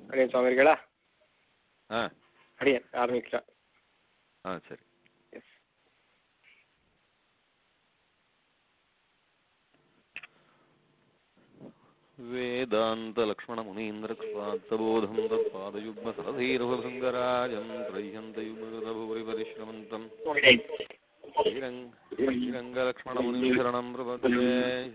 அடியன் சுவாமி இருக்கா ஆ அடியன் ஆரம்பிக்கலாம் ஆ சரி எஸ் वेदान्तलक्ष्मणमुनीन्द्रकृपात्तबोधं तत्पादयुग्मसरधीरभृङ्गराजं त्रय्यन्तयुग्मकृतभुवरिपरिश्रमन्तं श्रीरङ्गलक्ष्मणमुनिं शरणं प्रपद्ये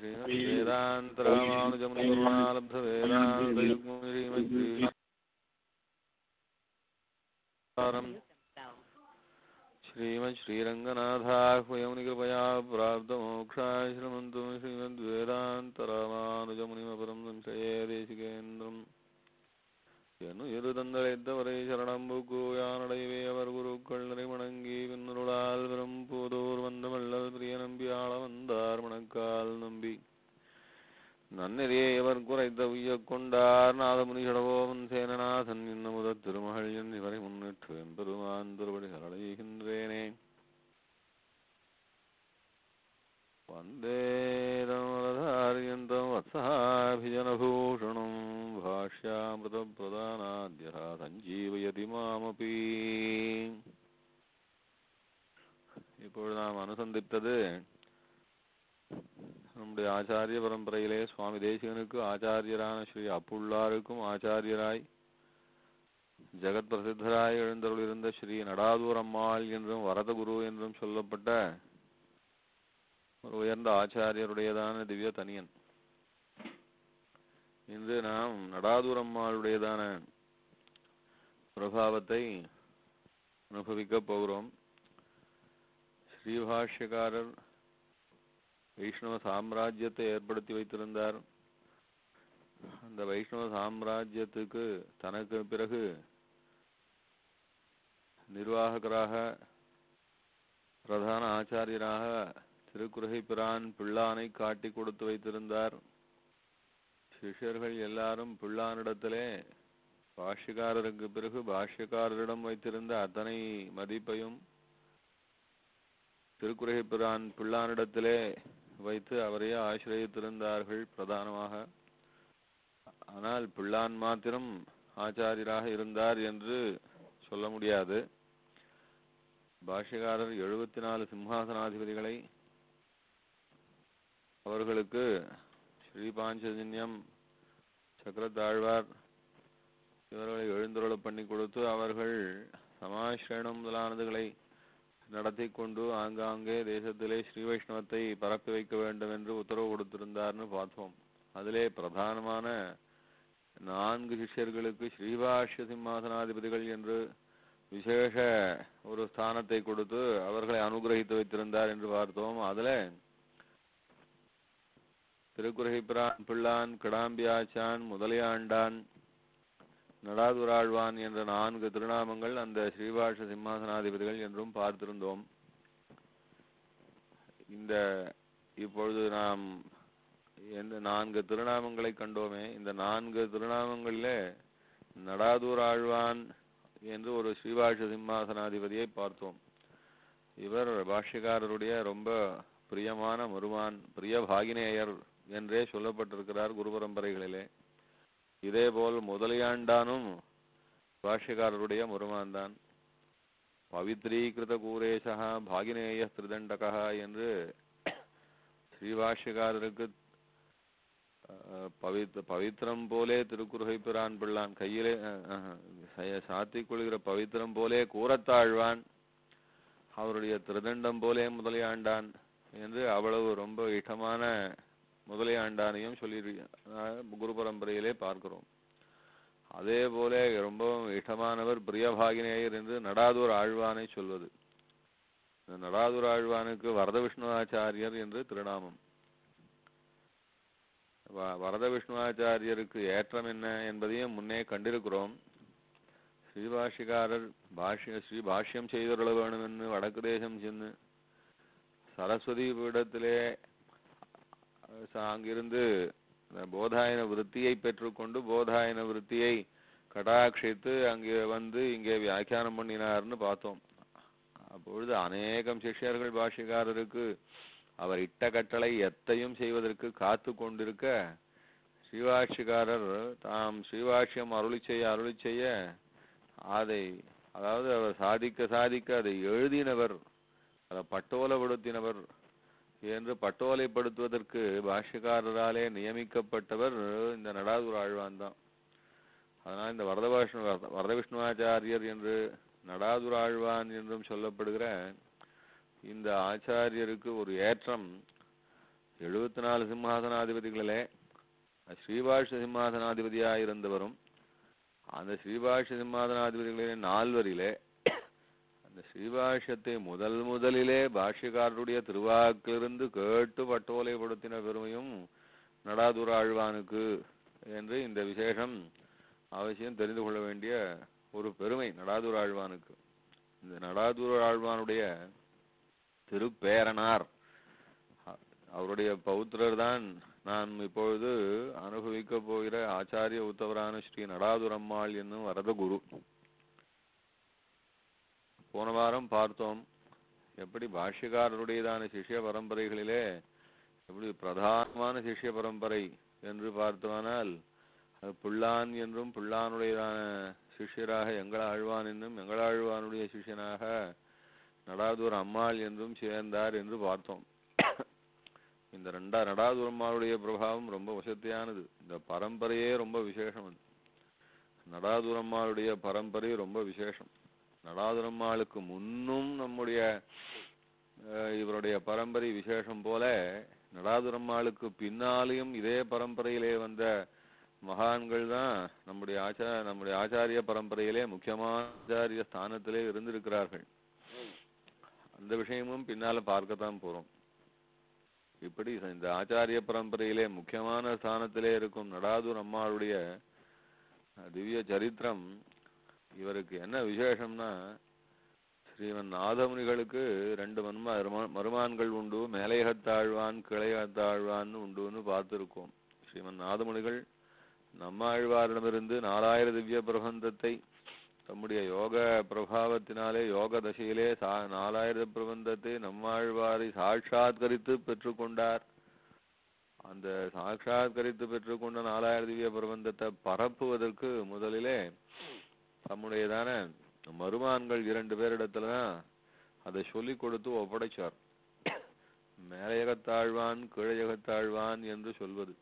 श्रीवेदान्तरामानुजमुनिकरुणालब्धवेदान्तयुग्मश्रीमद् श्रीमत् श्रीरङ्गनाथाह्वयमुनिकृपया प्राप्तमोक्षाश्रमन्तु श्रीमद्वेदान्तरामानुजमुनिमपरं संशये தேசிகேந்திரம் என்னு இரு தந்தழைத்தவரை சரணம் புக்கு யானடைவே அவர் குருக்கள் நிறைமணங்கி பின்னருளால் பெரும் போதோர் வந்தமல்லல் பிரிய நம்பி ஆள வந்தார் மணக்கால் நம்பி நன்னெறியை எவர் குறைத்த உய்யக் கொண்டார் நாதமுனி கடவோவன் சேனநாதன் இன்ன முதற் திருமகள் என் இவரை முன்னிட்டு எம்பெருமான் திருவடிகள் அடைகின்றேனே வந்தேதமரதாரியந்தம் வத்சாபிஜனபூஷணம் பாஷ்யாமிருதப்பிரதானாத்யः சஞ்சீவயதி மாமபி இப்பொழுது நாம் அனுசந்தித்தது நம்முடைய ஆச்சாரிய பரம்பரையிலே சுவாமி தேசிகனுக்கு ஆச்சாரியரான ஸ்ரீ அப்புள்ளாருக்கும் ஆச்சாரியராய் ஜெகத் பிரசித்தராய் எழுந்தருளிருந்த ஸ்ரீ நடாதூர் அம்மாள் என்றும் வரதகுரு என்றும் சொல்லப்பட்ட ஒரு உயர்ந்த ஆச்சாரியருடையதான திவ்ய தனியன் இன்று நாம் நடாதூர் அம்மாளுடையதான பிரபாவத்தை அனுபவிக்கப் போகிறோம் ஸ்ரீபாஷ்யக்காரர் வைஷ்ணவ சாம்ராஜ்யத்தை ஏற்படுத்தி வைத்திருந்தார் அந்த வைஷ்ணவ சாம்ராஜ்யத்துக்கு தனக்கு பிறகு நிர்வாகராக பிரதான ஆச்சாரியராக திருக்குறகை பிரான் பிள்ளானை காட்டி கொடுத்து வைத்திருந்தார் சிஷ்யர்கள் எல்லாரும் பிள்ளானிடத்திலே பாஷ்யக்காரருக்கு பிறகு பாஷ்யக்காரரிடம் வைத்திருந்த அத்தனை மதிப்பையும் திருக்குறை பிரான் பிள்ளானிடத்திலே வைத்து அவரையே ஆசிரியத்திருந்தார்கள் பிரதானமாக ஆனால் பிள்ளான் மாத்திரம் ஆச்சாரியராக இருந்தார் என்று சொல்ல முடியாது பாஷ்யக்காரர் எழுபத்தி நாலு சிம்ஹாசனாதிபதிகளை அவர்களுக்கு ஸ்ரீபாஞ்சஜன்யம் சக்கரத்தாழ்வார் இவர்களை எழுந்துருள பண்ணி கொடுத்து அவர்கள் சமாசிரணம் முதலானதுகளை நடத்தி கொண்டு ஆங்காங்கே தேசத்திலே ஸ்ரீ வைஷ்ணவத்தை பரப்பி வைக்க வேண்டும் என்று உத்தரவு கொடுத்திருந்தார்னு பார்த்தோம் அதிலே பிரதானமான நான்கு சிஷ்யர்களுக்கு ஸ்ரீபாஷ்ய சிம்மாசனாதிபதிகள் என்று விசேஷ ஒரு ஸ்தானத்தை கொடுத்து அவர்களை அனுகிரகித்து வைத்திருந்தார் என்று பார்த்தோம் அதுல திருக்குறகை பிரான் பிள்ளான் கிடாம்பியாச்சான் முதலியாண்டான் நடாதுராழ்வான் என்ற நான்கு திருநாமங்கள் அந்த ஸ்ரீபாஷ சிம்மாசனாதிபதிகள் என்றும் பார்த்திருந்தோம் இந்த இப்பொழுது நாம் எந்த நான்கு திருநாமங்களை கண்டோமே இந்த நான்கு திருநாமங்களிலே நடாதூர் ஆழ்வான் என்று ஒரு ஸ்ரீபாஷ சிம்மாசனாதிபதியை பார்த்தோம் இவர் பாஷ்யக்காரருடைய ரொம்ப பிரியமான மருமான் பிரிய பாகினேயர் என்றே சொல்லப்பட்டிருக்கிறார் குரு பரம்பரைகளிலே இதேபோல் முதலியாண்டானும் பாஷ்யக்காரருடைய முருமான் தான் பவித்ரீகிருத கூரேசா பாகினேய திருதண்டகா என்று ஸ்ரீபாஷ்யக்காரருக்கு பவித் பவித்திரம் போலே திருக்குறுகை பிரான் பிள்ளான் கையிலே சாத்திக் கொள்கிற பவித்திரம் போலே கூறத்தாழ்வான் அவருடைய திருதண்டம் போலே முதலியாண்டான் என்று அவ்வளவு ரொம்ப இஷ்டமான முதலியாண்டானையும் சொல்லி குரு பரம்பரையிலே பார்க்கிறோம் அதே போல ரொம்பவும் இஷ்டமானவர் பிரியபாகினேயர் என்று நடாதூர் ஆழ்வானை சொல்வது நடாதூர் ஆழ்வானுக்கு வரத விஷ்ணுவாச்சாரியர் என்று திருநாமம் வரத விஷ்ணுவாச்சாரியருக்கு ஏற்றம் என்ன என்பதையும் முன்னே கண்டிருக்கிறோம் ஸ்ரீபாஷிகாரர் பாஷ்ய ஸ்ரீ பாஷ்யம் செய்தருள வேணும் என்று வடக்கு தேசம் சென்று சரஸ்வதி பீடத்திலே அங்கிருந்து போதாயன விருத்தியை பெற்றுக்கொண்டு போதாயன விருத்தியை கடாட்சித்து அங்கே வந்து இங்கே வியாக்கியானம் பண்ணினார்னு பார்த்தோம் அப்பொழுது அநேகம் சிஷ்யர்கள் பாஷ்யக்காரருக்கு அவர் இட்ட கட்டளை எத்தையும் செய்வதற்கு காத்து கொண்டிருக்க ஸ்ரீவாட்சிகாரர் தாம் ஸ்ரீவாட்சியம் அருளி செய்ய அருளி செய்ய அதை அதாவது அவர் சாதிக்க சாதிக்க அதை எழுதினவர் அதை பட்டோலப்படுத்தினவர் என்று பட்டோலைப்படுத்துவதற்கு பாஷ்யக்காரராலே நியமிக்கப்பட்டவர் இந்த நடாதுர ஆழ்வான் தான் அதனால் இந்த வரதபாஷ்ணு வரதவிஷ்ணுவாச்சாரியர் என்று நடாதுர ஆழ்வான் என்றும் சொல்லப்படுகிற இந்த ஆச்சாரியருக்கு ஒரு ஏற்றம் எழுபத்தி நாலு சிம்மாசனாதிபதிகளிலே ஸ்ரீபாஷ சிம்மாசனாதிபதியாக இருந்தவரும் அந்த ஸ்ரீபாஷ சிம்மாசனாதிபதிகளிலே நால்வரிலே அந்த ஸ்ரீபாஷ்யத்தை முதல் முதலிலே பாஷ்யக்காரருடைய திருவாக்கிலிருந்து கேட்டு பட்டோலைப்படுத்தின பெருமையும் நடாதுர ஆழ்வானுக்கு என்று இந்த விசேஷம் அவசியம் தெரிந்து கொள்ள வேண்டிய ஒரு பெருமை நடாதுர ஆழ்வானுக்கு இந்த நடாதுர ஆழ்வானுடைய திருப்பேரனார் அ- அவருடைய பௌத்திரர் தான் நாம் இப்பொழுது அனுபவிக்க போகிற ஆச்சாரிய உத்தவரான ஸ்ரீ நடாதுரம்மாள் என்னும் வரத குரு போன வாரம் பார்த்தோம் எப்படி பாஷ்யக்காரருடையதான சிஷ்ய பரம்பரைகளிலே எப்படி பிரதானமான சிஷ்ய பரம்பரை என்று பார்த்தோமானால் அது புல்லான் என்றும் புல்லானுடையதான சிஷ்யராக எங்களாழ்வான் என்றும் எங்களாழ்வானுடைய சிஷ்யனாக நடாதூர் அம்மாள் என்றும் சேர்ந்தார் என்று பார்த்தோம் இந்த ரெண்டா நடாதூர் அம்மாளுடைய பிரபாவம் ரொம்ப வசத்தியானது இந்த பரம்பரையே ரொம்ப விசேஷம் அது நடாதூர் அம்மாளுடைய பரம்பரை ரொம்ப விசேஷம் நடாதூர் அம்மாளுக்கு முன்னும் நம்முடைய அஹ், இவருடைய பரம்பரை விசேஷம் போல நடாதூர் அம்மாளுக்கு பின்னாலேயும் இதே பரம்பரையிலே வந்த மகான்கள் தான் நம்முடைய ஆச்சா நம்முடைய ஆச்சாரிய பரம்பரையிலே முக்கியமான ஆச்சாரிய ஸ்தானத்திலே இருந்திருக்கிறார்கள் அந்த விஷயமும் பின்னால பார்க்கத்தான் போறோம் இப்படி இந்த ஆச்சாரிய பரம்பரையிலே முக்கியமான ஸ்தானத்திலே இருக்கும் நடாதூர் அம்மாளுடைய அஹ், திவ்ய சரித்திரம் இவருக்கு என்ன விசேஷம்னா ஸ்ரீமன் நாதமுனிகளுக்கு ரெண்டு மன்ம மருமா- மருமான்கள் உண்டு மேலையகத்தாழ்வான் கிளையகத்தாழ்வான்னு உண்டுன்னு பார்த்திருக்கோம் ஸ்ரீமன் நாதமுனிகள் நம்மாழ்வாரிடமிருந்து நாலாயிர திவ்ய பிரபந்தத்தை தம்முடைய யோக பிரபாவத்தினாலே யோக தசையிலே சா நாலாயிர பிரபந்தத்தை நம்மாழ்வாரை சாட்சாத்கரித்து பெற்றுக்கொண்டார் அந்த சாட்சாத்கரித்து பெற்றுக்கொண்ட நாலாயிர திவ்ய பிரபந்தத்தை பரப்புவதற்கு முதலிலே தம்முடையதான மருமான்கள் இரண்டு பேரிடத்துல தான் அதை சொல்லிக் கொடுத்து ஒப்படைச்சார் மேலையகத்தாழ்வான் கீழையகத்தாழ்வான் என்று சொல்வது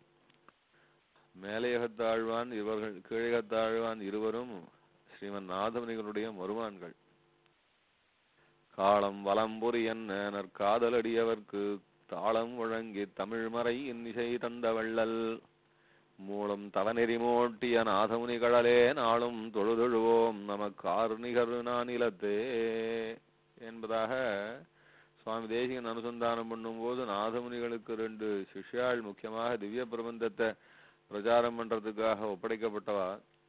மேலையகத்தாழ்வான் இவர்கள் கீழையகத்தாழ்வான் இருவரும் ஸ்ரீமன் நாதமுனிகளுடைய மருமான்கள் காலம் வலம்புரி என்ன நற்காதலடியவர்க்கு தாளம் வழங்கி தமிழ்மறை இன்னிசை தந்த வள்ளல் மூலம் தவநெறி மோட்டிய நாதமுனி கடலே நாளும் தொழுதொழுவோம் நமக்கார் நிகர் நானிலத்தே என்பதாக சுவாமி தேசிகன் அனுசந்தானம் பண்ணும்போது நாதமுனிகளுக்கு ரெண்டு சிஷ்யாள் முக்கியமாக திவ்ய பிரபந்தத்தை பிரச்சாரம் பண்றதுக்காக ஒப்படைக்கப்பட்டவா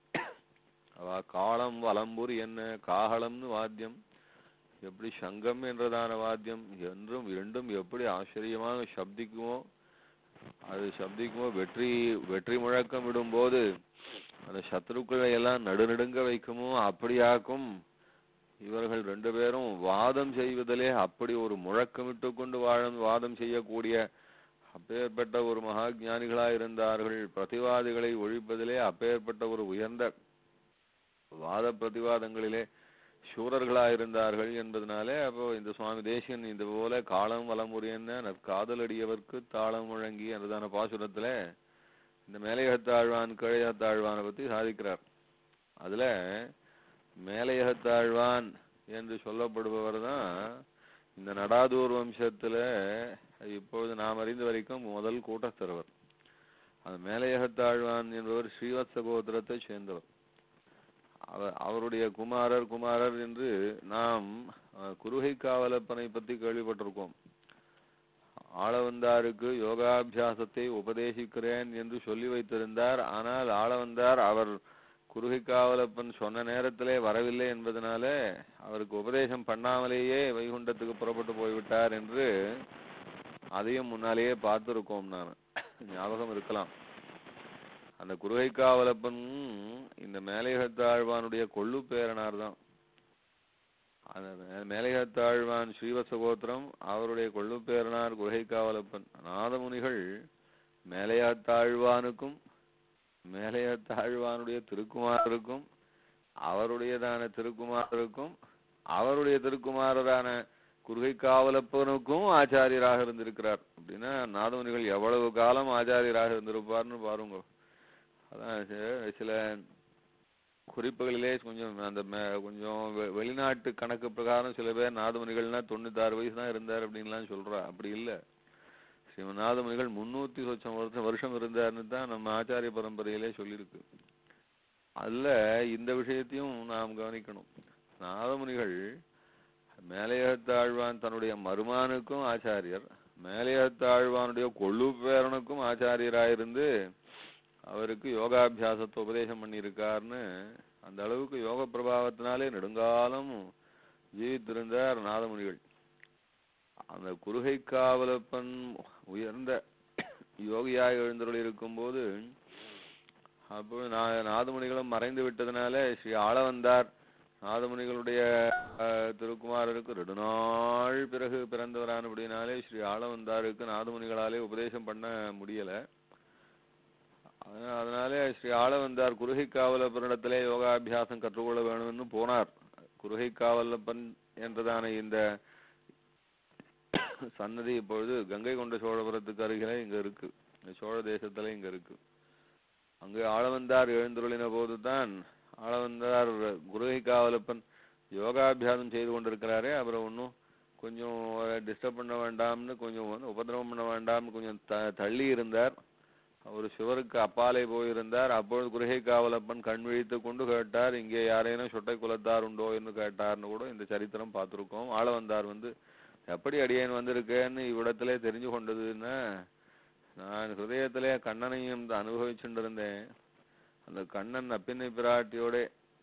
அவ காலம் வலம்புரி என்ன காஹளம்னு வாத்தியம் எப்படி சங்கம் என்றதான வாத்தியம் என்றும் இரண்டும் எப்படி ஆச்சரியமாக சப்திக்குமோ அது சப்திக்குமோ வெற்றி வெற்றி முழக்கம் விடும்போது அந்த சத்ருக்களை எல்லாம் நடுநடுங்க வைக்குமோ அப்படியாக்கும் இவர்கள் ரெண்டு பேரும் வாதம் செய்வதிலே அப்படி ஒரு முழக்கமிட்டு கொண்டு வாழும் வாதம் செய்யக்கூடிய அப்பேற்பட்ட ஒரு மகா ஞானிகளா இருந்தார்கள் பிரதிவாதிகளை ஒழிப்பதிலே அப்பேற்பட்ட ஒரு உயர்ந்த வாத பிரதிவாதங்களிலே சூரர்களா இருந்தார்கள் என்பதனாலே அப்போ இந்த சுவாமி தேசியன் இந்த போல காலம் வலமுறையென்ன நற்காதலடியவர்க்கு தாளம் முழங்கி என்றதான பாசுரத்துல இந்த மேலையகத்தாழ்வான் கீழையகத்தாழ்வானை பத்தி சாதிக்கிறார் அதுல மேலையகத்தாழ்வான் என்று சொல்லப்படுபவர் தான் இந்த நடாதூர் வம்சத்துல இப்பொழுது நாம் அறிந்த வரைக்கும் முதல் கூட்டஸ்தரவர் அந்த மேலையகத்தாழ்வான் என்பவர் ஸ்ரீவத்ச கோத்திரத்தை சேர்ந்தவர் அவர் அவருடைய குமாரர் குமாரர் என்று நாம் அஹ், குருகை காவலப்பனை பற்றி கேள்விப்பட்டிருக்கோம் ஆளவந்தாருக்கு யோகாபியாசத்தை உபதேசிக்கிறேன் என்று சொல்லி வைத்திருந்தார் ஆனால் ஆளவந்தார் அவர் குருகை காவலப்பன் சொன்ன நேரத்திலே வரவில்லை என்பதனால அவருக்கு உபதேசம் பண்ணாமலேயே வைகுண்டத்துக்கு புறப்பட்டு போய்விட்டார் என்று அதையும் முன்னாலேயே பார்த்திருக்கோம் நான் ஞாபகம் இருக்கலாம் அந்த குருகை காவலப்பன் இந்த மேலையகத்தாழ்வானுடைய கொள்ளு பேரனார் தான் அந்த மே- மேலையகத்தாழ்வான் ஸ்ரீவத்ச கோத்திரம் அவருடைய கொள்ளு பேரனார் குருகை காவலப்பன் நாதமுனிகள் மேலையகத்தாழ்வானுக்கும் மேலையத்தாழ்வானுடைய திருக்குமாரருக்கும் அவருடையதான திருக்குமாரருக்கும் அவருடைய திருக்குமாரரான குருகை காவலப்பனுக்கும் ஆச்சாரியராக இருந்திருக்கிறார் அப்படின்னா நாதமுனிகள் எவ்வளவு காலம் ஆச்சாரியராக இருந்திருப்பார்னு பாருங்க அதான் சி- சில குறிப்புகளிலே கொஞ்சம் அந்த மே- கொஞ்சம் வெ- வெளிநாட்டு கணக்கு பிரகாரம் சில பேர் நாதமுனிகள்னா தொண்ணூத்தாறு வயசு தான் இருந்தார் அப்படின்லாம் சொல்றா அப்படி இல்லை ஸ்ரீமன் நாதமுனிகள் முன்னூத்தி சொச்சம் வருஷம் வருஷம் இருந்தார்னு தான் நம்ம ஆச்சாரிய பரம்பரையிலே சொல்லியிருக்கு அதுல இந்த விஷயத்தையும் நாம் கவனிக்கணும் நாதமுனிகள் மேலையகத்தாழ்வான் தன்னுடைய மருமானுக்கும் ஆச்சாரியர் மேலையகத்தாழ்வானுடைய கொள்ளு பேரனுக்கும் ஆச்சாரியராயிருந்து அவருக்கு யோகாபியாசத்தை உபதேசம் பண்ணியிருக்காருன்னு அந்த அளவுக்கு யோக பிரபாவத்தினாலே நெடுங்காலம் ஜீவித்திருந்தார் நாதமுனிகள் அந்த குருகை காவலப்பன் உயர்ந்த யோகியாக எழுந்தருள் இருக்கும்போது அப்போ நா- நாதமுனிகளும் மறைந்து விட்டதுனால ஸ்ரீ ஆளவந்தார் நாதமுனிகளுடைய அஹ், திருக்குமாரருக்கு ரெண்டு நாள் பிறகு பிறந்தவரானபடினாலே ஸ்ரீ ஆளவந்தாருக்கு நாதமுனிகளாலே உபதேசம் பண்ண முடியல அதனா- அதனாலே ஸ்ரீ ஆளவந்தார் குருகை காவலப்பனிடத்திலே யோகாபியாசம் கற்றுக்கொள்ள வேணும்னு போனார் குருகை காவலப்பன் என்றதான இந்த சன்னதி இப்பொழுது கங்கை கொண்ட சோழபுரத்துக்கு அருகிலே இங்க இருக்கு இந்த சோழ தேசத்துல இங்க இருக்கு அங்கு ஆளவந்தார் எழுந்துருளின போதுதான் ஆளவந்தார் குருகை காவலப்பன் யோகாபியாசம் செய்து கொண்டிருக்கிறாரே அப்புறம் ஒன்றும் கொஞ்சம் டிஸ்டர்ப் பண்ண வேண்டாம்னு கொஞ்சம் வந்து உபதிரவம் பண்ண வேண்டாம்னு கொஞ்சம் த தள்ளி இருந்தார் அவர் சிவருக்கு அப்பாலே போயிருந்தார் அப்பொழுது குருகை காவலப்பன் கண் விழித்து கொண்டு கேட்டார் இங்கே யாரேனும் சொட்டை குலத்தார் உண்டோ என்று கேட்டார்னு கூட இந்த சரித்திரம் பார்த்திருக்கோம் ஆளவந்தார் வந்து எப்படி அடியேன் வந்திருக்கேன்னு இவ்விடத்திலே தெரிஞ்சு கொண்டதுன்னா நான் ஹிருதயத்திலே கண்ணனையும் தான் அனுபவிச்சுட்டு இருந்தேன் அந்த கண்ணன் அப்பினை பிராட்டியோட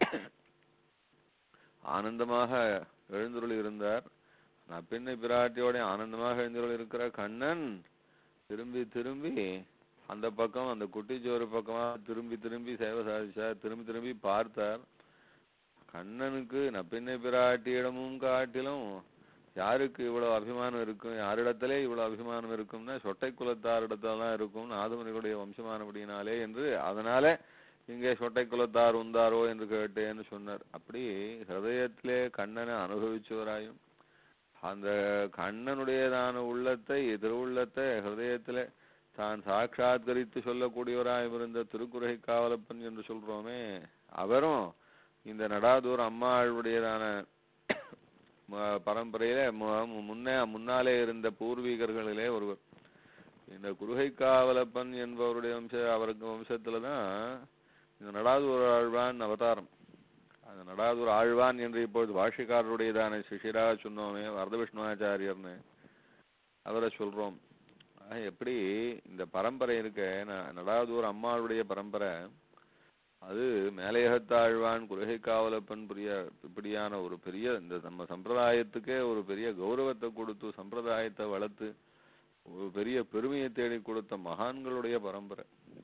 ஆனந்தமாக எழுந்துருளி இருந்தார் அப்பினை பிராட்டியோட ஆனந்தமாக எழுந்துருளி இருக்கிற கண்ணன் திரும்பி திரும்பி அந்த பக்கம் அந்த குட்டிச்சோறு பக்கமா திரும்பி திரும்பி சேவை சாதிச்சார் திரும்பி திரும்பி பார்த்தார் கண்ணனுக்கு நப்பின்னை பிராட்டியிடமும் காட்டிலும் யாருக்கு இவ்வளவு அபிமானம் இருக்கும் யாரிடத்திலே இவ்வளவு அபிமானம் இருக்கும்னா சொட்டை குலத்தாரிடத்துல தான் இருக்கும் நாதமுனிகளுடைய வம்சமானபடினாலே என்று அதனால இங்கே சொட்டை குலத்தார் உந்தாரோ என்று கேட்டேன்னு சொன்னார் அப்படி ஹிருதயத்திலே கண்ணனை அனுபவிச்சவராயும் அந்த கண்ணனுடையதான உள்ளத்தை திருவுள்ளத்தை ஹிருதயத்திலே தான் சாட்சாத்கரித்து சொல்லக்கூடியவராயும் இருந்த திருக்குறை காவலப்பன் என்று சொல்றோமே அவரும் இந்த நடாதூர் அம்மாளுடையதான ம- பரம்பரையிலே மு- முன்னே முன்னாலே இருந்த பூர்வீகர்களிலே ஒருவர் இந்த குருகை காவலப்பன் என்பவருடைய வம்ச அவருக்கு வம்சத்துல தான் இந்த நடாதூர் ஆழ்வான் அவதாரம் அந்த நடாதூர் ஆழ்வான் என்று இப்பொழுது பாஷிக்காரருடையதான சிஷிரா சொன்னோமே வரத விஷ்ணுவாச்சாரியர்னு அவரை சொல்றோம் ஆக எப்படி இந்த பரம்பரை இருக்க ந- நடாதூர் அம்மாளுடைய பரம்பரை அது மேலையகத்தாழ்வான் குருகை காவலப்பன் புரிய இப்படியான ஒரு பெரிய இந்த நம்ம சம்பிரதாயத்துக்கே ஒரு பெரிய கௌரவத்தை கொடுத்து சம்பிரதாயத்தை வளர்த்து ஒரு பெரிய பெருமையை தேடி கொடுத்த மகான்களுடைய பரம்பரை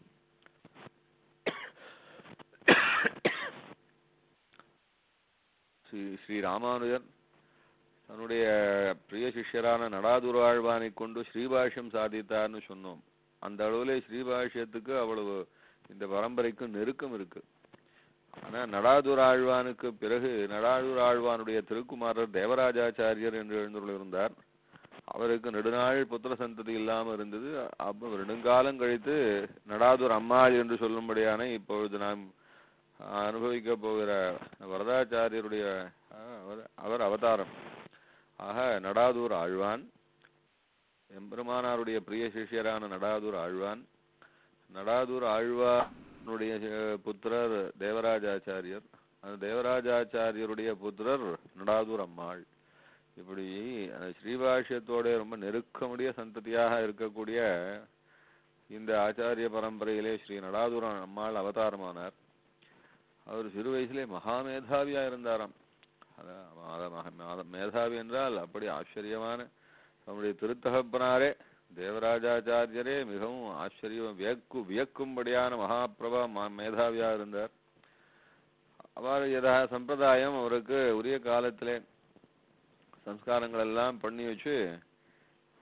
ஸ்ரீ ஸ்ரீ ராமானுஜர் தன்னுடைய பிரிய சிஷ்யரான நடாதுர ஆழ்வானை கொண்டு ஸ்ரீபாஷ்யம் சாதித்தார்னு சொன்னோம் அந்த அளவுல ஸ்ரீபாஷ்யத்துக்கு அவ்வளவு இந்த பரம்பரைக்கு நெருக்கம் இருக்கு ஆனா நடாதுர ஆழ்வானுக்கு பிறகு நடாதுர ஆழ்வானுடைய திருக்குமாரர் தேவராஜாச்சாரியர் என்று எழுந்துள்ளிருந்தார் அவருக்கு நெடுநாள் புத்திர சந்ததி இல்லாம இருந்தது அப்ப நெடுங்காலம் கழித்து நடாதுர் அம்மாள் என்று சொல்லும்படியான இப்பொழுது நாம் அனுபவிக்க போகிற வரதாச்சாரியருடைய அஹ், அவர்- அவர் அவதாரம் ஆக நடாதூர் ஆழ்வான் எம்பெருமானாருடைய பிரிய சிஷ்யரான நடாதூர் ஆழ்வான் நடாதூர் ஆழ்வானுடைய அஹ், புத்திரர் தேவராஜாச்சாரியர் அந்த தேவராஜாச்சாரியருடைய புத்திரர் நடாதூர் அம்மாள் இப்படி அந்த ஸ்ரீபாஷ்யத்தோட ரொம்ப நெருக்கமுடைய சந்ததியாக இருக்கக்கூடிய இந்த ஆச்சாரிய பரம்பரையிலே ஸ்ரீ நடாதுரன் அம்மாள் அவதாரமானார் அவர் சிறு வயசுலே மகாமேதாவியா இருந்தாராம் அதான் அத மகா- அத மேதாவி என்றால் அப்படி ஆச்சரியமான நம்முடைய திருத்தகப்பனாரே தேவராஜாச்சாரியரே மிகவும் ஆச்சரியம் வியக்கு வியக்கும்படியான மகாபிரபா மா- மேதாவியா இருந்தார் அவர் யதா சம்பிரதாயம் அவருக்கு உரிய காலத்திலே சம்ஸ்காரங்கள் எல்லாம் பண்ணி வச்சு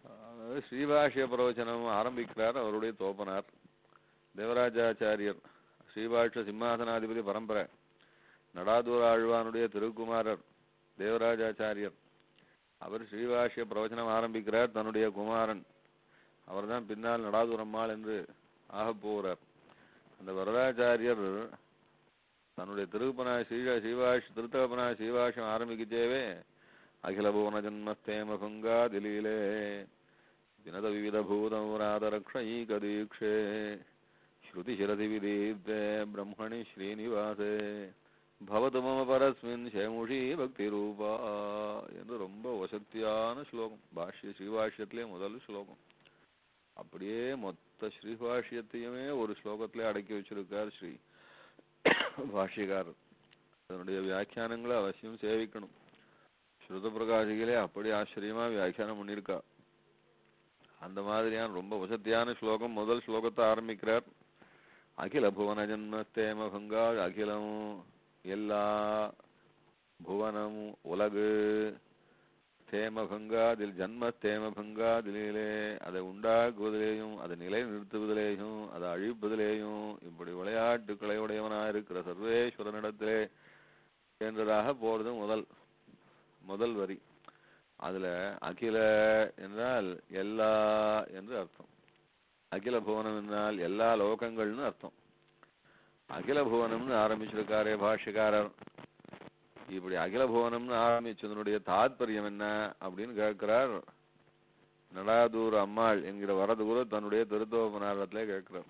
அதாவது ஸ்ரீபாஷ்ய பிரவச்சனம் ஆரம்பிக்கிறார் அவருடைய தோப்பனார் தேவராஜாச்சாரியர் ஸ்ரீபாஷ்ய சிம்மாசனாதிபதி பரம்பரை நடாதூர ஆழ்வானுடைய திருக்குமாரர் தேவராஜாச்சாரியர் அவர் ஸ்ரீபாஷ்ய பிரவச்சனம் ஆரம்பிக்கிறார் தன்னுடைய குமாரன் அவர்தான் பின்னால் நடாதுரம்மாள் என்று ஆகப் போகிறார் அந்த வரதாச்சாரியர் தன்னுடைய திருப்பனா ஸ்ரீ ஸ்ரீவாஷ் திருத்தகப்பனா ஸ்ரீவாஷம் ஆரம்பிக்கச்சேவே அகில புவன ஜன்மஸ்தேம பங்கா திலீலே வினத விவித பூதம் ராதரக்ஷைக தீக்ஷே ஸ்ருதி சிரதி விதீப்தே பிரம்மணி ஸ்ரீனிவாசே பவது மம பரஸ்மின் சேமுஷி பக்தி ரூபா என்று ரொம்ப வசத்தியான ஸ்லோகம் பாஷ்ய ஸ்ரீபாஷ்யத்திலே முதல் ஸ்லோகம் அப்படியே மொத்த ஸ்ரீபாஷ்யத்தையுமே ஒரு ஸ்லோகத்திலே அடக்கி வச்சிருக்கார் ஸ்ரீ பாஷ்யக்காரர் அதனுடைய வியாக்கியானங்களை அவசியம் சேவிக்கணும் ஸ்ருத பிரகாசிகளே அப்படி ஆச்சரியமா வியாக்கியானம் பண்ணியிருக்கா அந்த மாதிரியான ரொம்ப வசத்தியான ஸ்லோகம் முதல் ஸ்லோகத்தை ஆரம்பிக்கிறார் அகில புவன ஜன்மஸ்தேம பங்கா அகிலம் எல்லா புவனம் உலகு ஸ்தேமபங்காதில் ஜன்ம ஸ்தேமபங்காதிலே அதை உண்டாக்குவதிலேயும் அதை நிலை நிறுத்துவதிலேயும் அதை அழிப்பதிலேயும் இப்படி விளையாட்டுக்களை உடையவனாயிருக்கிற சர்வேஸ்வரனிடத்திலே என்றதாக போறது முதல் முதல் வரி அதுல அகில என்றால் எல்லா என்று அர்த்தம் அகில புவனம் என்றால் எல்லா லோகங்கள்னு அர்த்தம் அகில புவனம்னு ஆரம்பிச்சிருக்காரே பாஷ்யக்காரர் இப்படி அகில புவனம்னு ஆரம்பிச்சதனுடைய தாத்பரியம் என்ன அப்படின்னு கேட்கிறார் நடாதூர் அம்மாள் என்கிற வரதுகுரு தன்னுடைய திருத்தோபனாரத்திலே கேட்கிறார்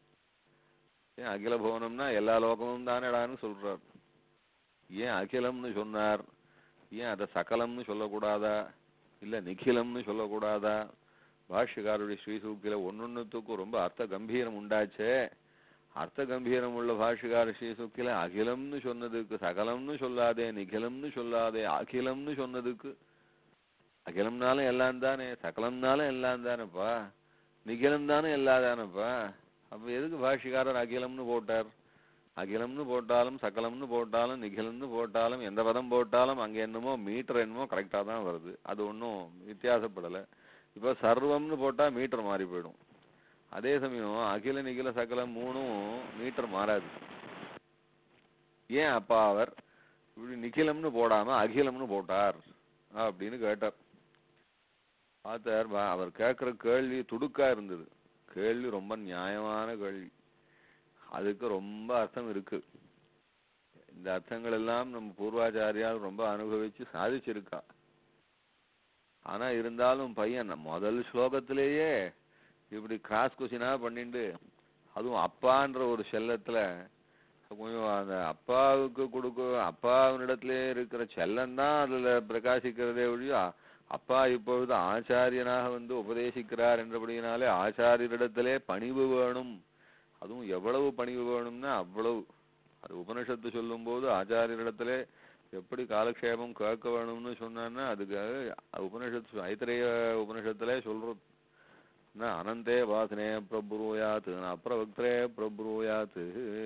ஏன் அகில புவனம்னா எல்லா லோகமும் தானேடான்னு சொல்றார் ஏன் அகிலம்னு சொன்னார் ஏன் அதை சகலம்னு சொல்லக்கூடாதா இல்ல நிகிலம்னு சொல்லக்கூடாதா பாஷ்யக்காரருடைய ஸ்ரீசூக்கில ஒன்னொன்னுத்துக்கும் ரொம்ப அர்த்த கம்பீரம் உண்டாச்சே அர்த்த கம்பீரம் உள்ள பாஷிகார ஸ்ரீசுக்கில அகிலம்னு சொன்னதுக்கு சகலம்னு சொல்லாதே நிகிலம்னு சொல்லாதே அகிலம்னு சொன்னதுக்கு அகிலம்னாலும் எல்லாம் தானே சகலம்னாலும் எல்லாம் தானேப்பா நிகிலம் தானே எல்லாம் தானேப்பா அப்ப எதுக்கு பாஷிகாரர் அகிலம்னு போட்டார் அகிலம்னு போட்டாலும் சகலம்னு போட்டாலும் நிகிலம்னு போட்டாலும் எந்த பதம் போட்டாலும் அங்க என்னமோ மீட்டர் என்னமோ கரெக்டா தான் வருது அது ஒன்றும் வித்தியாசப்படலை இப்போ சர்வம்னு போட்டா மீட்டர் மாறி போயிடும் அதே சமயம் அகில நிகில சகலம் மூணும் மீட்டர் மாறாது ஏன் அப்பா அவர் இப்படி நிகிலம்னு போடாம அகிலம்னு போட்டார் அப்படின்னு கேட்டார் பார்த்தார் பா- அவர் கேட்கிற கேள்வி துடுக்கா இருந்தது கேள்வி ரொம்ப நியாயமான கேள்வி அதுக்கு ரொம்ப அர்த்தம் இருக்கு இந்த அர்த்தங்கள் எல்லாம் நம்ம பூர்வாச்சாரியால் ரொம்ப அனுபவிச்சு சாதிச்சிருக்கா ஆனா இருந்தாலும் பையன் முதல் ஸ்லோகத்திலேயே இப்படி கிராஸ் கொஸ்டினா பண்ணிட்டு அதுவும் அப்பான்ற ஒரு செல்லத்துல கொஞ்சம் அந்த அப்பாவுக்கு கொடுக்க அப்பாவினிடத்திலே இருக்கிற செல்லம் தான் அதுல பிரகாசிக்கிறதே ஒழிய அப்பா இப்பொழுது ஆச்சாரியனாக வந்து உபதேசிக்கிறார் என்றபடியினாலே ஆச்சாரியரிடத்திலே பணிவு வேணும் அதுவும் எவ்வளவு பணிவு வேணும்னா அவ்வளவு அது உபனிஷத்து சொல்லும்போது ஆச்சாரியரிடத்திலே எப்படி காலக்ஷேபம் கேட்க வேணும்னு சொன்னான்னா அதுக்கு உபனிஷத்து ஐத்திரேய உபனிஷத்திலே சொல்றது ந அனந்தே வாசனே பிரபுரூயாத் ந அப்பிரவக்திரே பிரபுரூயாத்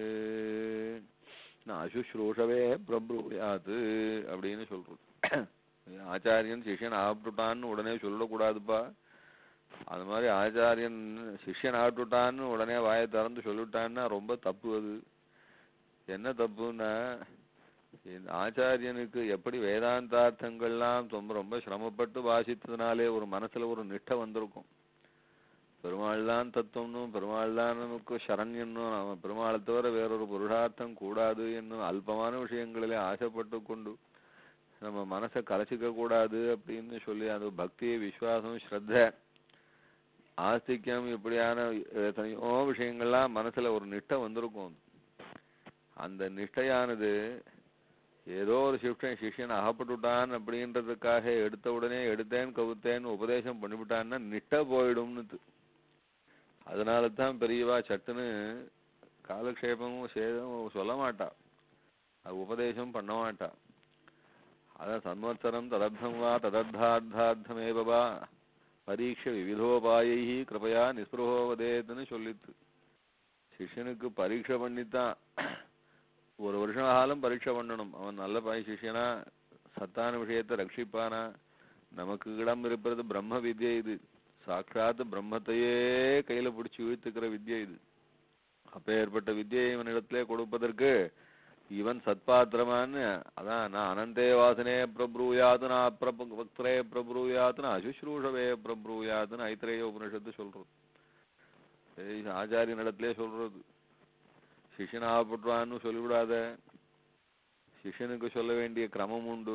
ந அசுஷ்ரூஷவே பிரபுரூயாத் அப்படின்னு சொல்றது ஆச்சாரியன் சிஷ்யன் ஆப்பிட்டுட்டான்னு உடனே சொல்லக்கூடாதுப்பா அது மாதிரி ஆச்சாரியன் சிஷ்யன் ஆட்டுட்டான்னு உடனே வாயை திறந்து சொல்லிட்டான்னா ரொம்ப தப்பு அது என்ன தப்புன்னா இந்த ஆச்சாரியனுக்கு எப்படி வேதாந்தார்த்தங்கள்லாம் ரொம்ப ரொம்ப சிரமப்பட்டு வாசித்ததுனாலே ஒரு மனசுல ஒரு நிஷ்டை வந்திருக்கும் பெருமாள் தான் தத்துவம்னும் பெருமாள் தான் நமக்கு சரண்யன்னும் நம்ம பெருமாளை தவிர வேறொரு புருஷார்த்தம் கூடாது என்னும் அல்பமான விஷயங்களிலே ஆசைப்பட்டு கொண்டு நம்ம மனசை கலைச்சிக்க கூடாது அப்படின்னு சொல்லி அது பக்தி விசுவாசம் ஸ்ரத்த ஆஸ்திக்யம் இப்படியான எத்தனையோ விஷயங்கள்லாம் மனசுல ஒரு நிஷ்டை வந்திருக்கும் அந்த நிஷ்டையானது ஏதோ ஒரு சிஷ்யன் சிஷ்யன் அகப்பட்டுட்டான் அப்படின்றதுக்காக எடுத்த உடனே எடுத்தேன் கவுத்தேன்னு உபதேசம் பண்ணிவிட்டான்னா நிஷ்டை போயிடும்னு அதனால தான் பெரியவா சட்டுன்னு காலக்ஷேபமும் சேதமும் சொல்ல மாட்டா அது உபதேசம் பண்ண மாட்டா அதான் சன்வத்சரம் ததர்த்தம் வா ததர்த்தார்த்தார்த்தமேவா பரீட்ச விவிதோபாயை கிருபையா நிஸ்பிருகோவதேத்துன்னு சொல்லித்து சிஷ்யனுக்கு பரீட்சை பண்ணித்தான் ஒரு வருஷம் ஆகாலும் பரீட்சை பண்ணணும் அவன் நல்ல பாய் சிஷ்யனா சத்தான விஷயத்தை ரட்சிப்பானா நமக்கு இடம் இருப்பது பிரம்ம வித்யை இது சாட்சாத் பிரம்மத்தையே கையில பிடிச்சி இழுத்துக்கிற வித்யை இது அப்பேற்பட்ட வித்தியை இவனிடத்திலே கொடுப்பதற்கு இவன் சத்பாத்திரமான்னு அதான் நான் அனந்தே வாசனே பிரபுயாத்து நான் அப்பிரபக்திரே பிரபுயாத்து நான் அசுஷ்ரூஷவே பிரபுயாத்துன்னு ஐத்திரேய உபனிஷத்து சொல்றது ஏய், ஆச்சாரியன் இடத்திலே சொல்றது சிஷ்யனாகப்பட்டுவான்னு சொல்லிவிடாத சிஷ்யனுக்கு சொல்ல வேண்டிய கிரமம் உண்டு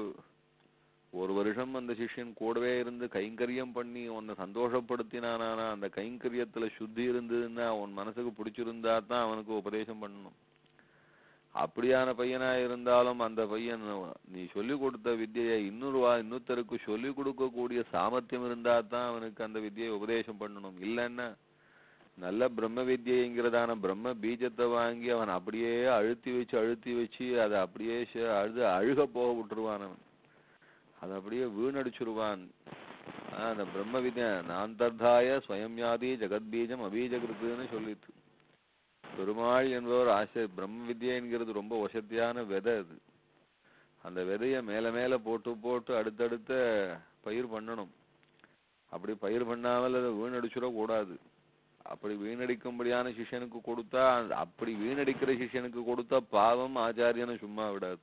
ஒரு வருஷம் அந்த சிஷ்யன் கூடவே இருந்து கைங்கரியம் பண்ணி உன்னை சந்தோஷப்படுத்தினானா அந்த கைங்கரியத்துல சுத்தி இருந்ததுன்னா உன் மனசுக்கு பிடிச்சிருந்தா தான் அவனுக்கு உபதேசம் பண்ணணும் அப்படியான பையனா இருந்தாலும் அந்த பையன் நீ சொல்லி கொடுத்த வித்தியை இன்னொரு வா இன்னொருத்தருக்கு சொல்லி கொடுக்கக்கூடிய சாமர்த்தியம் இருந்தா தான் அவனுக்கு அந்த வித்தியை உபதேசம் பண்ணணும் இல்லைன்னா நல்ல பிரம்ம வித்யைங்கிறதான பிரம்ம பீஜத்தை வாங்கி அவன் அப்படியே அழுத்தி வச்சு அழுத்தி வச்சு அதை அப்படியே ச- அழுது அழுக போக விட்டுருவான் அவன் அதை அப்படியே வீணடிச்சிருவான் ஆஹ் அந்த பிரம்ம வித்யா நாந்தர்தாய ஸ்வயம் யாதி ஜெகத்பீஜம் அபீஜகிருத்துன்னு சொல்லிட்டு பெருமாள் என்பவர் ஆசை பிரம்ம வித்யைங்கிறது ரொம்ப வசதியான விதை அது அந்த விதைய மேல மேல போட்டு போட்டு அடுத்தடுத்த பயிர் பண்ணணும் அப்படி பயிர் பண்ணாமல் அதை வீணடிச்சிட கூடாது அப்படி வீணடிக்கும்படியான சிஷ்யனுக்கு கொடுத்தா அந்த- அப்படி வீணடிக்கிற சிஷ்யனுக்கு கொடுத்தா பாவம் ஆச்சாரியனை சும்மா விடாது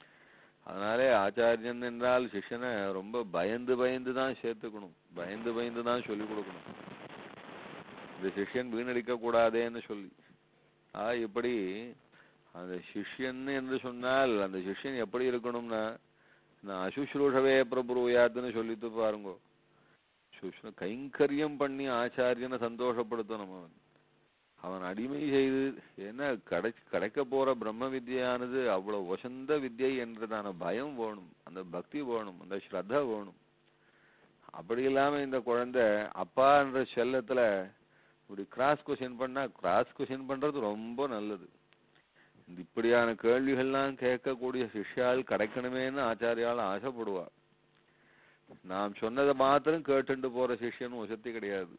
அதனாலே ஆச்சாரியன் என்றால் சிஷ்யனை ரொம்ப பயந்து பயந்து தான் சேர்த்துக்கணும் பயந்து பயந்து தான் சொல்லி கொடுக்கணும் இந்த சிஷ்யன் வீணடிக்க கூடாதேன்னு சொல்லி ஆ இப்படி அந்த சிஷ்யன் என்று சொன்னால் அந்த சிஷ்யன் எப்படி இருக்கணும்னா நான் அசுஷ்ரூஷவே பிரபுயாத்துன்னு சொல்லிட்டு பாருங்க சுஷ்ண கைங்கரியம் பண்ணி ஆச்சாரியனை சந்தோஷப்படுத்தணும் அவன் அவன் அடிமை செய்து என்ன கடை கிடைக்க போற பிரம்ம வித்யானது அவ்வளவு வசந்த வித்யை என்றதான பயம் வேணும் அந்த பக்தி வேணும் அந்த ஸ்ரத்த வேணும் அப்படி இல்லாம இந்த குழந்தை அப்பா என்ற செல்லத்துல இப்படி கிராஸ் கொஸ்டின் பண்ணா கிராஸ் கொஸ்டின் பண்றது ரொம்ப நல்லது இந்த இப்படியான கேள்விகள்லாம் கேட்கக்கூடிய சிஷ்யால் கிடைக்கணுமேன்னு ஆச்சாரியால் ஆசைப்படுவா நாம் சொன்னதை மாத்திரம் கேட்டுண்டு போற சிஷ்யன் வசதி கிடையாது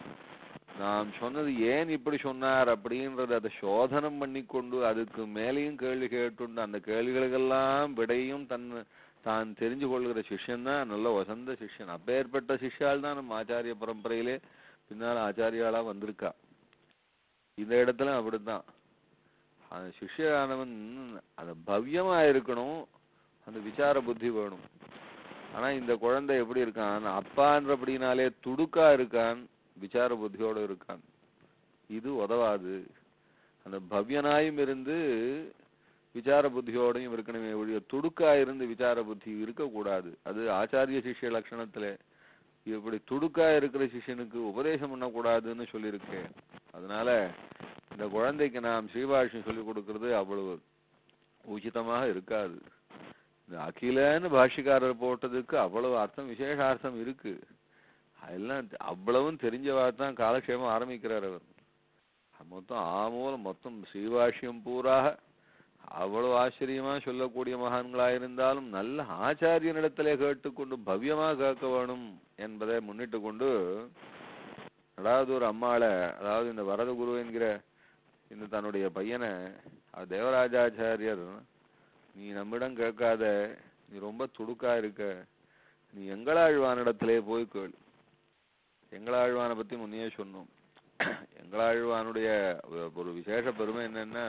நாம் சொன்னது ஏன் இப்படி சொன்னார் அப்படின்றத அதை சோதனம் பண்ணிக்கொண்டு அதுக்கு மேலேயும் கேள்வி கேட்டுண்டு அந்த கேள்விகளுக்கெல்லாம் விடையும் தன் தான் தெரிஞ்சு கொள்கிற சிஷ்யன் தான் நல்ல வசந்த சிஷ்யன் அப்பேற்பட்ட சிஷ்யால் தான் நம்ம ஆச்சாரிய பரம்பரையிலே பின்னால் ஆச்சாரியாளா வந்திருக்கா இந்த இடத்துல அப்படித்தான் அந்த சிஷ்யரானவன் அந்த பவ்யமா இருக்கணும் அந்த விசார புத்தி வேணும் ஆனா இந்த குழந்தை எப்படி இருக்கான் அப்பான்றபடினாலே துடுக்கா இருக்கான் விசார புத்தியோட இருக்கான் இது உதவாது அந்த பவ்யனாயும் இருந்து விசார புத்தியோடையும் இருக்கணுமே ஒழிய துடுக்கா இருந்து விசார புத்தி இருக்கக்கூடாது அது ஆச்சாரிய சிஷ்ய லட்சணத்துல இப்படி துடுக்கா இருக்கிற சிஷ்யனுக்கு உபதேசம் பண்ணக்கூடாதுன்னு சொல்லியிருக்கேன் அதனால இந்த குழந்தைக்கு நாம் ஸ்ரீபாஷ்யம் சொல்லிக் கொடுக்கிறது அவ்வளவு உச்சிதமாக இருக்காது இந்த அகிலன்னு பாஷ்யக்காரர் போட்டதுக்கு அவ்வளவு அர்த்தம் விசேஷார்த்தம் இருக்கு அதெல்லாம் தெ- அவ்வளவும் தெரிஞ்சவா தான் காலக்ஷேமம் ஆரம்பிக்கிறார் அவர் மொத்தம் ஆமூலம் மொத்தம் ஸ்ரீபாஷ்யம் பூராக அவ்வளவு ஆச்சரியமா சொல்லக்கூடிய மகான்களா இருந்தாலும் நல்ல ஆச்சாரியனிடத்திலே கேட்டுக்கொண்டு பவ்யமா கேட்க வேணும் என்பதை முன்னிட்டு கொண்டு அதாவது ஒரு அம்மாளை அதாவது இந்த வரதகுரு என்கிற இந்த தன்னுடைய பையனை அவர் தேவராஜாச்சாரியர் நீ நம்மிடம் கேட்காத நீ ரொம்ப துடுக்கா இருக்க நீ எங்களாழ்வானிடத்திலே போய் கேள் எங்களாழ்வானை பத்தி முன்னையே சொன்னோம் எங்களாழ்வானுடைய ஒ- ஒரு விசேஷ பெருமை என்னன்னா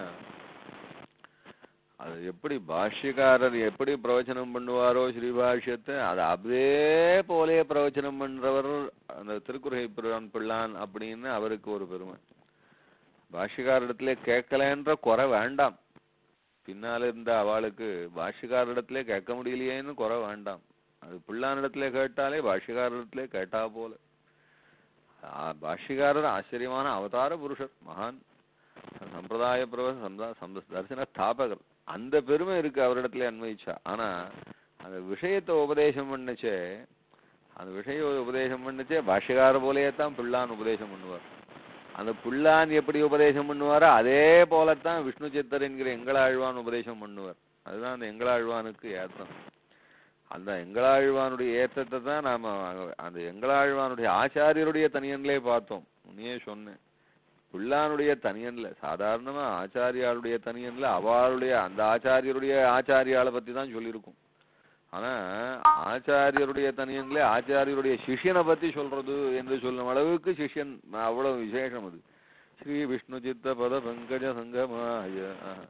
அது எப்படி பாஷ்யக்காரர் எப்படி பிரவச்சனம் பண்ணுவாரோ ஸ்ரீபாஷ்யத்தை அது அப்படியே போலே பிரவச்சனம் பண்றவர் அந்த திருக்குறை பிரான் பிள்ளான் அப்படின்னு அவருக்கு ஒரு பெருமை பாஷ்யக்காரிடத்திலே கேட்கலன்ற குறை வேண்டாம் பின்னால இருந்த அவளுக்கு பாஷ்யக்காரிடத்திலே கேட்க முடியலையேன்னு குறை வேண்டாம் அது பிள்ளானிடத்திலே கேட்டாலே பாஷ்யக்காரிடத்திலே கேட்டா போல ஆ, பாஷ்யக்காரர் ஆச்சரியமான அவதார புருஷர் மகான் சம்பிரதாய பிரவ சந்தா- சந்த- தரிசன ஸ்தாபகர் அந்த பெருமை இருக்கு அவரிடத்துல அன்வயிச்சா ஆனா அந்த விஷயத்தை உபதேசம் பண்ணுச்சே அந்த விஷய உபதேசம் பண்ணுச்சே பாஷ்யக்கார போலயே தான் பிள்ளான் உபதேசம் பண்ணுவார் அந்த பிள்ளான் எப்படி உபதேசம் பண்ணுவாரோ அதே போலத்தான் விஷ்ணு சித்தர் என்கிற எங்களாழ்வான் உபதேசம் பண்ணுவார் அதுதான் அந்த எங்களாழ்வானுக்கு ஏத்தம் அந்த எங்களாழ்வானுடைய ஏத்தத்தை தான் நாம அந்த எங்களாழ்வானுடைய ஆச்சாரியருடைய தனியன்லே பார்த்தோம் உன்னையே சொன்னேன் பிள்ளானுடைய தனியன்ல சாதாரணமா ஆச்சாரியாளுடைய தனியன்ல அவளுடைய அந்த ஆச்சாரியருடைய ஆச்சாரியாளை பத்தி தான் சொல்லியிருக்கும் ஆனா ஆச்சாரியருடைய தனியன்ல ஆச்சாரியருடைய சிஷ்யனை பத்தி சொல்றது என்று சொல்லும் அளவுக்கு சிஷ்யன் அவ்வளவு விசேஷம் அது श्रीविष्णुचित्तपदपङ्कजसङ्गमाय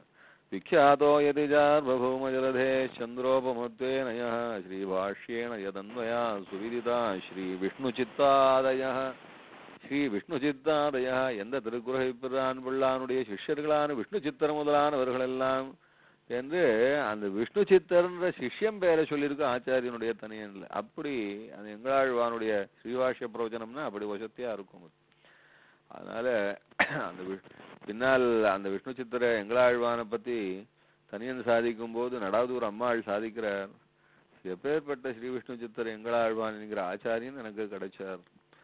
विख्यातो यतिजार्वभौमजलधे चन्द्रोपमत्वेन यः श्रीभाष्येण यदन्वया सुविदिता श्रीविष्णुचित्तादयः ஸ்ரீ விஷ்ணு சித்தாதயா எந்த திருக்குறளை பிரான் பிள்ளானுடைய சிஷ்யர்களான விஷ்ணு சித்தர் முதலானவர்கள் எல்லாம் என்று அந்த விஷ்ணு சித்தர்ன்ற சிஷ்யம் பேரை சொல்லியிருக்கு ஆச்சாரியனுடைய தனியன்ல அப்படி அந்த எங்களாழ்வானுடைய ஸ்ரீவாஷ்ய பிரவச்சனம்னா அப்படி வசத்தியா இருக்கும் அது. அதனால அந்த வி- பின்னால் அந்த விஷ்ணு சித்தரை எங்களாழ்வானை பத்தி தனியன் சாதிக்கும் போது நடாதூர் அம்மாள் சாதிக்கிறார் எப்பேற்பட்ட ஸ்ரீ விஷ்ணு சித்தர் எங்களாழ்வான் என்கிற ஆச்சாரியன் எனக்கு கிடைச்சார்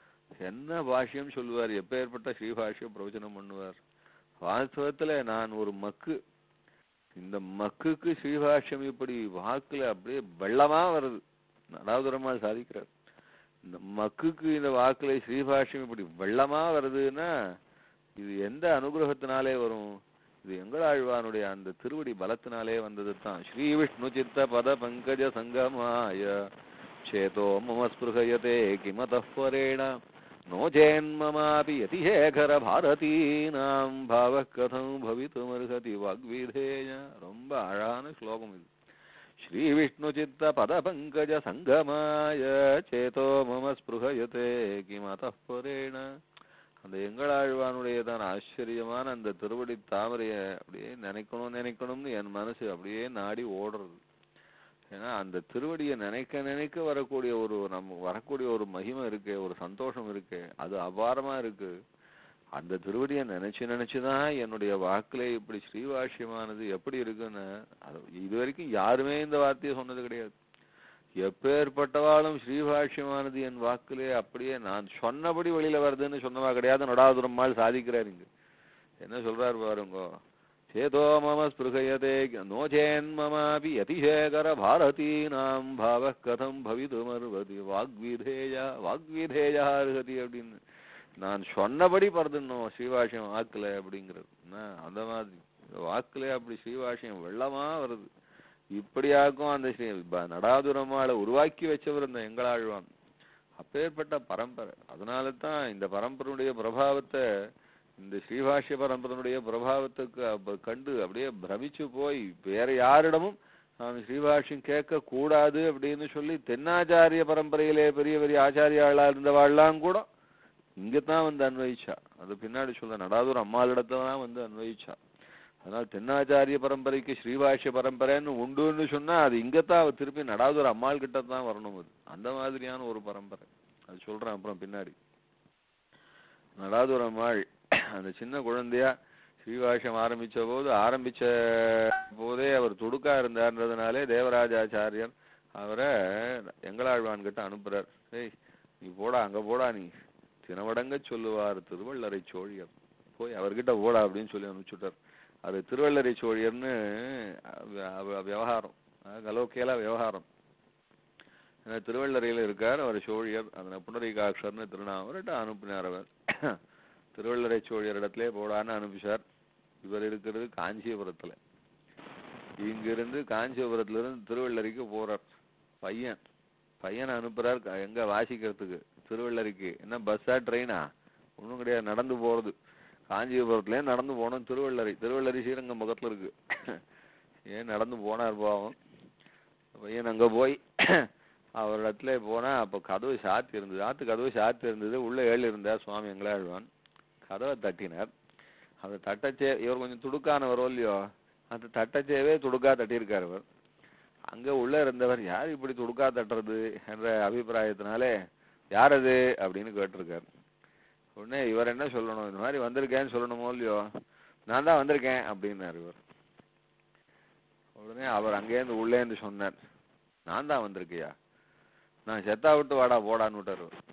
என்ன பாஷ்யம் சொல்லுவார் எப்பேற்பட்ட ஸ்ரீபாஷ்யம் பிரவச்சனம் பண்ணுவார் வாஸ்தவத்துல நான் ஒரு மக்கு இந்த மக்குக்கு ஸ்ரீபாஷ்யம் இப்படி வாக்குல அப்படியே வெள்ளமா வருது நடாதுரமா சாதிக்கிறார் இந்த மக்குக்கு இந்த வாக்குல ஸ்ரீபாஷ்யம் இப்படி வெள்ளமா வருதுன்னா இது எந்த அனுகிரகத்தினாலே வரும் இது எங்களாழ்வானுடைய அந்த திருவடி பலத்தினாலே வந்தது தான் ஸ்ரீ விஷ்ணு சித்த பத பங்கஜ சங்கமாய சேதோ மம ஸ்பிருகயதே கிமதः பரேண नो चेन्ममापि यतिशेखर பாரதீனாம் பாவ கதம் பவித்துமர்ஹதி வாக்விதேய ரொம்ப அழகான ஸ்லோகம் இது ஸ்ரீ விஷ்ணு சித்த பத பங்கஜ சங்கமாய சேதோ மம ஸ்பிருகயதே கிமத பரேண அந்த எங்களாழ்வானுடைய தான் ஆச்சரியமான அந்த திருவடி தாமரைய அப்படியே நினைக்கணும் நினைக்கணும்னு என் மனசு அப்படியே நாடி ஓடுறது ஏன்னா அந்த திருவடியை நினைக்க நினைக்க வரக்கூடிய ஒரு நம்ம வரக்கூடிய ஒரு மகிமை இருக்கு ஒரு சந்தோஷம் இருக்கு அது அபாரமா இருக்கு அந்த திருவடியை நினைச்சு நினைச்சுதான் என்னுடைய வாக்குல இப்படி ஸ்ரீவாஷ்யமானது எப்படி இருக்குன்னு அது இது வரைக்கும் யாருமே இந்த வார்த்தையை சொன்னது கிடையாது எப்பேற்பட்டவாளும் ஸ்ரீபாஷ்யமானது என் வாக்குலே அப்படியே நான் சொன்னபடி வெளியில வருதுன்னு சொன்னவா கிடையாது நடாதுரம்மாள் சாதிக்கிறார் இங்க என்ன சொல்றாரு பாருங்க சேதோ மம ஸ்பிருகயதே நோச்சேன்மமாபி யதிசேகர பாரதீனாம் பாவ கதம் பவிதுமர்வதி வாக்விதேயா வாக்விதேயா அருகதி அப்படின்னு நான் சொன்னபடி பறந்துடணும் ஸ்ரீவாஷ்யம் வாக்குல அப்படிங்கிறது என்ன, அந்த மாதிரி வாக்குல அப்படி ஸ்ரீவாஷ்யம் வெள்ளமா வருது இப்படியாக்கும் அந்த ஸ்ரீ ப- நடாதுரமாளை உருவாக்கி வச்சவர் இந்த எங்களாழ்வான் அப்பேற்பட்ட பரம்பரை அதனால தான் இந்த பரம்பரையுடைய பிரபாவத்தை இந்த ஸ்ரீபாஷ்ய பரம்பரனுடைய பிரபாவத்துக்கு அப்ப கண்டு அப்படியே பிரமிச்சு போய் வேற யாரிடமும் நான் ஸ்ரீபாஷ்யம் கேட்க கூடாது அப்படின்னு சொல்லி தென்னாச்சாரிய பரம்பரையிலே பெரிய பெரிய ஆச்சாரியாளா இருந்தவாள்லாம் கூட இங்கத்தான் வந்து அன்வயிச்சா அது பின்னாடி சொல்ல நடாதூர் அம்மாளிடத்துல தான் வந்து அன்வயிச்சா அதனால தென்னாச்சாரிய பரம்பரைக்கு ஸ்ரீபாஷ்ய பரம்பரைன்னு உண்டுன்னு சொன்னா அது இங்கத்தான் அவ திருப்பி நடாதூர் அம்மாள் கிட்ட தான் வரணும் அது அந்த மாதிரியான ஒரு பரம்பரை அது சொல்றேன் அப்புறம் பின்னாடி நடாதூர் அம்மாள் அந்த சின்ன குழந்தையா ஸ்ரீவாஷ்யம் ஆரம்பிச்ச போது ஆரம்பிச்ச போதே அவர் துடுக்கா இருந்தார்ன்றதுனாலே தேவராஜாச்சாரியர் அவரை எங்களாழ்வான் கிட்ட அனுப்புறார் ஏய் நீ போடா அங்க போடா நீ தினவடங்க சொல்லுவார் திருவள்ளரை சோழியர் போய் அவர்கிட்ட போடா அப்படின்னு சொல்லி அனுப்பிச்சுட்டார் அது திருவள்ளரை சோழியர்னு அவ- அவ- விவகாரம் கலோக்கியலா விவகாரம் அஹ் திருவள்ளரையில இருக்கார் அவர் சோழியர் அந்த புனரிகாட்சர்னு திருநாமர்கிட்ட அனுப்பினார் அவர் திருவள்ளரை சோழியர் இடத்திலே போடான்னு அனுப்பிச்சார் இவர் இருக்கிறது காஞ்சிபுரத்துல இங்கிருந்து காஞ்சிபுரத்துல இருந்து திருவள்ளரிக்கு போறார் பையன் பையனை அனுப்புறார் க- எங்க வாசிக்கிறதுக்கு திருவள்ளரிக்கு என்ன பஸ்ஸா ட்ரெயினா ஒண்ணும் கிடையாது நடந்து போறது காஞ்சிபுரத்துல நடந்து போனோம் திருவள்ளரி திருவள்ளரி ஸ்ரீரங்கம் பக்கத்துல இருக்கு ஏன் நடந்து போனார் பாவம் பையன் அங்க போய் அவர் இடத்துல போனா அப்ப கதவு சாத்தி இருந்தது ஆத்து கதவு சாத்தி இருந்தது உள்ள ஏழு இருந்தார் சுவாமி எங்களாழ்வான் கதவை தட்டினார் அந்த தட்டச்சே இவர் கொஞ்சம் துடுக்கானவரோ இல்லையோ அந்த தட்டச்சேவே துடுக்கா தட்டியிருக்கார் அவர் அங்க உள்ள இருந்தவர் யார் இப்படி துடுக்கா தட்டுறது என்ற அபிப்பிராயத்தினாலே யார் அது அப்படின்னு கேட்டிருக்காரு உடனே இவர் என்ன சொல்லணும் இந்த மாதிரி வந்திருக்கேன்னு சொல்லணுமோ இல்லையோ நான் தான் வந்திருக்கேன் அப்படின்னாரு இவர் உடனே அவர் அங்கேருந்து உள்ளேந்து சொன்னார் நான் தான் வந்திருக்கியா நான் செத்தா விட்டு வாடா போடான்னு விட்டாரு இவர்.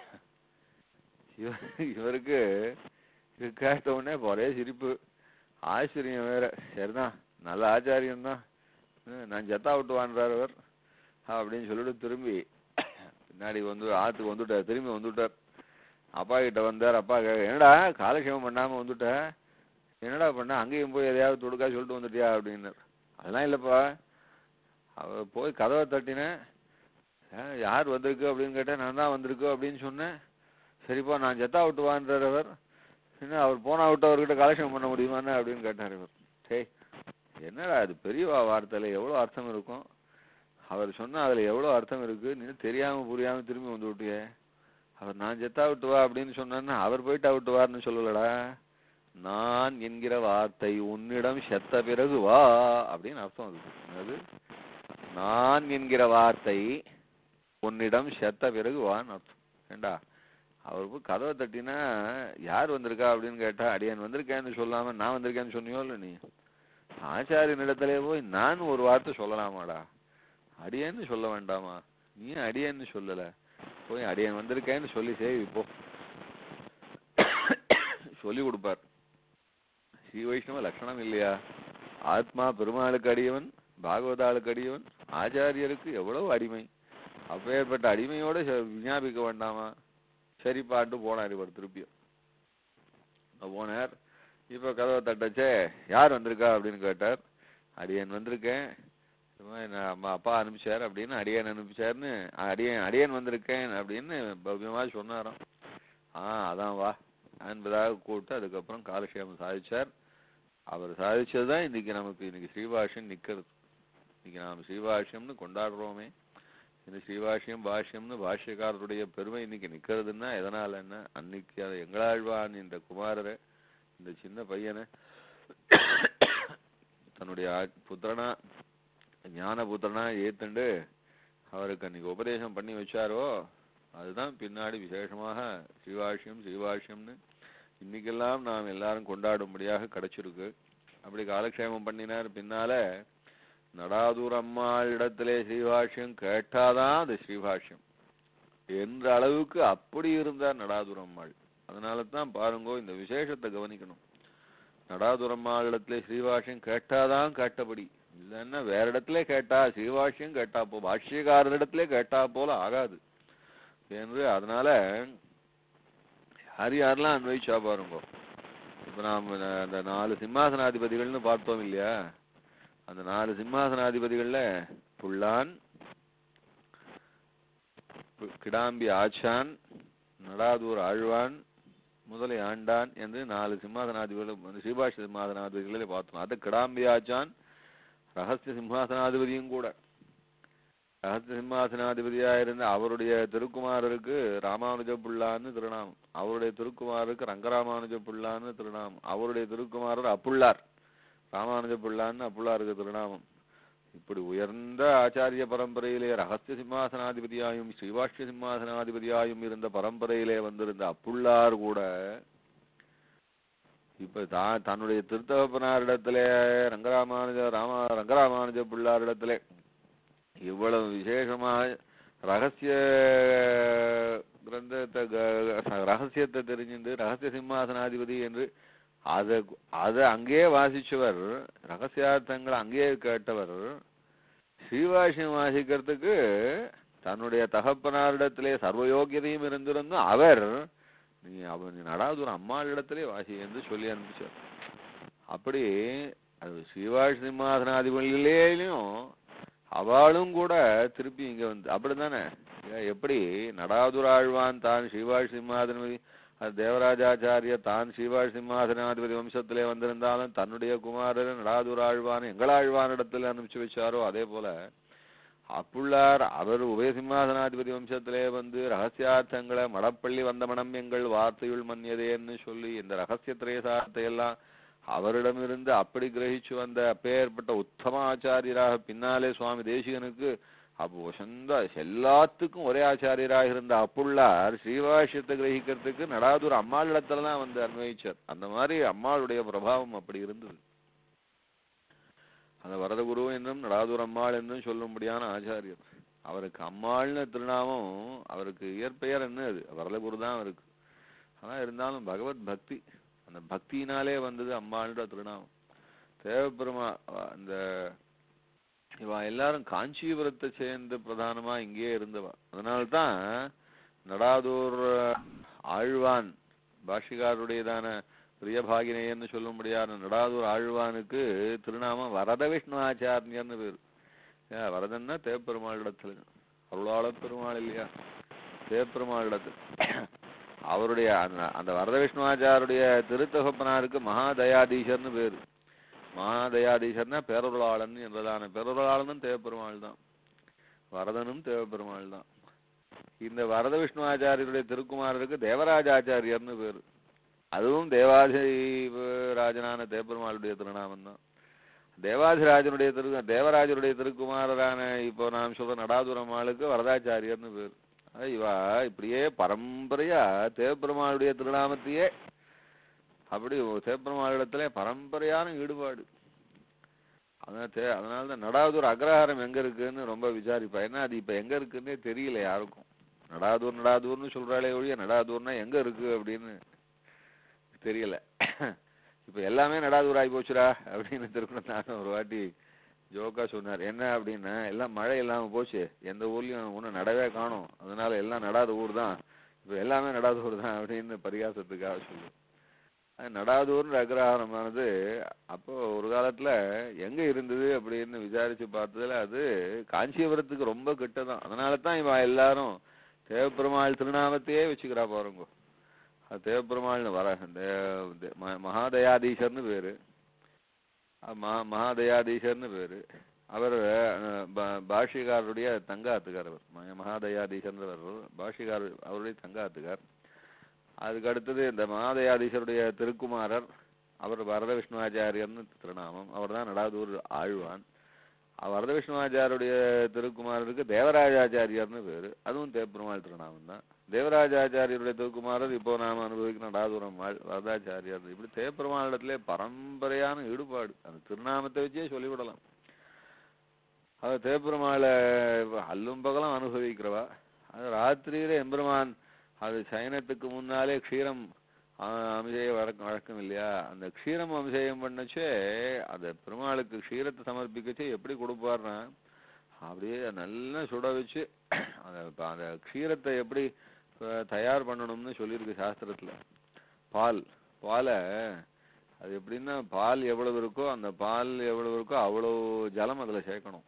இவர் இவருக்கு இது கேட்ட உடனே ஒரே சிரிப்பு ஆச்சரியம் வேற சரிதான் நல்ல ஆச்சாரியம் தான் நான் செத்தா விட்டு வான்றார் அவர் அப்படின்னு சொல்லிட்டு திரும்பி பின்னாடி வந்து ஆத்துக்கு வந்துட்டார் திரும்பி வந்துட்டார் அப்பா கிட்ட வந்தார் அப்பா கே- என்னடா காலக்ஷேபம் பண்ணாம வந்துட்ட என்னடா பண்ண அங்கேயும் போய் எதையாவது துடுக்கா சொல்லிட்டு வந்துட்டியா அப்படின்னார் அதெல்லாம் இல்லப்பா அவ போய் கதவை தட்டினேன் "ஏன், யார் வந்திருக்கு அப்படின்னு கேட்டேன் நான் தான் வந்திருக்கு அப்படின்னு சொன்னேன் சரிப்பா நான் செத்தா விட்டு வான்றார் அவர் என்ன அவர் போனா விட்டு அவர்கிட்ட கலெக்ஷன் பண்ண முடியுமான்னு அப்படின்னு கேட்டார் இவர் டேய் என்னடா அது பெரியவா வார்த்தையில எவ்வளவு அர்த்தம் இருக்கும் அவர் சொன்னா அதுல எவ்வளவு அர்த்தம் இருக்கு நீ தெரியாம புரியாம திரும்பி வந்து விட்டியே அவர் நான் செத்தா விட்டு வா அப்படின்னு சொன்னா அவர் போயிட்டா விட்டு வான்னு சொல்லலடா நான் என்கிற வார்த்தை உன்னிடம் செத்த பிறகு வா அப்படின்னு அர்த்தம் அது அது நான் என்கிற வார்த்தை உன்னிடம் செத்த பிறகு வான்னு அர்த்தம் ஏண்டா அவர் போய் கதவை தட்டினா யார் வந்திருக்கா அப்படின்னு கேட்டா அடியான் வந்திருக்கேன்னு சொல்லாம நான் வந்திருக்கேன்னு சொன்னியோ இல்ல நீ ஆச்சாரியன் இடத்துல போய் நான் ஒரு வார்த்தை சொல்லலாமாடா அடியேன்னு சொல்ல வேண்டாமா நீ அடியேன்னு சொல்லல போய் அடியன் வந்திருக்கேன்னு சொல்லி சேவி போ சொல்லி கொடுப்பார் ஸ்ரீ வைஷ்ணவ லட்சணம் இல்லையா ஆத்மா பெருமாளுக்கு அடியவன் பாகவதாளுக்கு அடியவன் ஆச்சாரியருக்கு எவ்வளவு அடிமை அப்பேற்பட்ட அடிமையோட ச- விஞ்ஞாபிக்க வேண்டாமா சரி பாட்டு போனார் இவர் திருப்பியும் போனார் இப்ப கதவை தட்டச்சே யார் வந்திருக்கா அப்படின்னு கேட்டார் அடியன் வந்திருக்கேன் சும்மா என்ன அம்மா அப்பா அனுப்பிச்சார் அப்படின்னு அடியன் அனுப்பிச்சாருன்னு அடியன் அடியன் வந்திருக்கேன் அப்படின்னு பவ்யமா சொன்னாராம் ஆ அதான் வா என்பதாக கூப்பிட்டு அதுக்கப்புறம் காலக்ஷேமம் சாதிச்சார் அவர் சாதிச்சதுதான் இன்னைக்கு நமக்கு இன்னைக்கு ஸ்ரீபாஷ்யம் நிக்கிறது இன்னைக்கு நாம் ஸ்ரீபாஷ்யம்னு கொண்டாடுறோமே இந்த ஸ்ரீபாஷ்யம் பாஷ்யம்னு பாஷ்யக்காரருடைய பெருமை இன்னைக்கு நிக்கிறதுன்னா எதனால என்ன அன்னைக்கு அதை எங்களாழ்வான் இந்த குமாரரை இந்த சின்ன பையனை தன்னுடைய ஆ- புத்திரனா ஞான புத்திரனா ஏத்துண்டு அவருக்கு அன்னைக்கு உபதேசம் பண்ணி வச்சாரோ அதுதான் பின்னாடி விசேஷமாக ஸ்ரீபாஷ்யம் ஸ்ரீபாஷ்யம்னு இன்னைக்கெல்லாம் நாம் எல்லாரும் கொண்டாடும்படியாக கிடைச்சிருக்கு அப்படி காலக்ஷேமம் பண்ணினார் பின்னால நடாதூர் அம்மாள் இடத்திலே ஸ்ரீபாஷ்யம் கேட்டாதான் அது ஸ்ரீபாஷ்யம் என்ற அளவுக்கு அப்படி இருந்தார் நடாதூர் அம்மாள் அதனால தான் பாருங்கோ இந்த விசேஷத்தை கவனிக்கணும் நடாதூர் அம்மாள் இடத்திலே ஸ்ரீபாஷ்யம் கேட்டாதான் கேட்டபடி இல்லைன்னா வேற இடத்துல கேட்டா ஸ்ரீபாஷ்யம் கேட்டா போ பாஷ்யக்காரரிடத்திலே கேட்டா போல ஆகாது என்று அதனால யார் யாரெல்லாம் அன்வைச்சா பாருங்க இப்ப நாம ந- அந்த நாலு சிம்மாசனாதிபதிகள்னு பார்த்தோம் இல்லையா அந்த நாலு சிம்மாசனாதிபதிகள்ல புல்லான் பு- கிடாம்பி ஆச்சான் நடாதூர் ஆழ்வான் முதலை ஆண்டான் என்று நாலு சிம்மாசனாதிபதிகள் வந்து ஸ்ரீபாஷ சிம்மாசனாதிபதிகளே பார்த்தோம் அது கிடாம்பி ஆச்சான் ரகசிய சிம்மாசனாதிபதியும் கூட ரகசிய சிம்மாசனாதிபதியா இருந்த அவருடைய திருக்குமாரருக்கு ராமானுஜ புல்லான்னு திருநாமம் அவருடைய திருக்குமாரருக்கு ரங்கராமானுஜ புல்லான்னு திருநாமம் அவருடைய திருக்குமாரர் அப்புள்ளார் ராமானுஜ புல்லான்னு அப்புள்ளாருக்கு திருநாமம் இப்படி உயர்ந்த ஆச்சாரிய பரம்பரையிலே ரகசிய சிம்மாசனாதிபதியாயும் ஸ்ரீவாஷ்ய சிம்மாசனாதிபதியாயும் இருந்த பரம்பரையிலே வந்திருந்த அப்புள்ளார் கூட இப்ப தான் தன்னுடைய திருத்தகப்பனாரிடத்திலே ரங்கராமானுஜ ராமா ரங்கராமானுஜ பிள்ளாரிடத்திலே இவ்வளவு விசேஷமாக ரகசிய கிரந்தத்தை க- ரகசியத்தை தெரிஞ்சுண்டு ரகசிய சிம்மாசனாதிபதி என்று அதை அதை அங்கேயே வாசிச்சவர் ரகசியார்த்தங்களை அங்கேயே கேட்டவர் ஸ்ரீவாஷ்யம் வாசிக்கிறதுக்கு தன்னுடைய தகப்பனாரிடத்திலே சர்வயோக்கியதையும் இருந்திருந்தும் அவர் நீ அவன் நடாதூர் அம்மாளிடத்திலே வாசி என்று சொல்லி அனுப்பிச்சார் அப்படி அது ஸ்ரீவாஷ் சிம்மாசனாதிபதியிலேயும் அவளும் கூட திருப்பி இங்க வந்து அப்படிதானே ஏன் எப்படி நடாதுர ஆழ்வான் தான் ஸ்ரீவாஷ் சிம்மாசனாதிபதி அது தேவராஜாச்சாரிய தான் ஸ்ரீவாஷ் சிம்மாசனாதிபதி வம்சத்திலே வந்திருந்தாலும் தன்னுடைய குமாரர் நடாதுர ஆழ்வான் எங்களாழ்வானிடத்தில் அனுப்பிச்சு வச்சாரோ அதே போல அப்புள்ளார் அவர் உபய சிம்மாசனாதிபதி வம்சத்திலே வந்து ரகசியார்த்தங்களை மடப்பள்ளி வந்த மனம் எங்கள் வார்த்தையுள் மன்னியதேன்னு சொல்லி இந்த ரகசிய திரேசார்த்தை எல்லாம் அவரிடமிருந்து அப்படி கிரகிச்சு வந்த அப்பேற்பட்ட உத்தம ஆச்சாரியராக பின்னாலே சுவாமி தேசிகனுக்கு அப்போ வசந்த எல்லாத்துக்கும் ஒரே ஆச்சாரியராக இருந்த அப்புள்ளார் ஸ்ரீவாஷ்யத்தை கிரகிக்கிறதுக்கு நடாதூர் அம்மாளிடத்துல தான் வந்து அன்வயிச்சார் அந்த மாதிரி அம்மாளுடைய பிரபாவம் அப்படி இருந்தது அந்த வரதகுரு என்றும் நடாதூர் அம்மாள் என்றும் சொல்லும்படியான ஆச்சாரியர் அவருக்கு அம்மாள்னு திருநாமம் அவருக்கு இயற்பெயர் என்ன அது வரதகுரு தான் அவருக்கு ஆனா இருந்தாலும் பகவத் பக்தி அந்த பக்தியினாலே வந்தது அம்மாள்ன்ற திருநாமம் தேவப்பெருமா அந்த இவா எல்லாரும் காஞ்சிபுரத்தை சேர்ந்து பிரதானமா இங்கேயே இருந்தவா அதனால்தான் நடாதூர் ஆழ்வான் பாஷிகாருடையதான பிரியபாகினேயன்னு சொல்லும்படியான நடாதூர் ஆழ்வானுக்கு திருநாமம் வரத விஷ்ணு ஆச்சாரியர்னு பேரு ஏன் வரதன்னா தேவப்பெருமாள் இடத்துல அருளாள பெருமாள் இல்லையா தேவப்பெருமாள் இடத்துல அவருடைய அந்த அந்த வரத விஷ்ணுவாச்சாருடைய திருத்தகப்பனாருக்கு மகாதயாதீசர்னு பேரு மகாதயாதீசர்னா பேரொருளாளன் என்பதான பேரொருளாளனும் தேவப்பெருமாள் தான் வரதனும் தேவப்பெருமாள் தான் இந்த வரத விஷ்ணுவாச்சாரியருடைய திருக்குமாரருக்கு தேவராஜாச்சாரியர்னு பேரு அதுவும் தேவாதி ராஜனான தேவப்பெருமாளுடைய திருநாமம் தான் தேவாதிராஜனுடைய திரு தேவராஜருடைய திருக்குமாரரான இப்போ நாம் சொல்ற நடாதுரம்மாளுக்கு வரதாச்சாரியர்னு பேர் அது இவா இப்படியே பரம்பரையா தேவப்பெருமாளுடைய திருநாமத்தையே அப்படி தேவப்பெருமாளிடத்துல பரம்பரையான ஈடுபாடு அதான் தே அதனால தான் நடாதூர் அக்ரஹாரம் எங்க இருக்குன்னு ரொம்ப விசாரிப்பா ஏன்னா அது இப்ப எங்க இருக்குன்னே தெரியல யாருக்கும் நடாதூர் நடாதூர்னு சொல்றாளே ஒழிய நடாதூர்னா எங்க இருக்கு அப்படின்னு தெரியல இப்ப எல்லாமே நடாதூர் ஆகி போச்சுடா அப்படின்னு திருக்குறந்தான ஒரு வாட்டி ஜோக்கா சொன்னார் என்ன அப்படின்னா எல்லாம் மழை இல்லாம போச்சு எந்த ஊர்லயும் ஒன்றும் நடவே காணும் அதனால எல்லாம் நடாத ஊர் தான் இப்ப எல்லாமே நடாத ஊர் தான் அப்படின்னு பரிகாசத்துக்காக சொல்லு அது நடாதூர்ன்ற அக்ரஹாரமானது அப்போ ஒரு காலத்துல எங்க இருந்தது அப்படின்னு விசாரிச்சு பார்த்ததுல அது காஞ்சிபுரத்துக்கு ரொம்ப கிட்ட தான் அதனால தான் இவன் எல்லாரும் தேவப்பெருமாள் திருநாமத்தையே வச்சுக்கிறா பாருங்க அது தேவப்பெருமாள்னு வர தே- தே- ம- மகாதயாதீசர்னு பேரு அஹ் மகா மகாதயாதீசர்னு பேரு அவர் அஹ், பா- பாஷ்யக்காரருடைய தங்காத்துக்கார் அவர் ம- மகாதயாதீசர்ன்றவர் பாஷ்யக்காரர் அவருடைய தங்காத்துக்கார் அதுக்கு அடுத்தது இந்த மகாதயாதீசருடைய திருக்குமாரர் அவர் வரத விஷ்ணுவாச்சாரியர்னு திருநாமம் அவர் தான் நடாதூர் ஆழ்வான் அவர் வரத விஷ்ணுவாச்சாரியருடைய திருக்குமாரருக்கு தேவராஜாச்சாரியர்னு பேரு அதுவும் தேப்பெருமாள் திருநாமம் தான் தேவராஜாச்சாரியருடைய திருக்குமாரர் இப்போ நாம அனுபவிக்கிற நடாதுரம் வரதாச்சாரியார் இப்படி தேப்பெருமாளிடத்திலே பரம்பரையான ஈடுபாடு அந்த திருநாமத்தை வச்சே சொல்லிவிடலாம் அது தேப்பெருமாளை அல்லும் பகலும் அனுபவிக்கிறவா அது ராத்திரியில எம்பெருமான் அது சயனத்துக்கு முன்னாலே க்ஷீரம் ஆ- அபிஷேக வழக்கம் வழக்கம் இல்லையா அந்த க்ஷீரம் அபிஷேகம் பண்ணச்சே அந்த பெருமாளுக்கு க்ஷீரத்தை சமர்ப்பிக்கச்சே எப்படி கொடுப்பார்னா அப்படியே நல்லா சுட வச்சு அந்த இப்ப அந்த க்ஷீரத்தை எப்படி அஹ், தயார் பண்ணணும்னு சொல்லியிருக்கு சாஸ்திரத்துல பால் பாலை அது எப்படின்னா பால் எவ்வளவு இருக்கோ அந்த பால் எவ்வளவு இருக்கோ அவ்வளோ ஜலம் அதுல சேர்க்கணும்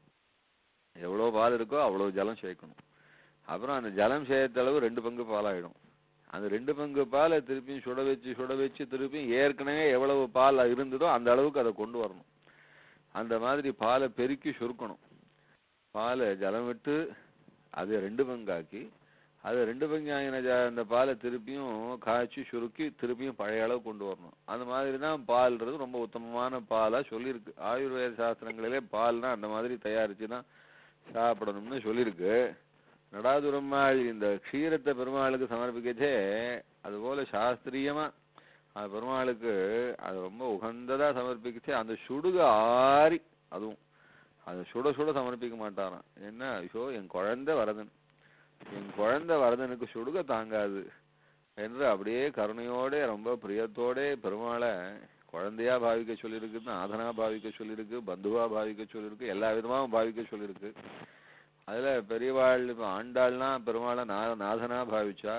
எவ்வளோ பால் இருக்கோ அவ்வளோ ஜலம் சேர்க்கணும் அப்புறம் அந்த ஜலம் சேர்த்த அளவு ரெண்டு பங்கு பாலாயிடும் அந்த ரெண்டு பங்கு பாலை திருப்பியும் சுட வச்சு சுட வச்சு திருப்பியும் ஏற்கனவே எவ்வளவு பால் இருந்ததோ அந்த அளவுக்கு அதை கொண்டு வரணும் அந்த மாதிரி பாலை பெருக்கி சுருக்கணும் பாலை ஜலம் விட்டு அதை ரெண்டு பங்காக்கி அது ரெண்டு பங்கு ஆகின ஜ- அந்த பாலை திருப்பியும் காய்ச்சி சுருக்கி திருப்பியும் பழைய அளவு கொண்டு வரணும் அந்த மாதிரி தான் பால்ன்றது ரொம்ப உத்தமமான பாலா சொல்லியிருக்கு ஆயுர்வேத சாஸ்திரங்களிலே பால்னா அந்த மாதிரி தயாரிச்சு தான் சாப்பிடணும்னு சொல்லியிருக்கு நடாதுரம்மாள் இந்த க்ஷீரத்தை பெருமாளுக்கு சமர்ப்பிக்கச்சே அதுபோல சாஸ்திரியமா அது பெருமாளுக்கு அது ரொம்ப உகந்ததா சமர்ப்பிக்கச்சே அந்த சுடுக ஆறி அதுவும் அது சுட சுட சமர்ப்பிக்க மாட்டாராம் என்ன ஐயோ என் குழந்தை வரதன் என் குழந்தை வரதனுக்கு சுடுக தாங்காது என்று அப்படியே கருணையோட ரொம்ப பிரியத்தோட பெருமாளை குழந்தையா பாவிக்க சொல்லியிருக்கு நாதனா பாவிக்க சொல்லியிருக்கு பந்துவா பாவிக்க சொல்லியிருக்கு எல்லா விதமாவும் பாவிக்க சொல்லியிருக்கு அதுல பெரியவாள் இப்ப ஆண்டாள்னா பெருமாளை நா நாதனா பாவிச்சா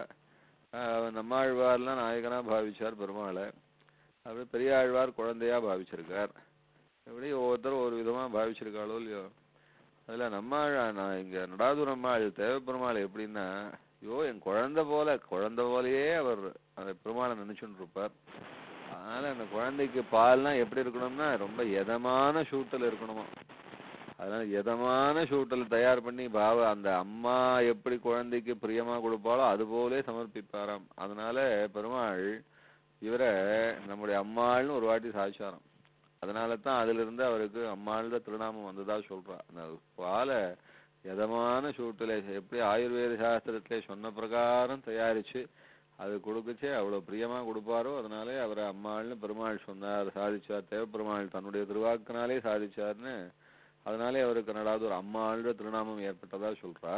ஆஹ் நம்மாழ்வார்லாம் நாயகனா பாவிச்சார் பெருமாளை அப்படியே பெரியாழ்வார் குழந்தையா பாவிச்சிருக்கார் இப்படி ஒவ்வொருத்தரும் ஒரு விதமா பாவிச்சிருக்காளோ இல்லையோ அதுல நம்மாழ் நான் இங்க நடாதுரம்மாள் தேவப்பெருமாள் எப்படின்னா ஐயோ என் குழந்தை போல குழந்தை போலயே அவர் அந்த பெருமாளை நினைச்சுட்டு இருப்பார் அதனால அந்த குழந்தைக்கு பால்னா எப்படி இருக்கணும்னா ரொம்ப எதமான சூட்டல் இருக்கணுமா அதனால எதமான சூட்டல் தயார் பண்ணி பாவ அந்த அம்மா எப்படி குழந்தைக்கு பிரியமா கொடுப்பாளோ அது போலே சமர்ப்பிப்பாராம் அதனால பெருமாள் இவரை நம்முடைய அம்மாள்னு ஒரு வாட்டி சாதிச்சாராம் அதனால தான் அதுல இருந்து அவருக்கு அம்மாள்ன்ற திருநாமம் வந்ததா சொல்றா அந்த பாலை எதமான சூட்டில் எப்படி ஆயுர்வேத சாஸ்திரத்திலே சொன்ன பிரகாரம் தயாரிச்சு அது கொடுக்கச்சே அவ்வளவு பிரியமா கொடுப்பாரோ அதனாலே அவரை அம்மாள்னு பெருமாள் சொன்னார் சாதிச்சார் தேவப்பெருமாள் தன்னுடைய திருவாக்கினாலே சாதிச்சார்னு அதனாலே அவருக்கு நடாது ஒரு அம்மாள்ன்ற திருநாமம் ஏற்பட்டதா சொல்றா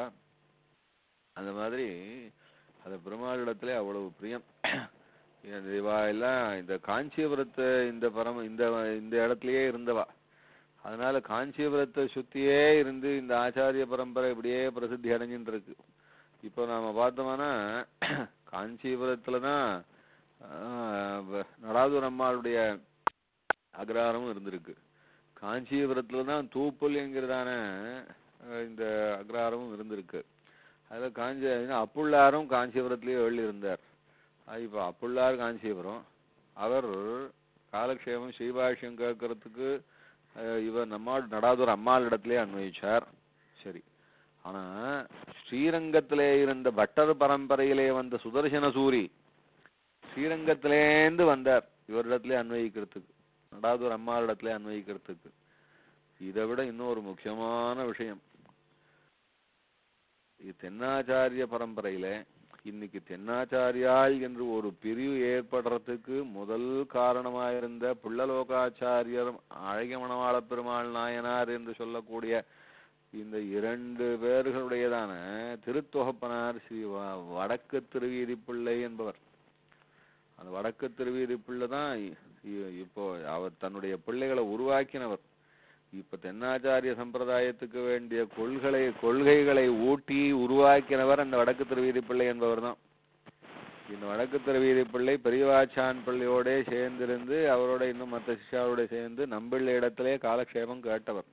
அந்த மாதிரி அந்த பெருமாளிடத்திலே அவ்வளவு பிரியம் இந்த இவா எல்லாம் இந்த காஞ்சிபுரத்து இந்த பரம இந்த இந்த இடத்துலயே இருந்தவா அதனால காஞ்சிபுரத்தை சுத்தியே இருந்து இந்த ஆச்சாரிய பரம்பரை இப்படியே பிரசித்தி அடைஞ்சுட்டு இருக்கு இப்போ நாம பார்த்தோம்னா காஞ்சிபுரத்துல தான் நடாதூர் அம்மாளுடைய அக்ரஹாரமும் இருந்திருக்கு காஞ்சிபுரத்துல தான் தூப்புல் என்கிறதான அஹ், இந்த அக்ரஹாரமும் இருந்திருக்கு அதுல காஞ்சி அப்புள்ளாரும் காஞ்சிபுரத்திலேயே எழுதி இருந்தார் அது இப்போ அப்புள்ளார் காஞ்சிபுரம் அவர் காலக்ஷேபம் ஸ்ரீபாஷ்யம் கேட்கறதுக்கு அஹ், இவர் நம்மால் நடாதூர் அம்மாள் இடத்திலே அன்வயிச்சார் சரி ஆனா ஸ்ரீரங்கத்திலே இருந்த பட்டர் பரம்பரையிலே வந்த சுதர்சன சூரி ஸ்ரீரங்கத்திலேந்து வந்தார் இவரிடத்திலே அன்வயிக்கிறதுக்கு நடாதூர் அம்மாள் இடத்திலே அன்வயிக்கிறதுக்கு இதை விட இன்னொரு முக்கியமான விஷயம் இது தென்னாச்சாரிய பரம்பரையில இன்னைக்கு தென்னாச்சாரியால் என்று ஒரு பிரிவு ஏற்படுறதுக்கு முதல் காரணமாயிருந்த புள்ளலோகாச்சாரியர் அழகிய மணவாள பெருமாள் நாயனார் என்று சொல்லக்கூடிய இந்த இரண்டு பேர்களுடையதான திருத்தொகப்பனார் ஸ்ரீ வ- வடக்கு திருவீதி பிள்ளை என்பவர் அந்த வடக்கு திருவீதி பிள்ளை தான் இ- இ- இப்போ அவர் தன்னுடைய பிள்ளைகளை உருவாக்கினவர் இப்ப தென்னாச்சாரிய சம்பிரதாயத்துக்கு வேண்டிய கொள்கை கொள்கைகளை ஊட்டி உருவாக்கினவர் அந்த வடக்கு திருவீதி பிள்ளை என்பவர் தான் இந்த வடக்கு திருவீதி பிள்ளை பெரியவாச்சான் பிள்ளையோட சேர்ந்திருந்து அவரோட இன்னும் மற்ற சிஷ்யாவோட சேர்ந்து நம்பிள்ளை இடத்திலே காலக்ஷேபம் கேட்டவர்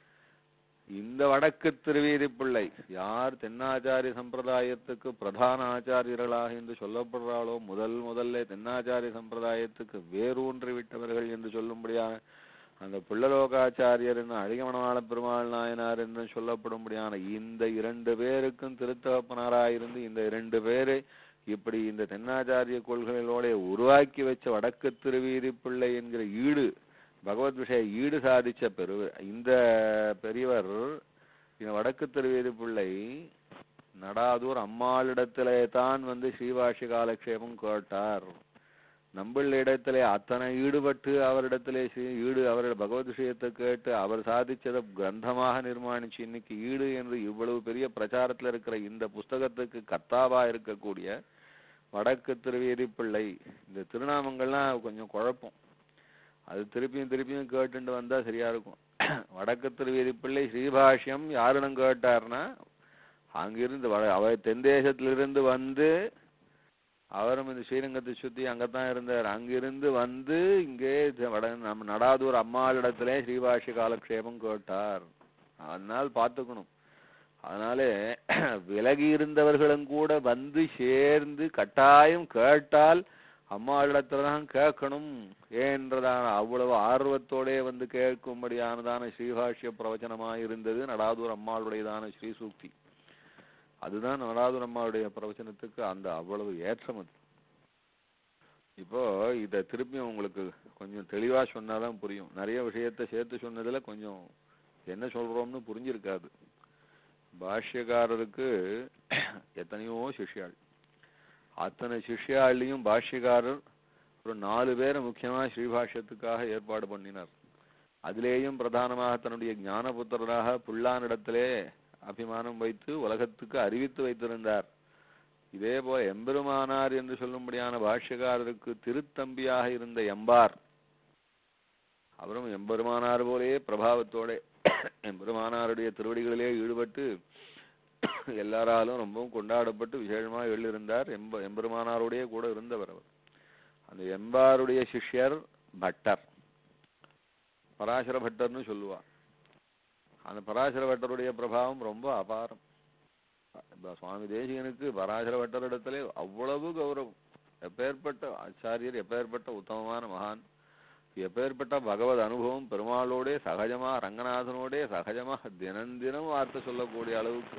இந்த வடக்கு திருவீதி பிள்ளை யார் தென்னாச்சாரிய சம்பிரதாயத்துக்கு பிரதான ஆச்சாரியர்களாக என்று சொல்லப்படுறாளோ முதல் முதல்ல தென்னாச்சாரிய சம்பிரதாயத்துக்கு வேரூன்றி விட்டவர்கள் என்று சொல்லும்படியான அந்த பிள்ளலோகாச்சாரியர் என்னும் அழகமணவாள பெருமாள் நாயனார் என்று சொல்லப்படும்படியான இந்த இரண்டு பேருக்கும் திருத்தகப்பனாராயிருந்து இந்த இரண்டு பேரை இப்படி இந்த தென்னாச்சாரிய கொள்கைகளோட உருவாக்கி வச்ச வடக்கு திருவீதி பிள்ளை என்கிற ஈடு பகவத் விஷய ஈடு சாதிச்ச பெரு இந்த பெரியவர் இந்த வடக்கு திருவீதி பிள்ளை நடாதூர் அம்மாளிடத்திலே தான் வந்து ஸ்ரீவாஷி காலக்ஷேபம் கேட்டார் நம்பிள்ள இடத்திலே அத்தனை ஈடுபட்டு அவரிடத்திலே ஸ்ரீ- ஈடு அவருடைய பகவத் விஷயத்தை கேட்டு அவர் சாதிச்சதை கிரந்தமாக நிர்மாணிச்சு இன்னைக்கு ஈடு என்று இவ்வளவு பெரிய பிரச்சாரத்துல இருக்கிற இந்த புஸ்தகத்துக்கு கர்த்தாவா இருக்கக்கூடிய வடக்கு திருவேதி பிள்ளை இந்த திருநாமங்கள்லாம் கொஞ்சம் குழப்பம் அது திருப்பியும் திருப்பியும் கேட்டுட்டு வந்தா சரியா இருக்கும் வடக்கு திருவேதி பிள்ளை ஸ்ரீபாஷ்யம் யாருன்னு கேட்டார்னா அங்கிருந்து வட அவர் தென்தேசத்திலிருந்து வந்து அவரும் இந்த ஸ்ரீரங்கத்தை சுத்தி அங்கதான் இருந்தார் அங்கிருந்து வந்து இங்கே இது வட நம்ம நடாதூர் அம்மாளிடத்திலே ஸ்ரீபாஷ்ய காலக்ஷேபம் கேட்டார் அதனால் பார்த்துக்கணும் அதனாலே விலகி இருந்தவர்களும் கூட வந்து சேர்ந்து கட்டாயம் கேட்டால் அம்மாளிடத்துல தான் கேட்கணும் ஏன்றதான அவ்வளவு ஆர்வத்தோடே வந்து கேட்கும்படியானதான ஸ்ரீபாஷ்ய பிரவச்சனமாக இருந்தது நடாதூர் அம்மாளுடையதான ஸ்ரீ சூக்தி அதுதான் நடாதூர் அம்மாவுடைய பிரவச்சனத்துக்கு அந்த அவ்வளவு ஏற்றம் அது இப்போ இத திருப்பியும் உங்களுக்கு கொஞ்சம் தெளிவா சொன்னாதான் புரியும் நிறைய விஷயத்தை சேர்த்து சொன்னதுல கொஞ்சம் என்ன சொல்றோம்னு புரிஞ்சிருக்காது பாஷ்யக்காரருக்கு எத்தனையோ சிஷ்யாள் அத்தனை சிஷ்யாள்லையும் பாஷ்யக்காரர் ஒரு நாலு பேரை முக்கியமா ஸ்ரீபாஷ்யத்துக்காக ஏற்பாடு பண்ணினார் அதிலேயும் பிரதானமாக தன்னுடைய ஞானபுத்திரராக புல்லானிடத்திலே அபிமானம் வைத்து உலகத்துக்கு அறிவித்து வைத்திருந்தார் இதே போல எம்பெருமானார் என்று சொல்லும்படியான பாஷ்யக்காரருக்கு திருத்தம்பியாக இருந்த எம்பார் அவரும் எம்பெருமானார் போலே பிரபாவத்தோட எம்பெருமானாருடைய திருவடிகளிலே ஈடுபட்டு எல்லாராலும் ரொம்பவும் கொண்டாடப்பட்டு விசேஷமா எழுந்திருந்தார் எம்ப எம்பெருமானாருடைய கூட இருந்தவர் அவர் அந்த எம்பாருடைய சிஷ்யர் பட்டர் பராசர பட்டர்னு சொல்லுவா அந்த பராசர பட்டருடைய பிரபாவம் ரொம்ப அபாரம் இப்ப சுவாமி தேசிகனுக்கு பராசர பட்டரிடத்திலே அவ்வளவு கௌரவம் எப்பேற்பட்ட ஆச்சாரியர் எப்பேற்பட்ட உத்தமமான மகான் எப்பேற்பட்ட பகவத் அனுபவம் பெருமாளோடே சகஜமா ரங்கநாதனோடே சகஜமா தினம் தினம் வார்த்தை சொல்லக்கூடிய அளவுக்கு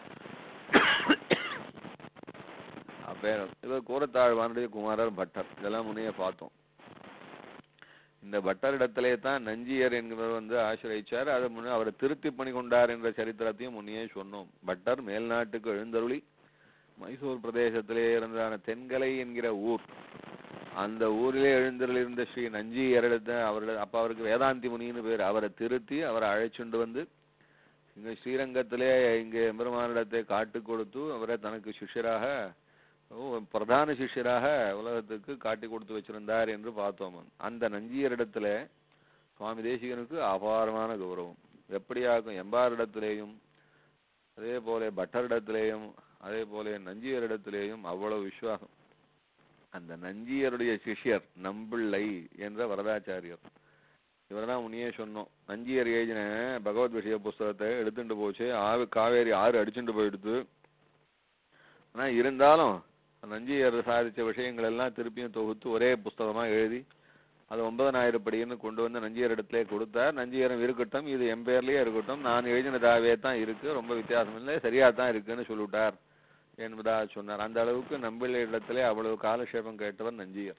அப்பேர் இவர் கூரத்தாழ்வானுடைய குமாரர் பட்டர் இதெல்லாம் முன்னையே பார்த்தோம் இந்த பட்டரிடத்திலே தான் நஞ்சியர் என்கிறவர் வந்து ஆசிரியச்சார் அதை முன்னே அவரை திருத்தி பண்ணி கொண்டார் என்ற சரித்திரத்தையும் முன்னையே சொன்னோம் பட்டர் மேல்நாட்டுக்கு எழுந்தருளி மைசூர் பிரதேசத்திலே இருந்தான தென்கலை என்கிற ஊர் அந்த ஊரிலே எழுந்தருளிருந்த ஸ்ரீ நஞ்சியரிடத்த அவரிட அப்ப அவருக்கு வேதாந்தி முனின்னு பேர் அவரை திருத்தி அவரை அழைச்சுண்டு வந்து இங்க ஸ்ரீரங்கத்திலே இங்கே எம்பெருமானிடத்தை காட்டு கொடுத்து அவரை தனக்கு சிஷ்யராக ஓ, பிரதான சிஷ்யராக உலகத்துக்கு காட்டி கொடுத்து வச்சிருந்தார் என்று பார்த்தோம் அந்த நஞ்சியரிடத்துல சுவாமி தேசிகனுக்கு அபாரமான கௌரவம் எப்படியாகும் எம்பாரிடத்திலேயும் அதே போல பட்டரிடத்திலேயும் அதே போல நஞ்சியரிடத்திலேயும் அவ்வளவு விசுவாசம் அந்த நஞ்சியருடைய சிஷ்யர் நம்பிள்ளை என்ற வரதாச்சாரியர் இவர்தான் முன்னையே சொன்னோம் நஞ்சியர் எழுதின பகவத் விஷய புஸ்தகத்தை எடுத்துட்டு போச்சு ஆவு காவேரி ஆறு அடிச்சுட்டு போயிடுத்து ஆனா இருந்தாலும் நஞ்சியர் சாதிச்ச விஷயங்கள் எல்லாம் திருப்பியும் தொகுத்து ஒரே புஸ்தகமா எழுதி அது ஒன்பதனாயிரம் படின்னு கொண்டு வந்து நஞ்சியர் இடத்துல கொடுத்தார் நஞ்சியரம் இருக்கட்டும் இது என் பேர்லயே இருக்கட்டும் நான் எழுதினதாவே தான் இருக்கு ரொம்ப வித்தியாசம் இல்லை சரியா தான் இருக்குன்னு சொல்லிவிட்டார் என்பதா சொன்னார் அந்த அளவுக்கு நம்பிள்ளை இடத்திலே அவ்வளவு காலக்ஷேபம் கேட்டவர் நஞ்சியர்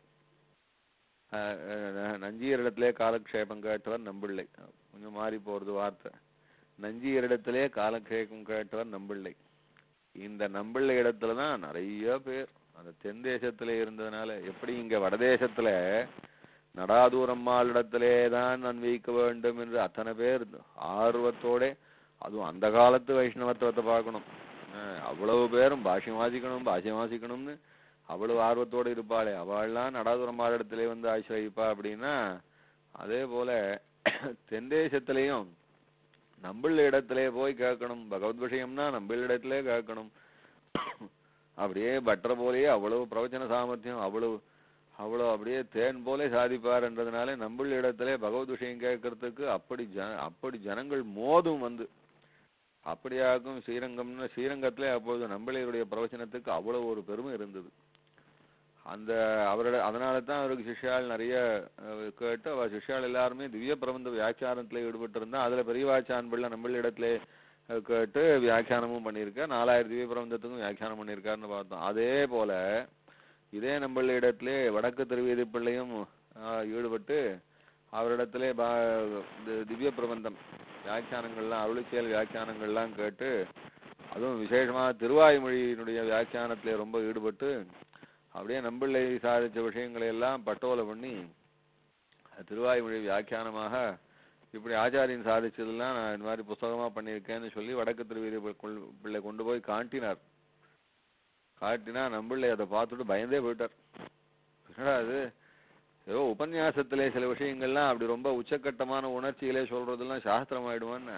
அஹ் அஹ் நஞ்சியர் இடத்திலே காலக்ஷேபம் கேட்டவர் நம்பிள்ளை கொஞ்சம் மாறி போறது வார்த்தை நஞ்சியர் இடத்திலே காலக்ஷேபம் கேட்டவர் நம்பிள்ளை இந்த நம்பிள்ளை இடத்துல தான் நிறைய பேர் அந்த தென் தேசத்திலே இருந்ததுனால எப்படி இங்க வடதேசத்துல நடாதூரம்மாள் இடத்திலே தான் அன்வைக்க வேண்டும் என்று அத்தனை பேர் ஆர்வத்தோட அதுவும் அந்த காலத்து வைஷ்ணவத்துவத்தை பார்க்கணும் அஹ் அவ்வளவு பேரும் பாஷ்யம் வாசிக்கணும் பாஷ்யம் வாசிக்கணும்னு அவ்வளவு ஆர்வத்தோட இருப்பாளே அவள்லாம் நடாதுரம்மாள் இடத்திலே வந்து ஆசிரயிப்பா அப்படின்னா அதே போல தென் தேசத்திலையும் நம்மள இடத்திலே போய் கேட்கணும் பகவத் விஷயம்னா நம்மள இடத்திலே கேட்கணும் அப்படியே பட்டர் போலயே அவ்வளவு பிரவச்சன சாமர்த்தியம் அவ்வளவு அவ்வளவு அப்படியே தேன் போல சாதிப்பார்ன்றதுனால நம்மள இடத்திலே பகவத் விஷயம் கேட்கறதுக்கு அப்படி ஜன அப்படி ஜனங்கள் மோதும் வந்து அப்படியாகும் ஸ்ரீரங்கம்னு ஸ்ரீரங்கத்திலே அப்பொழுது நம்பிளையருடைய பிரவச்சனத்துக்கு அவ்வளவு ஒரு பெருமை இருந்தது அந்த அவரோட அதனால தான் அவருக்கு சிஷ்யாள் நிறைய அஹ், கேட்டு அவ சிஷ்யாள் எல்லாருமே திவ்ய பிரபந்த வியாக்கியானத்துல ஈடுபட்டு இருந்தா அதுல பெரியவாச்சான் பிள்ளை நம்மள இடத்துல அஹ், கேட்டு வியாக்கியானமும் பண்ணியிருக்கார் நாலாயிரம் திவ்ய பிரபந்தத்துக்கும் வியாக்கியானம் பண்ணியிருக்காருன்னு பார்த்தோம் அதே போல இதே நம்மள இடத்திலே வடக்கு திருவேதி பிள்ளையும் ஆஹ், ஈடுபட்டு அவரிடத்திலே பா இந்த திவ்ய பிரபந்தம் வியாக்கியானங்கள்லாம் அருளிச்செயல் வியாக்கியானங்கள்லாம் கேட்டு அதுவும் விசேஷமா திருவாய்மொழியினுடைய வியாக்கியானத்திலே ரொம்ப ஈடுபட்டு அப்படியே நம்பிள்ளை சாதிச்ச விஷயங்களை எல்லாம் பட்டோலை பண்ணி திருவாய்மொழி வியாக்கியானமாக இப்படி ஆச்சாரியன் சாதிச்சதெல்லாம் நான் இந்த மாதிரி புஸ்தகமா பண்ணியிருக்கேன்னு சொல்லி வடக்கு திருவீதி பிள்ளை கொண்டு போய் காட்டினார் காட்டினா நம்பிள்ளை அதை பார்த்துட்டு பயந்தே போயிட்டார் என்னடா அது ஏதோ உபன்யாசத்திலே சில விஷயங்கள்லாம் அப்படி ரொம்ப உச்சக்கட்டமான உணர்ச்சிகளே சொல்றதெல்லாம் சாஸ்திரம் ஆயிடுவான்னு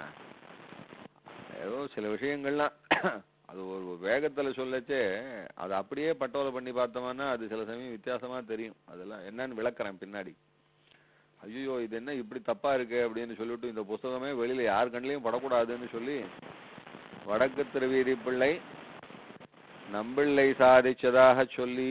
ஏதோ சில விஷயங்கள்லாம் அது ஒரு வேகத்துல சொல்லச்சே அது அப்படியே பட்டோலை பண்ணி பார்த்தோம்னா அது சில சமயம் வித்தியாசமா தெரியும் அதெல்லாம் என்னன்னு விளக்குறேன் பின்னாடி ஐயோ இது என்ன இப்படி தப்பா இருக்கு அப்படின்னு சொல்லிட்டு இந்த புஸ்தகமே வெளியில யார் கண்ணிலையும் படக்கூடாதுன்னு சொல்லி வடக்கு திருவீதி பிள்ளை நம்பிள்ளை சாதிச்சதாக சொல்லி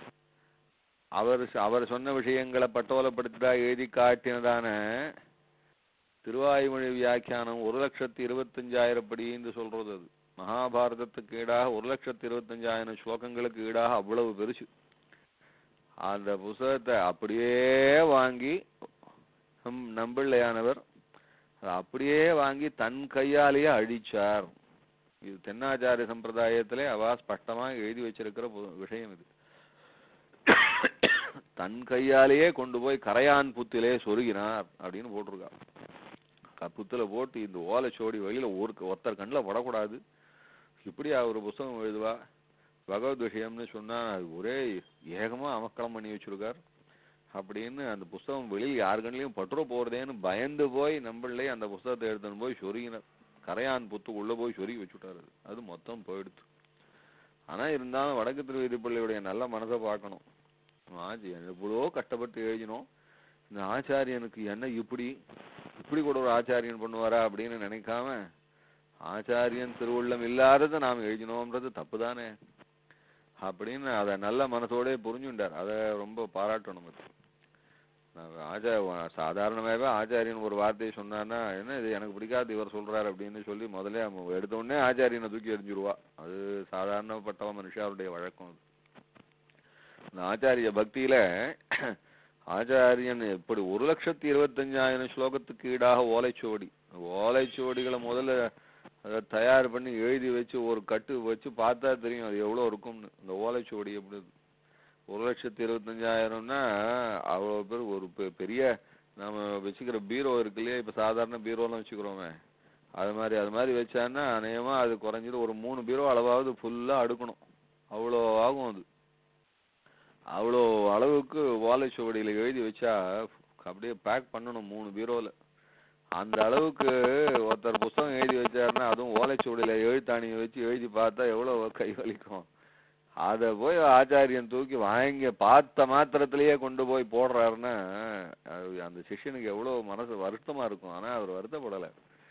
அவர் அவர் சொன்ன விஷயங்களை பட்டோலப்படுத்ததா எழுதி காட்டினதான திருவாய்மொழி வியாக்கியானம் ஒரு லட்சத்தி இருபத்தஞ்சாயிரம் படின்னு சொல்றது அது மகாபாரதத்துக்கு ஈடாக ஒரு லட்சத்தி இருபத்தஞ்சாயிரம் ஸ்லோகங்களுக்கு ஈடாக அவ்வளவு பெருசு அந்த புஸ்தகத்தை அப்படியே வாங்கி நம் நம்பிள்ளையானவர் அதை அப்படியே வாங்கி தன் கையாலேயே அழிச்சார் இது தென்னாச்சாரிய சம்பிரதாயத்திலே அவா ஸ்பஷ்டமா எழுதி வச்சிருக்கிற பு- விஷயம் இது தன் கையாலேயே கொண்டு போய் கரையான் புத்திலே சொருகினார் அப்படின்னு போட்டிருக்கா க- புத்துல போட்டு இந்த ஓலைச்சோடி வெளியில ஒரு ஒருத்தர் கண்ணில் படக்கூடாது இப்படியா ஒரு புஸ்தகம் எழுதுவா பகவத் விஷயம்னு சொன்னா அது ஒரே ஏகமா அமக்களம் பண்ணி வச்சிருக்கார் அப்படின்னு அந்த புஸ்தகம் வெளியில் யார் கண்ணிலையும் பட்டுற போறதேன்னு பயந்து போய் நம்மளே அந்த புஸ்தகத்தை எடுத்துன்னு போய் சொருகினார் கரையான் புத்து உள்ள போய் சொருகி வச்சுட்டாரு அது. அது மொத்தம் போயிடுத்து ஆனா இருந்தாலும் வடக்கு திருவேதி பிள்ளையுடைய நல்ல மனசை பார்க்கணும் ஆச்சு எவ்வளோ கஷ்டப்பட்டு எழுதினோம் இந்த ஆச்சாரியனுக்கு என்ன இப்படி இப்படி கூட ஒரு ஆச்சாரியன் பண்ணுவாரா அப்படின்னு நினைக்காம ஆச்சாரியன் திருவுள்ளம் இல்லாததை நாம் எழுதினோம்ன்றது தப்பு தானே அப்படின்னு அதை நல்ல மனசோடே புரிஞ்சுண்டார் அதை ரொம்ப பாராட்டணும் அது நான் ஆச்சார சாதாரணமாகவே ஆச்சாரியன் ஒரு வார்த்தையை சொன்னான்னா என்ன இது எனக்கு பிடிக்காது இவர் சொல்றாரு அப்படின்னு சொல்லி முதல்ல அவன் எடுத்த உடனே ஆச்சாரியனை தூக்கி எறிஞ்சிருவா அது சாதாரணப்பட்ட மனுஷாருடைய வழக்கம் அது இந்த ஆச்சாரிய பக்தியில ஆச்சாரியன் இப்படி ஒரு லட்சத்தி இருபத்தஞ்சாயிரம் ஸ்லோகத்துக்கு ஈடாக ஓலைச்சுவடி ஓலைச்சுவடிகளை முதல்ல அதை தயார் பண்ணி எழுதி வச்சு ஒரு கட்டு வச்சு பார்த்தா தெரியும் அது எவ்வளவு இருக்கும்னு இந்த ஓலைச்சுவடி எப்படி இருக்கு. ஒரு லட்சத்தி இருபத்தஞ்சாயிரம்னா அவ்வளோ பேர் ஒரு பெ- பெரிய நம்ம வச்சுக்கிற பீரோ இருக்கு இல்லையா இப்ப சாதாரண பீரோலாம் வச்சுக்கிறோமே அது மாதிரி அது மாதிரி வச்சான்னா அநேகமா அது குறைஞ்சது ஒரு மூணு பீரோ அளவாவது ஃபுல்லா அடுக்கணும் அவ்வளோ ஆகும் அது அவ்வளோ அளவுக்கு ஓலைச்சுவடியில எழுதி வச்சா அப்படியே பேக் பண்ணணும் மூணு பீரோல அந்த அளவுக்கு ஒருத்தர் புஸ்தகம் எழுதி வச்சாருன்னா அதுவும் ஓலைச்சுவடியில எழுத்தாணியை வச்சு எழுதி பார்த்தா எவ்வளவு கை வலிக்கும் அத போய் ஆச்சாரியன் தூக்கி வாங்கி பார்த்த மாத்திரத்திலேயே கொண்டு போய் போடுறாருன்னா அது அந்த சிஷ்யனுக்கு எவ்வளவு மனசு வருத்தமா இருக்கும் ஆனா அவர் வருத்தப்படல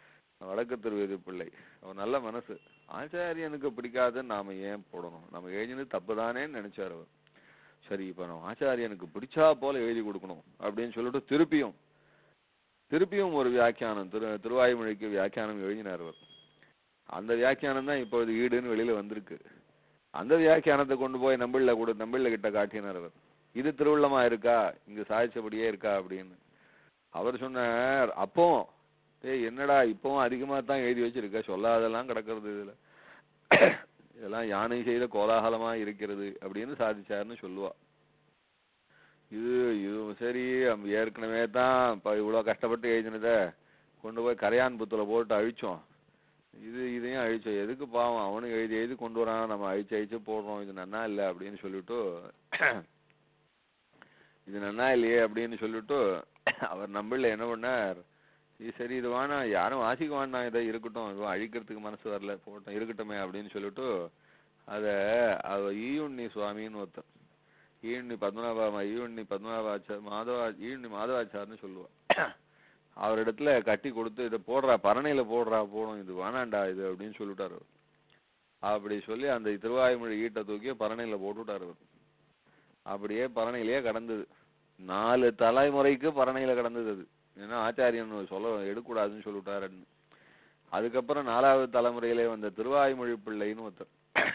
வடக்கு திருவேதி பிள்ளை அவர் நல்ல மனசு ஆச்சாரியனுக்கு பிடிக்காதுன்னு நாம ஏன் போடணும் நம்ம எழுதினது தப்புதானேன்னு நினைச்சார் அவர் சரி இப்ப நம்ம ஆச்சாரியனுக்கு பிடிச்சா போல எழுதி கொடுக்கணும் அப்படின்னு சொல்லிட்டு திருப்பியும் திருப்பியும் ஒரு வியாக்கியானம் திரு திருவாய்மொழிக்கு வியாக்கியானம் எழுதினார் அவர் அந்த வியாக்கியானம் தான் இப்பொழுது ஈடுன்னு வெளியில வந்திருக்கு அந்த வியாக்கியானத்தை கொண்டு போய் நம்பிள்ள கூட நம்பிள்ள கிட்ட காட்டினார் அவர் இது திருவுள்ளமா இருக்கா இங்க சாதிச்சபடியே இருக்கா அப்படின்னு அவர் சொன்னார் அப்போ ஏய் என்னடா இப்பவும் அதிகமா தான் எழுதி வச்சிருக்க சொல்லாதெல்லாம் கிடக்கிறது இதுல இதெல்லாம் யானை செய்த கோலாகலமா இருக்கிறது அப்படின்னு சாதிச்சாருன்னு சொல்லுவா இது இது சரி நம்ம ஏற்கனவே தான் இப்ப இவ்வளவு கஷ்டப்பட்டு எழுதினத கொண்டு போய் கரையான் புத்துல போட்டு அழிச்சோம் இது இதையும் அழிச்சோம் எதுக்கு பாவம் அவனும் எழுதி எழுதி கொண்டு வரான் நம்ம அழிச்சு அழிச்சு போடுறோம் இது நன்னா இல்லை அப்படின்னு சொல்லிட்டு இது நன்னா இல்லையே அப்படின்னு சொல்லிட்டு அவர் நம்மள என்ன பண்ணார் இது சரி இது வேணாம் யாரும் வாசிக்க வேண்டாம் இதை இருக்கட்டும் இது அழிக்கிறதுக்கு மனசு வரல போட்டோம் இருக்கட்டுமே அப்படின்னு சொல்லிட்டு அத அவ ஈயுண்ணி சுவாமின்னு ஒருத்தன் ஈயுண்ணி பத்மநாபா ஈயுண்ணி பத்மநாபாச்சார் மாதவா ஈயுண்ணி மாதவாச்சார்னு சொல்லுவா அவரிடத்துல கட்டி கொடுத்து இதை போடுறா பரணையில போடுறா போடும் இது வேணாண்டா இது அப்படின்னு சொல்லிட்டாரு அவர். அப்படி சொல்லி அந்த திருவாய்மொழி ஈட்டை தூக்கி பரணையில போட்டுவிட்டாரு அவர் அப்படியே பரணையிலேயே கடந்தது நாலு தலைமுறைக்கு பரணையில கடந்தது அது ஏன்னா ஆச்சாரியன் சொல்ல எடுக்கக்கூடாதுன்னு சொல்லிவிட்டாருன்னு அதுக்கப்புறம் நாலாவது தலைமுறையிலே வந்த திருவாய்மொழி பிள்ளைன்னு ஒருத்தர்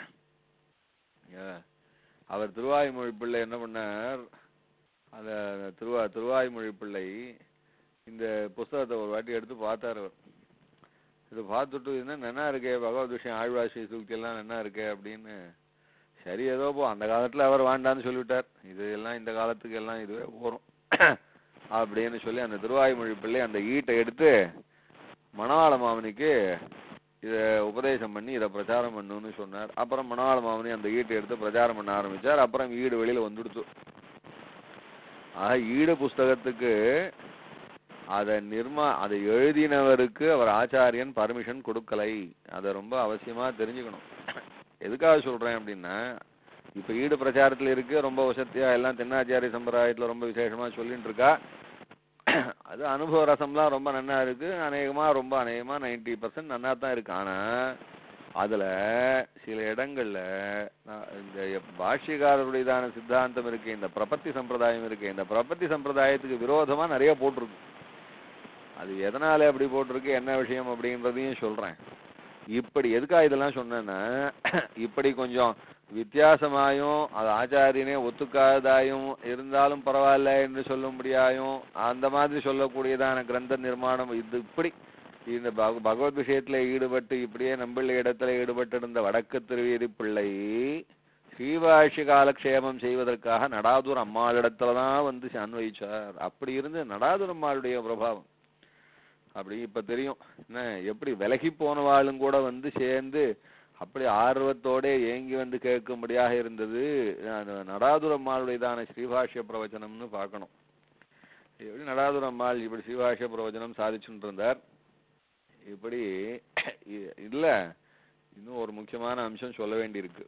ஏ, அவர் திருவாய்மொழி பிள்ளை என்ன பண்ணார் அந்த திருவா திருவாய்மொழி பிள்ளை இந்த புஸ்தகத்தை ஒரு வாட்டி எடுத்து பார்த்தார் அவர் இது பார்த்துட்டு என்ன நன்னா இருக்கே பகவத் விஷயம் ஆழ்வாசி சூக்தி எல்லாம் நன்னா இருக்கே அப்படின்னு சரி ஏதோ போ அந்த காலத்துல அவர் வேண்டான்னு சொல்லிவிட்டார் இது எல்லாம் இந்த காலத்துக்கு எல்லாம் இதுவே போறோம் அப்படின்னு சொல்லி அந்த திருவாய்மொழி பிள்ளை அந்த ஈட்டை எடுத்து மணவாள மாமனிக்கு இத உபதேசம் பண்ணி இதை பிரச்சாரம் பண்ணுன்னு சொன்னார் அப்புறம் மணவாள மாமனி அந்த ஈட்டை எடுத்து பிரச்சாரம் பண்ண ஆரம்பிச்சார் அப்புறம் ஈடு வெளியில வந்துடுத்து ஆக ஈடு புஸ்தகத்துக்கு அதை நிர்மா அதை எழுதினவருக்கு அவர் ஆச்சாரியன் பர்மிஷன் கொடுக்கலை அதை ரொம்ப அவசியமா தெரிஞ்சுக்கணும் எதுக்காக சொல்றேன் அப்படின்னா இப்ப ஈடு பிரச்சாரத்துல இருக்கு ரொம்ப வசதியா எல்லாம் தென்னாச்சாரிய சம்பிரதாயத்துல ரொம்ப விசேஷமா சொல்லிட்டு இருக்கா அது அனுபவ ரசம்லாம் ரொம்ப நன்னா இருக்கு அநேகமா ரொம்ப அநேகமா நைன்டி பர்சன்ட் நன்னா தான் இருக்கு ஆனா அதுல சில இடங்கள்ல நான் இந்த பாஷ்யக்காரருடையதான சித்தாந்தம் இருக்கு இந்த பிரபத்தி சம்பிரதாயம் இருக்கு இந்த பிரபத்தி சம்பிரதாயத்துக்கு விரோதமா நிறைய போட்டிருக்கு அது எதனால அப்படி போட்டிருக்கு என்ன விஷயம் அப்படின்றதையும் சொல்றேன் இப்படி எதுக்கா இதெல்லாம் சொன்னேன்னா இப்படி கொஞ்சம் வித்தியாசமாயும் அது ஆச்சாரியனே ஒத்துக்காததாயும் இருந்தாலும் பரவாயில்ல என்று சொல்லும்படியாயும் அந்த மாதிரி சொல்லக்கூடியதான கிரந்த நிர்மாணம் இது இப்படி இந்த பக- பகவத் விஷயத்துல ஈடுபட்டு இப்படியே நம்பிள்ள இடத்துல ஈடுபட்டு இருந்த வடக்கு திருவேதி பிள்ளை ஸ்ரீவாஷி காலக்ஷேமம் செய்வதற்காக நடாதூர் அம்மாளிடத்துல தான் வந்து அன்வயிச்சார் அப்படி இருந்து நடாதூர் அம்மாளுடைய பிரபாவம் அப்படி இப்ப தெரியும் என்ன எப்படி விலகி போனவாளும் கூட வந்து சேர்ந்து அப்படி ஆர்வத்தோட ஏங்கி வந்து கேட்கும்படியாக இருந்தது அந்த நடாதுரம்மாளுடையதான ஸ்ரீபாஷ்ய பிரவச்சனம்னு பார்க்கணும் எப்படி நடாதுரம்மாள் இப்படி ஸ்ரீபாஷ்ய பிரவச்சனம் சாதிச்சுட்டு இருந்தார் இப்படி இ- இல்ல இன்னும் ஒரு முக்கியமான அம்சம் சொல்ல வேண்டியிருக்கு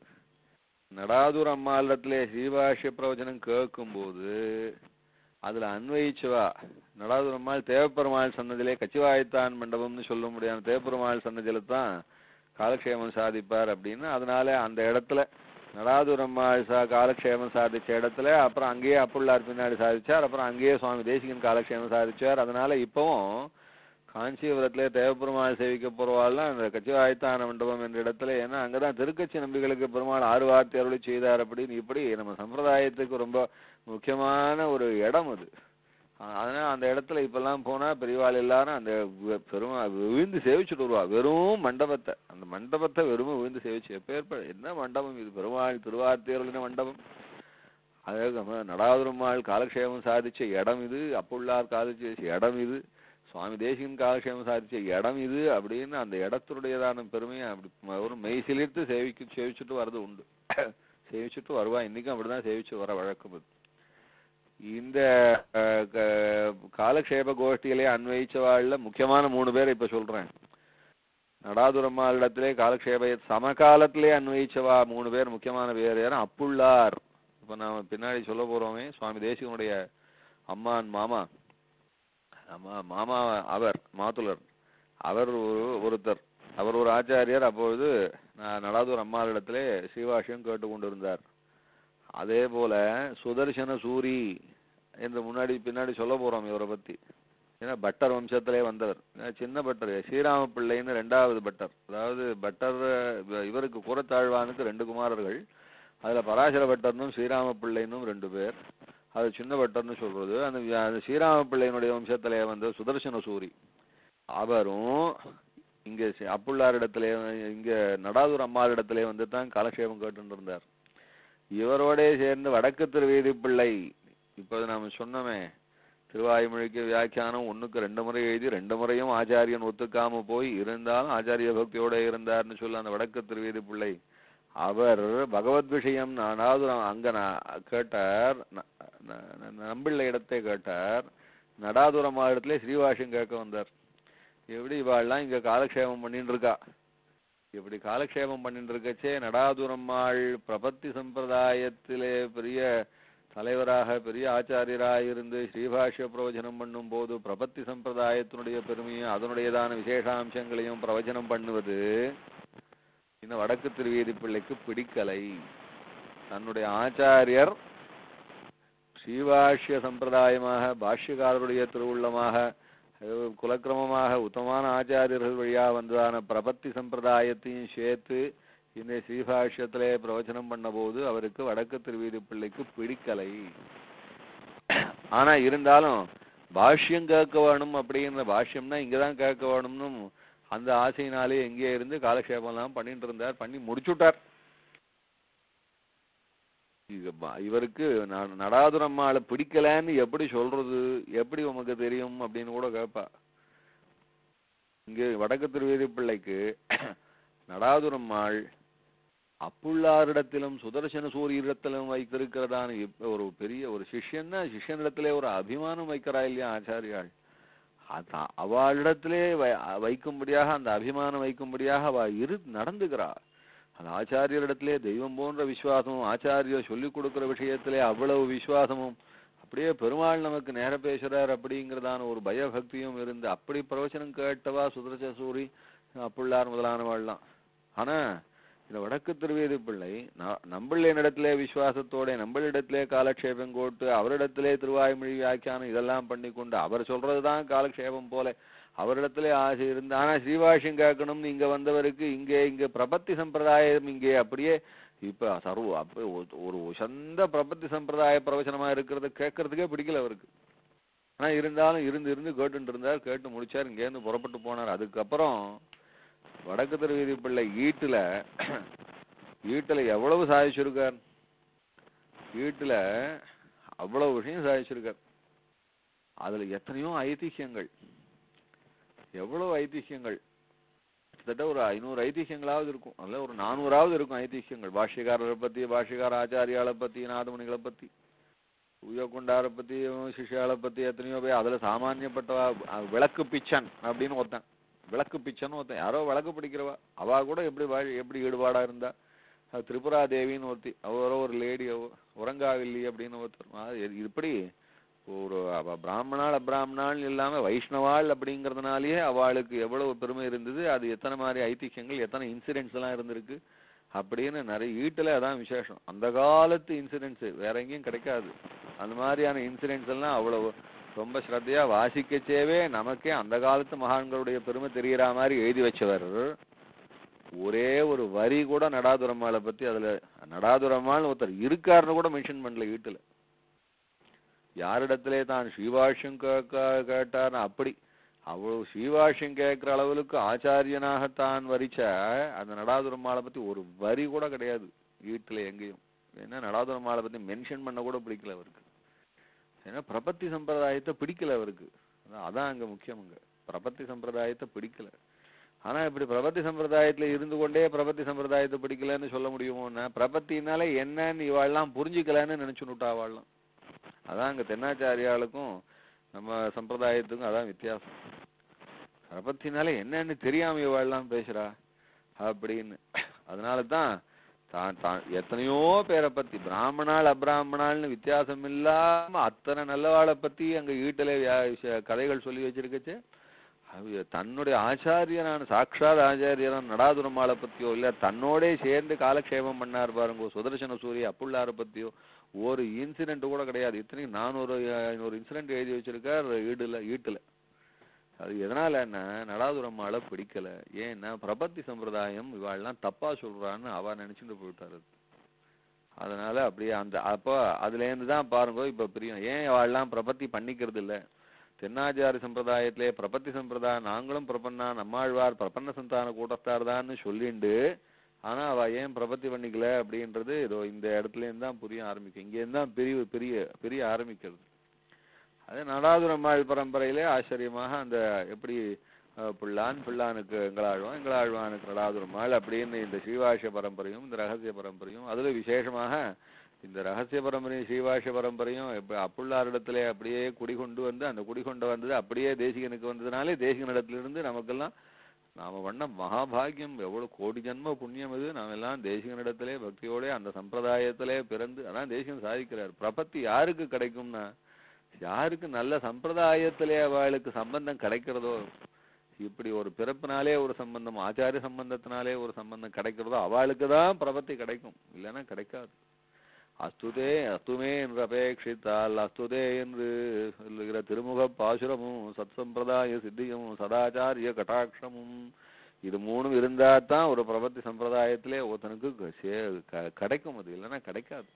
நடாதுர் அம்மாளிடத்துல ஸ்ரீபாஷ்ய பிரவச்சனம் கேட்கும்போது அதுல அன்வயிச்சவா நடாதுர் அம்மாள் தேவப்பெருமாள் சன்னதியிலே கச்சிவாயத்தான் மண்டபம்னு சொல்ல முடியாத தேவப்பெருமாள் சன்னதியில தான் காலக்ஷேமம் சாதிப்பார் அப்படின்னு அதனால அந்த இடத்துல நடாதுர் அம்மாள் சா காலக்ஷேமம் சாதிச்ச இடத்துல அப்புறம் அங்கேயே அப்புள்ளார் பின்னாடி சாதிச்சார் அப்புறம் அங்கேயே சுவாமி தேசிகன் காலக்ஷேமம் சாதிச்சார் அதனால இப்பவும் காஞ்சிபுரத்துல தேவப்பெருமாள் சேவிக்க போறவாள்லாம் அந்த கச்சிவாயத்தான மண்டபம் என்ற இடத்துல ஏன்னா அங்கதான் திருக்கச்சி நம்பிகளுக்கு பெருமாள் ஆறு வார்த்தை அருளி செய்தார் அப்படின்னு இப்படி நம்ம சம்பிரதாயத்துக்கு ரொம்ப முக்கியமான ஒரு இடம் அது அ- அதனால அந்த இடத்துல இப்பெல்லாம் போனா பெரியவாள் எல்லாரும் அந்த வி- பெருமா விழுந்து சேவிச்சுட்டு வருவா வெறும் மண்டபத்தை அந்த மண்டபத்தை வெறும் விழுந்து சேவிச்சு எப்பேற்ப என்ன மண்டபம் இது பெருமாள் திருவார்த்தையருளின மண்டபம் அதாவது நம்ம நடாதுருமாள் காலக்ஷேமம் சாதிச்ச இடம் இது அப்புள்ளார் சாதிச்ச இடம் இது சுவாமி தேசிகன் காலக்ஷேமம் சாதிச்ச இடம் இது அப்படின்னு அந்த இடத்துடையதான பெருமையை அப்படி ம- ஒரு மெய் சிலிர்த்து சேவிக்கு சேவிச்சுட்டு வர்றது உண்டு சேவிச்சுட்டு வருவா இன்னைக்கும் அப்படிதான் சேவிச்சு வர வழக்கம் அது இந்த அஹ், க- காலக்ஷேப கோஷ்டியிலே அன்வயிச்சவாள்ல முக்கியமான மூணு பேர் இப்ப சொல்றேன் நடாதுரம்மாளிடத்திலே காலக்ஷேப சமகாலத்திலே அன்வயிச்சவா மூணு பேர் முக்கியமான பேர் யாரும் அப்புள்ளார் இப்ப நாம பின்னாடி சொல்ல போறோமே சுவாமி தேசிகனுடைய அம்மான் மாமா ஆமா மாமா அவர் மாத்துலர் அவர் ஒரு ஒருத்தர் அவர் ஒரு ஆச்சாரியர் அப்பொழுது ந- நடாதூர் அம்மாளிடத்திலே ஸ்ரீவாஷ்யம் கேட்டுக்கொண்டிருந்தார் அதே போல சுதர்சன சூரி என்று முன்னாடி பின்னாடி சொல்ல போறோம் இவரை பத்தி ஏன்னா பட்டர் வம்சத்திலே வந்தவர் ஏன்னா சின்ன பட்டர் ஸ்ரீராம பிள்ளைன்னு ரெண்டாவது பட்டர் அதாவது பட்டர் இவ- இவருக்கு கூறத்தாழ்வானுக்கு ரெண்டு குமாரர்கள் அதுல பராசர பட்டர்னும் ஸ்ரீராம பிள்ளைன்னும் ரெண்டு பேர் அது சின்ன பட்டர்னு சொல்றது அந்த வி- அந்த ஸ்ரீராம பிள்ளையினுடைய வம்சத்திலே வந்த சுதர்சன சூரி அவரும் இங்க சி- அப்புள்ளாரிடத்திலே இங்க நடாதூர் அம்மாளிடத்திலே வந்து தான் காலக்ஷேபம் கேட்டுட்டு இருந்தார் இவரோடே சேர்ந்து வடக்கு திருவேதி பிள்ளை இப்போது நாம சொன்னோமே திருவாய்மொழிக்கு வியாக்கியானம் ஒண்ணுக்கு ரெண்டு முறை எழுதி ரெண்டு முறையும் ஆச்சாரியன் ஒத்துக்காம போய் இருந்தாலும் ஆச்சாரிய பக்தியோட இருந்தார்னு சொல்ல அந்த வடக்கு திருவேதி பிள்ளை அவர் பகவத் விஷயம் அதாவது அங்க நான் கேட்டார் ந- ந- ந- நம்பிள்ள இடத்தை கேட்டார் நடாதுரமா இடத்துல ஸ்ரீவாஷம் கேட்க வந்தார் எப்படி இவாள்லாம் இங்க காலக்ஷேபம் பண்ணிட்டு இருக்கா இப்படி காலக்ஷேபம் பண்ணிட்டு இருக்கச்சே நடாதுரம்மாள் பிரபத்தி சம்பிரதாயத்திலே பெரிய தலைவராக பெரிய ஆச்சாரியராக இருந்து ஸ்ரீபாஷ்ய பிரவச்சனம் பண்ணும் போது பிரபத்தி சம்பிரதாயத்தினுடைய பெருமையும் அதனுடையதான விசேஷாம்சங்களையும் பிரவச்சனம் பண்ணுவது இந்த வடக்கு திருவேதி பிள்ளைக்கு பிடிக்கலை தன்னுடைய ஆச்சாரியர் ஸ்ரீபாஷ்ய சம்பிரதாயமாக பாஷ்யக்காரருடைய திருவுள்ளமாக அஹ், குலக்கிரமமாக உத்தமான ஆச்சாரியர்கள் வழியாக வந்ததான பிரபத்தி சம்பிரதாயத்தையும் சேர்த்து இந்த ஸ்ரீபாஷ்யத்திலே பிரவச்சனம் பண்ணபோது அவருக்கு வடக்கு திருவீதி பிள்ளைக்கு பிடிக்கலை ஆனா இருந்தாலும் பாஷ்யம் கேட்க வேணும் அப்படிங்கிற பாஷ்யம்னா இங்கதான் கேட்க வேணும்னு அந்த ஆசையினாலே எங்கேயே இருந்து காலக்ஷேபம்லாம் பண்ணிட்டு இருந்தார் பண்ணி முடிச்சுட்டார் இது ப- இவருக்கு நான் நடாதுரம்மாளை பிடிக்கலன்னு எப்படி சொல்றது எப்படி உமக்கு தெரியும் அப்படின்னு கூட கேட்பா இங்க வடக்கு திருவேதி பிள்ளைக்கு நடாதுரம்மாள் அப்புள்ளாரிடத்திலும் சுதர்சன சூரியரிடத்திலும் வைத்திருக்கிறதான இப்ப ஒரு பெரிய ஒரு சிஷ்யன்னா சிஷ்யனிடத்திலே ஒரு அபிமானம் வைக்கிறா இல்லையா ஆச்சாரியாள் அதான் அவளிடத்திலே வை- வைக்கும்படியாக அந்த அபிமானம் வைக்கும்படியாக அவ இரு நடந்துக்கிறா அந்த ஆச்சாரியரிடத்திலே தெய்வம் போன்ற விசுவாசமும் ஆச்சாரியர் சொல்லிக் கொடுக்கிற விஷயத்திலே அவ்வளவு விசுவாசமும் அப்படியே பெருமாள் நமக்கு நேர பேசுறார் அப்படிங்கிறதான ஒரு பயபக்தியும் இருந்து அப்படி பிரவச்சனம் கேட்டவா சுதர்சன சூரி அப்புள்ளார் முதலானவாள்லாம் ஆனா இந்த வடக்கு திருவேதி பிள்ளை ந- நம்பிள்ளையனிடத்திலே விசுவாசத்தோட நம்பிளிடத்திலே காலக்ஷேபம் கோட்டு அவரிடத்திலே திருவாய்மொழி வியாக்கியானம் இதெல்லாம் பண்ணி கொண்டு அவர் சொல்றதுதான் காலக்ஷேபம் போல அவரிடத்திலே ஆசை இருந்து ஆனா ஸ்ரீபாஷ்யம் கேட்கணும்னு இங்க வந்தவருக்கு இங்கே இங்க பிரபத்தி சம்பிரதாயம் இங்கே அப்படியே இப்ப சர்வ அப்ப ஒ- ஒரு உசந்த பிரபத்தி சம்பிரதாய பிரவச்சனமா இருக்கிறத கேட்கறதுக்கே பிடிக்கல அவருக்கு ஆனா இருந்தாலும் இருந்து இருந்து கேட்டுட்டு இருந்தார் கேட்டு முடிச்சார் இங்கேருந்து புறப்பட்டு போனார் அதுக்கப்புறம் வடக்கு திருவீதி பிள்ளை ஈட்டுல ஈட்டுல எவ்வளவு சாதிச்சிருக்கார் ஈட்டுல அவ்வளவு விஷயம் சாதிச்சிருக்கார் அதுல எத்தனையோ ஐதிஹ்யங்கள் எவ்வளவு ஐதிஹ்யங்கள் கிட்டத்தட்ட ஒரு ஐநூறு ஐதிஹ்யங்களாவது இருக்கும் அதுல ஒரு நானூறாவது இருக்கும் ஐதிஹ்யங்கள் பாஷ்யக்காரரை பத்தி பாஷ்யக்கார ஆச்சாரியாளை பத்தி நாதமணிகளை பத்தி உயகுண்டாரை பத்தி சிஷ்யாளை பத்தி எத்தனையோ பேர் அதுல சாமானியப்பட்டவா அஹ் விளக்கு பிச்சன் அப்படின்னு ஒருத்தன் விளக்கு பிச்சன் ஒருத்தன் யாரோ விளக்கு பிடிக்கிறவா அவ கூட எப்படி வா- எப்படி ஈடுபாடா இருந்தா அது திரிபுரா தேவின்னு ஒருத்தி அவரோ ஒரு லேடி உறங்காவில்லி அப்படின்னு ஒருத்தர் அது இது- இப்படி ஒரு அவ பிராமணாள் அப்ராமணாள் இல்லாம வைஷ்ணவாள் அப்படிங்கறதுனாலயே அவளுக்கு எவ்வளவு பெருமை இருந்தது அது எத்தனை மாதிரி ஐதிஹ்யங்கள் எத்தனை இன்சிடென்ட்ஸ் எல்லாம் இருந்திருக்கு அப்படின்னு நிறைய ஈட்டுல அதான் விசேஷம் அந்த காலத்து இன்சிடென்ட்ஸ் வேற எங்கேயும் கிடைக்காது அந்த மாதிரியான இன்சிடென்ட்ஸ் எல்லாம் அவ்வளவு ரொம்ப ஸ்ரத்தையா வாசிக்கச்சேவே நமக்கே அந்த காலத்து மகான்களுடைய பெருமை தெரியற மாதிரி எழுதி வச்சவர் ஒரே ஒரு வரி கூட நடாதுரம்மாளை பத்தி அதுல நடாதுரம்மாள் ஒருத்தர் இருக்காருன்னு கூட மென்ஷன் பண்ணல ஈட்டுல யாரிடத்திலே தான் ஸ்ரீபாஷ்யம் கேட்க கேட்டார்னு அப்படி அவ்வளவு ஸ்ரீபாஷ்யம் கேட்கிற அளவுக்கு ஆச்சாரியனாகத்தான் வரிச்ச அந்த நடாதுரம்மாளை பத்தி ஒரு வரி கூட கிடையாது வீட்டுல எங்கேயும் ஏன்னா நடாதுரம்மாளை பத்தி மென்ஷன் பண்ண கூட பிடிக்கல அவருக்கு ஏன்னா பிரபத்தி சம்பிரதாயத்தை பிடிக்கல அவருக்கு அதான் அதான் அங்க முக்கியம் அங்க பிரபத்தி சம்பிரதாயத்தை பிடிக்கல ஆனா இப்படி பிரபத்தி சம்பிரதாயத்துல இருந்து கொண்டே பிரபத்தி சம்பிரதாயத்தை பிடிக்கலன்னு சொல்ல முடியுமோன்னா பிரபத்தினால என்னன்னு இவாள்லாம் புரிஞ்சுக்கலன்னு நினைச்சுனுட்டா அவள்லாம் அதான் அங்க தென்னாச்சாரியாளுக்கும் நம்ம சம்பிரதாயத்துக்கும் அதான் வித்தியாசம் பிரபத்தினால என்னன்னு தெரியாம இவாள்லாம் பேசுறா அப்படின்னு அதனால தான் தான் தான் எத்தனையோ பேரை பத்தி பிராமணாள் அப்ராமணாள்னு வித்தியாசம் இல்லாம அத்தனை நல்லவாளை பத்தி அங்க ஈட்டலே வியா- விஷ- கதைகள் சொல்லி வச்சிருக்கச்சு அது தன்னுடைய ஆச்சாரியனான சாட்சாத் ஆச்சாரியனான நடாதுரமாளை பத்தியோ இல்ல தன்னோடே சேர்ந்து காலக்ஷேபம் பண்ணார் பாருங்க சுதர்சன சூரிய அப்புள்ளார பத்தியோ ஒரு இன்சிடென்ட் கூட கிடையாது இத்தனைக்கும் நானூறு ஐநூறு இன்சிடென்ட் எழுதி வச்சிருக்கார் ஈடுல ஈட்டுல அது எதனாலன்னா நடாதுரம்மாளை பிடிக்கல ஏன்னா பிரபத்தி சம்பிரதாயம் இவாள்லாம் தப்பா சொல்றான்னு அவ நினைச்சுட்டு போயிட்டாரு அதனால அப்படியே அந்த அப்போ அதுல இருந்து தான் பாருங்க இப்ப பிரியம் ஏன் அவள்லாம் பிரபத்தி பண்ணிக்கிறது இல்ல தென்னாச்சாரி சம்பிரதாயத்திலே பிரபத்தி சம்பிரதாயம் நாங்களும் பிரபன்னா நம்மாழ்வார் பிரபன்ன சந்தான கூட்டத்தார் தான்னு சொல்லிண்டு ஆனா அவ ஏன் பிரபத்தி பண்ணிக்கல அப்படின்றது இதோ இந்த இடத்துல இருந்து தான் புரிய ஆரம்பிக்கும் இங்க இருந்து தான் பிரிவு பெரிய பெரிய ஆரம்பிக்கிறது அது நடாதுரம்மாள் பரம்பரையிலே ஆச்சரியமாக அந்த எப்படி அஹ், பிள்ளான் பிள்ளானுக்கு எங்களாழ்வான் எங்களாழ்வானுக்கு நடாதுரம்மாள் அப்படின்னு இந்த ஸ்ரீவாஷ பரம்பரையும் இந்த ரகசிய பரம்பரையும் அதுல விசேஷமாக இந்த ரகசிய பரம்பரையும் ஸ்ரீவாஷ பரம்பரையும் இப்ப அப்புள்ளாரிடத்திலே அப்படியே குடிகொண்டு வந்து அந்த குடிகொண்டு வந்தது அப்படியே தேசிகனுக்கு வந்ததுனாலே தேசிகனிடத்திலிருந்து நமக்கெல்லாம் நாம பண்ண மகாபாகியம் எவ்வளவு கோடி ஜன்ம புண்ணியம் இது நாம எல்லாம் தேசிகனிடத்திலே பக்தியோட அந்த சம்பிரதாயத்திலே பிறந்து அதான் தேசிகன் சாதிக்கிறார் பிரபத்தி யாருக்கு கிடைக்கும்னா யாருக்கு நல்ல சம்பிரதாயத்திலே அவளுக்கு சம்பந்தம் கிடைக்கிறதோ இப்படி ஒரு பிறப்பினாலே ஒரு சம்பந்தம் ஆச்சாரிய சம்பந்தத்தினாலே ஒரு சம்பந்தம் கிடைக்கிறதோ அவளுக்கு தான் பிரபத்தி கிடைக்கும் இல்லைன்னா கிடைக்காது அஸ்துதே அஸ்துமே என்று அபேட்சித்தால் அஸ்துதே என்று சொல்லுகிற திருமுக பாசுரமும் சத்சம்பிரதாய சித்தியும் சதாச்சாரிய கட்டாட்சமும் இது மூணும் இருந்தா தான் ஒரு பிரபத்தி சம்பிரதாயத்திலே ஒருத்தனுக்கு க- சே- க- கிடைக்கும் அது இல்லைன்னா கிடைக்காது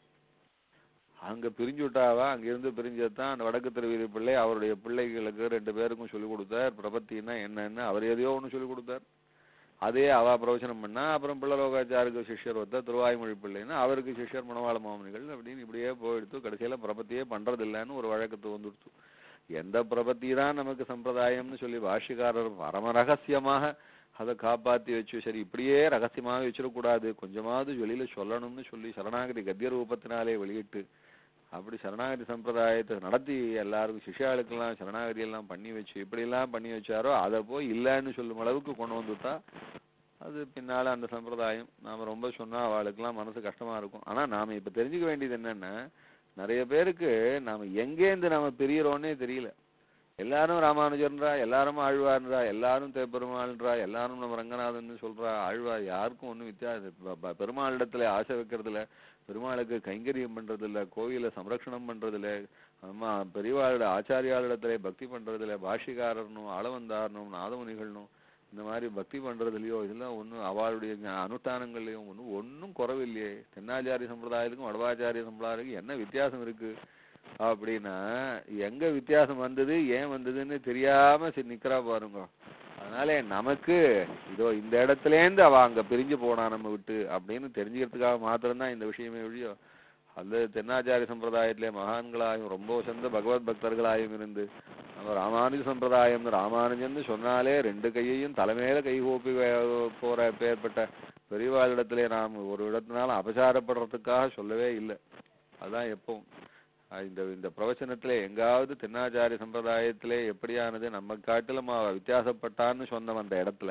அங்க பிரிஞ்சு விட்டாவா அங்கிருந்து பிரிஞ்சதான் அந்த வடக்கு திருவீதி பிள்ளை அவருடைய பிள்ளைகளுக்கு ரெண்டு பேருக்கும் சொல்லி கொடுத்தார் பிரபத்தின்னா என்னன்னு அவர் எதையோ ஒண்ணு சொல்லி கொடுத்தார் அதே அவா பிரவச்சனம் பண்ணா அப்புறம் பிள்ளலோகாச்சாருக்கு சிஷ்யர் ஒருத்தர் திருவாய்மொழி பிள்ளைன்னு அவருக்கு சிஷ்யர் மணவாள மாமனிகள் அப்படின்னு இப்படியே போயிடுத்து கடைசியில பிரபத்தியே பண்றது இல்லைன்னு ஒரு வழக்கத்து வந்துடுச்சு எந்த பிரபத்தி தான் நமக்கு சம்பிரதாயம்னு சொல்லி பாஷ்யக்காரர் பரம ரகசியமாக அதை காப்பாத்தி வச்சு சரி இப்படியே ரகசியமாக வச்சிடக்கூடாது கொஞ்சமாவது வெளியில சொல்லணும்னு சொல்லி சரணாகதி கத்திய ரூபத்தினாலே வெளியிட்டு அப்படி சரணாகதி சம்பிரதாயத்தை நடத்தி எல்லாருக்கும் சிஷ்யாளுக்கெல்லாம் சரணாகதி எல்லாம் பண்ணி வச்சு இப்படியெல்லாம் பண்ணி வச்சாரோ அதை போய் இல்லைன்னு சொல்லும் அளவுக்கு கொண்டு வந்துட்டா அது பின்னால அந்த சம்பிரதாயம் நாம ரொம்ப சொன்னா அவளுக்கெல்லாம் மனசு கஷ்டமா இருக்கும் ஆனா நாம இப்ப தெரிஞ்சுக்க வேண்டியது என்னன்னா நிறைய பேருக்கு நாம எங்கேருந்து நாம பிரியறோன்னே தெரியல எல்லாரும் ராமானுஜர்ன்றா எல்லாரும் ஆழ்வார்ன்றா எல்லாரும் தேப்பெருமாள்ன்றா எல்லாரும் நம்ம ரங்கநாதன் சொல்றா ஆழ்வார் யாருக்கும் ஒண்ணும் வித்தியாசம் ப- ப- பெருமாளிடத்துல ஆசை வைக்கிறதுல பெருமாளுக்கு கைங்கரியம் பண்றது இல்ல கோயில சம்ரக்ஷணம் பண்றது இல்ல அம்மா பெரியவாளோட ஆச்சாரியாளிடத்துல பக்தி பண்றதுல பாஷிகாரனும் ஆளவந்தாரனும் நாதமுனிகள்னும் இந்த மாதிரி பக்தி பண்றதுலயோ இதெல்லாம் ஒண்ணும் அவளுடைய ஞா- அனுஷ்டானங்கள்லயும் ஒண்ணும் ஒண்ணும் குறவில்லையே தென்னாச்சாரிய சம்பிரதாயத்துக்கும் வடவாச்சாரிய சம்பிரதாயத்துக்கும் என்ன வித்தியாசம் இருக்கு அப்படின்னா எங்க வித்தியாசம் வந்தது ஏன் வந்ததுன்னு தெரியாம சரி நிக்கிறா பாருங்க அதனால நமக்கு இதோ இந்த இடத்துல இருந்து அவ அங்க பிரிஞ்சு போனா நம்ம விட்டு அப்படின்னு தெரிஞ்சுக்கிறதுக்காக மாத்திரம்தான் இந்த விஷயமே ஒழியோ அல்லது தென்னாச்சாரிய சம்பிரதாயத்திலே மகான்களாயும் ரொம்ப உசந்த பகவத் பக்தர்களாயும் இருந்து நம்ம ராமானுஜ சம்பிரதாயம் ராமானுஜன்னு சொன்னாலே ரெண்டு கையையும் தலைமையில கை கூப்பி வே- போற பேர்பட்ட பெரியவாளிடத்திலே நாம் ஒரு இடத்தினால அபசாரப்படுறதுக்காக சொல்லவே இல்லை அதான் எப்பவும் அஹ் இந்த இந்த பிரவச்சனத்திலே எங்காவது தென்னாச்சாரிய சம்பிரதாயத்திலே எப்படியானது நம்ம காட்டிலும் அவ வித்தியாசப்பட்டான்னு சொன்ன அந்த இடத்துல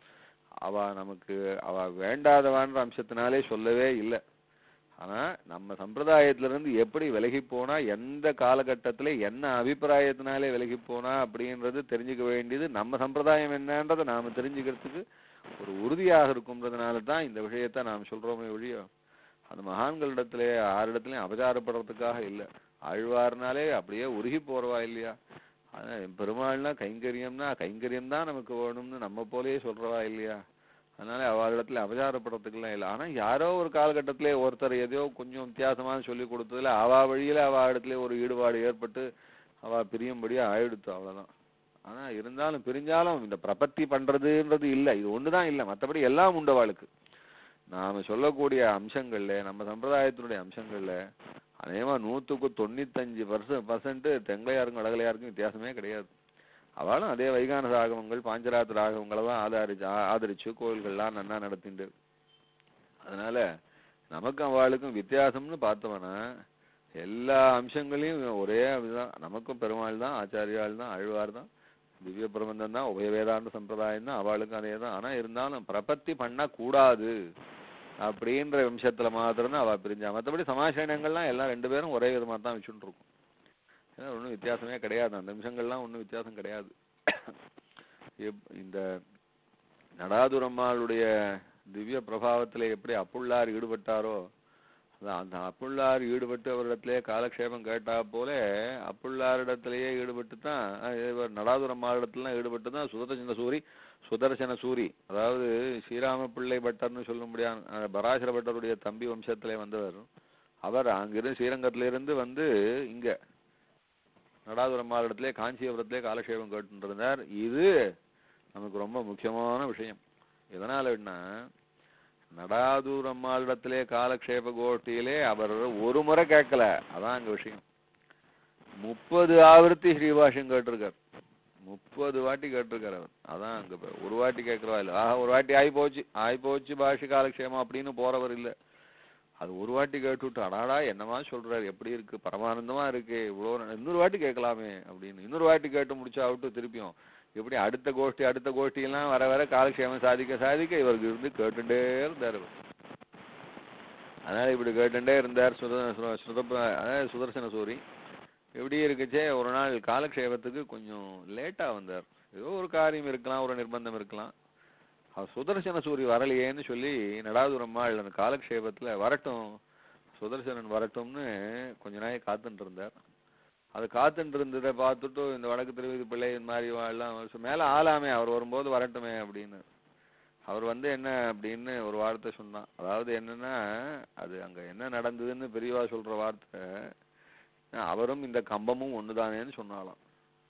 அவ நமக்கு அவ வேண்டாதவான்ற அம்சத்தினாலே சொல்லவே இல்லை ஆனா நம்ம சம்பிரதாயத்துல இருந்து எப்படி விலகி போனா எந்த காலகட்டத்துல என்ன அபிப்பிராயத்தினாலே விலகி போனா அப்படின்றது தெரிஞ்சுக்க வேண்டியது நம்ம சம்பிரதாயம் என்னன்றதை நாம தெரிஞ்சுக்கிறதுக்கு ஒரு உறுதியாக இருக்கும்ன்றதுனால தான் இந்த விஷயத்தை நாம் சொல்றோமே ஒழிய அந்த மகான்களிடத்திலே யாரிடத்திலையும் அபச்சாரப்படுறதுக்காக இல்ல ஆழ்வார்னாலே அப்படியே உருகி போறவா இல்லையா அதான் பெருமாள்னா கைங்கரியம்னா கைங்கரியம் தான் நமக்கு வேணும்னு நம்ம போலயே சொல்றவா இல்லையா அதனால அவளிடத்துல அபச்சாரப்படுறதுக்கெல்லாம் இல்லை ஆனா யாரோ ஒரு காலகட்டத்திலே ஒருத்தர் எதையோ கொஞ்சம் வித்தியாசமா சொல்லி கொடுத்ததுல அவ வழியில அவ இடத்துல ஒரு ஈடுபாடு ஏற்பட்டு அவ பிரியும்படியா ஆயிடுத்து அவ்வளவுதான் ஆனா இருந்தாலும் பிரிஞ்சாலும் இந்த பிரபத்தி பண்றதுன்றது இல்ல இது ஒண்ணுதான் இல்ல மத்தபடி எல்லாம் உண்டு அவளுக்கு நாம சொல்லக்கூடிய அம்சங்கள்ல நம்ம சம்பிரதாயத்தினுடைய அம்சங்கள்ல அதேமா நூத்துக்கு தொண்ணூத்தஞ்சு பர்சன்ட் பர்சன்ட் தெங்கலையாருக்கும் வடகலையாருக்கும் வித்தியாசமே கிடையாது அவளும் அதே வைகான ராகவங்கள் பாஞ்சராத்திர ராகவங்களை தான் ஆதரிச்சு ஆ- ஆதரிச்சு கோயில்கள்லாம் நன்னா நடத்திண்டு அதனால நமக்கும் அவளுக்கும் வித்தியாசம்னு பார்த்தோம்னா எல்லா அம்சங்களையும் ஒரே இதுதான் நமக்கும் பெருமாள் தான் ஆச்சாரியாள் தான் ஆழ்வார் தான் திவ்ய பிரபந்தம் தான் உபய வேதாந்த சம்பிரதாயம் தான் அவளுக்கும் அதே தான் ஆனா இருந்தாலும் பிரபத்தி பண்ண கூடாது அப்படின்ற வம்சத்துல மாத்திரம் அவ பிரிஞ்சா மத்தபடி சமாசயனங்கள்லாம் எல்லாம் ரெண்டு பேரும் ஒரே விதமா தான் வச்சுட்டு இருக்கும் ஏன்னா ஒன்றும் வித்தியாசமே கிடையாது அந்த நிமிஷங்கள்லாம் ஒன்றும் வித்தியாசம் கிடையாது எப்- இந்த நடாதுரம்மாளுடைய திவ்ய பிரபாவத்திலே எப்படி அப்புள்ளார் ஈடுபட்டாரோ அதான் அந்த அப்புள்ளார் ஈடுபட்டு அவரிடத்திலே காலக்ஷேபம் கேட்டா போல அப்புள்ளாரிடத்திலேயே ஈடுபட்டு தான் இவர் நடாதுரம்மாளிடத்துலாம் ஈடுபட்டு தான் சுதர்சன சூரி சுதர்சன சூரி அதாவது ஸ்ரீராம பிள்ளை பட்டர்னு சொல்ல முடியாது பராசர பட்டருடைய தம்பி வம்சத்திலே வந்தவர் அவர் அங்கிருந்து ஸ்ரீரங்கத்திலிருந்து வந்து இங்க நடாதுரம்மாளிடத்திலே காஞ்சிபுரத்திலே காலக்ஷேபம் கேட்டுருந்தார் இது நமக்கு ரொம்ப முக்கியமான விஷயம் எதனாலன்னா நடாதூரம்மாளிடத்திலே காலக்ஷேப கோஷ்டியிலே அவர் ஒரு முறை கேட்கல அதான் அங்க விஷயம் முப்பது ஆவர்த்தி ஸ்ரீபாஷம் கேட்டிருக்கார் முப்பது வாட்டி கேட்டிருக்கார் அவர் அதான் அங்க இப்ப ஒரு வாட்டி கேட்கிறவா இல்ல ஆஹா ஒரு வாட்டி ஆகி போச்சு ஆகி போச்சு பாஷ காலக்ஷேமம் அப்படின்னு போறவர் இல்ல அது ஒரு வாட்டி கேட்டுவிட்டு அடாடா என்னமா சொல்றாரு எப்படி இருக்கு பரமானந்தமா இருக்கு இவ்வளோ ந- இன்னொரு வாட்டி கேட்கலாமே அப்படின்னு இன்னொரு வாட்டி கேட்டு முடிச்சா விட்டு திருப்பியும் இப்படி அடுத்த கோஷ்டி அடுத்த கோஷ்டி எல்லாம் வர வர காலக்ஷேமம் சாதிக்க சாதிக்க இவருக்கு இருந்து கேட்டுட்டே இருந்தார் இவர். அதனால இப்படி கேட்டுட்டே இருந்தார் சுத சு- சுதப்ப அதாவது சுதர்சன சூரி இப்படி இருக்குச்சே ஒரு நாள் காலக்ஷேபத்துக்கு கொஞ்சம் லேட்டா வந்தார் ஏதோ ஒரு காரியம் இருக்கலாம் ஒரு நிர்பந்தம் இருக்கலாம் அவர் சுதர்சன சூரி வரலையேன்னு சொல்லி நடாதுரம்மாள் அந்த காலக்ஷேபத்துல வரட்டும் சுதர்சனன் வரட்டும்னு கொஞ்ச நாள் காத்துட்டு இருந்தார் அது காத்துட்டு இருந்ததை பார்த்துட்டு இந்த வடக்கு திருவிதி பிள்ளை இந்த மாதிரி எல்லாம் சொ- மேல ஆளாமே அவர் வரும்போது வரட்டுமே அப்படின்னு அவர் வந்து என்ன அப்படின்னு ஒரு வார்த்தை சொன்னான் அதாவது என்னன்னா அது அங்க என்ன நடந்ததுன்னு பெரியவா சொல்ற வார்த்தை அஹ் அவரும் இந்த கம்பமும் ஒண்ணுதானேன்னு சொன்னாலாம்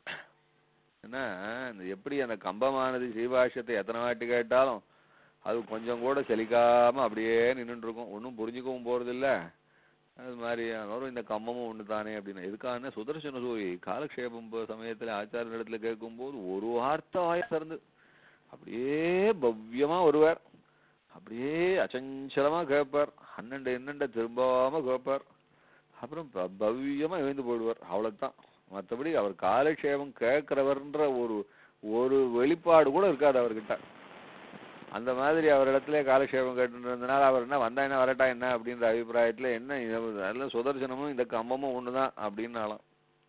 என்ன இந்த எப்படி அந்த கம்பமானது ஸ்ரீபாஷ்யத்தை எத்தனை வாட்டி கேட்டாலும் அது கொஞ்சம் கூட செலிக்காம அப்படியே நின்னுட்டு இருக்கும் ஒன்றும் புரிஞ்சுக்கவும் போறது இல்ல அது மாதிரி அவரும் இந்த கம்பமும் ஒண்ணு தானே அப்படின்னு எதுக்கான சுதர்சன சூரி காலக்ஷேபம் ப- சமயத்துல ஆச்சாரிய இடத்துல கேட்கும்போது ஒரு வார்த்தை வாய் திறந்து அப்படியே பவ்யமா வருவார் அப்படியே அச்சஞ்சலமா கேட்பார் அண்ணண்ட என்னண்ட திரும்பாம கேட்பார் அப்புறம் ப- பவ்யமா எழுந்து போயிடுவார் அவ்வளவுதான் மத்தபடி அவர் காலக்ஷேபம் கேட்கிறவர்ன்ற ஒரு ஒரு வெளிப்பாடு கூட இருக்காது அவர்கிட்ட அந்த மாதிரி அவரிடத்துல காலக்ஷேபம் கேட்டுருந்ததுனால அவர் என்ன வந்தா என்ன வரட்டா என்ன அப்படின்ற அபிப்பிராயத்துல என்ன இது- நல்ல சுதர்சனமும் இந்த கம்பமும் ஒண்ணுதான் அப்படின்னாலாம்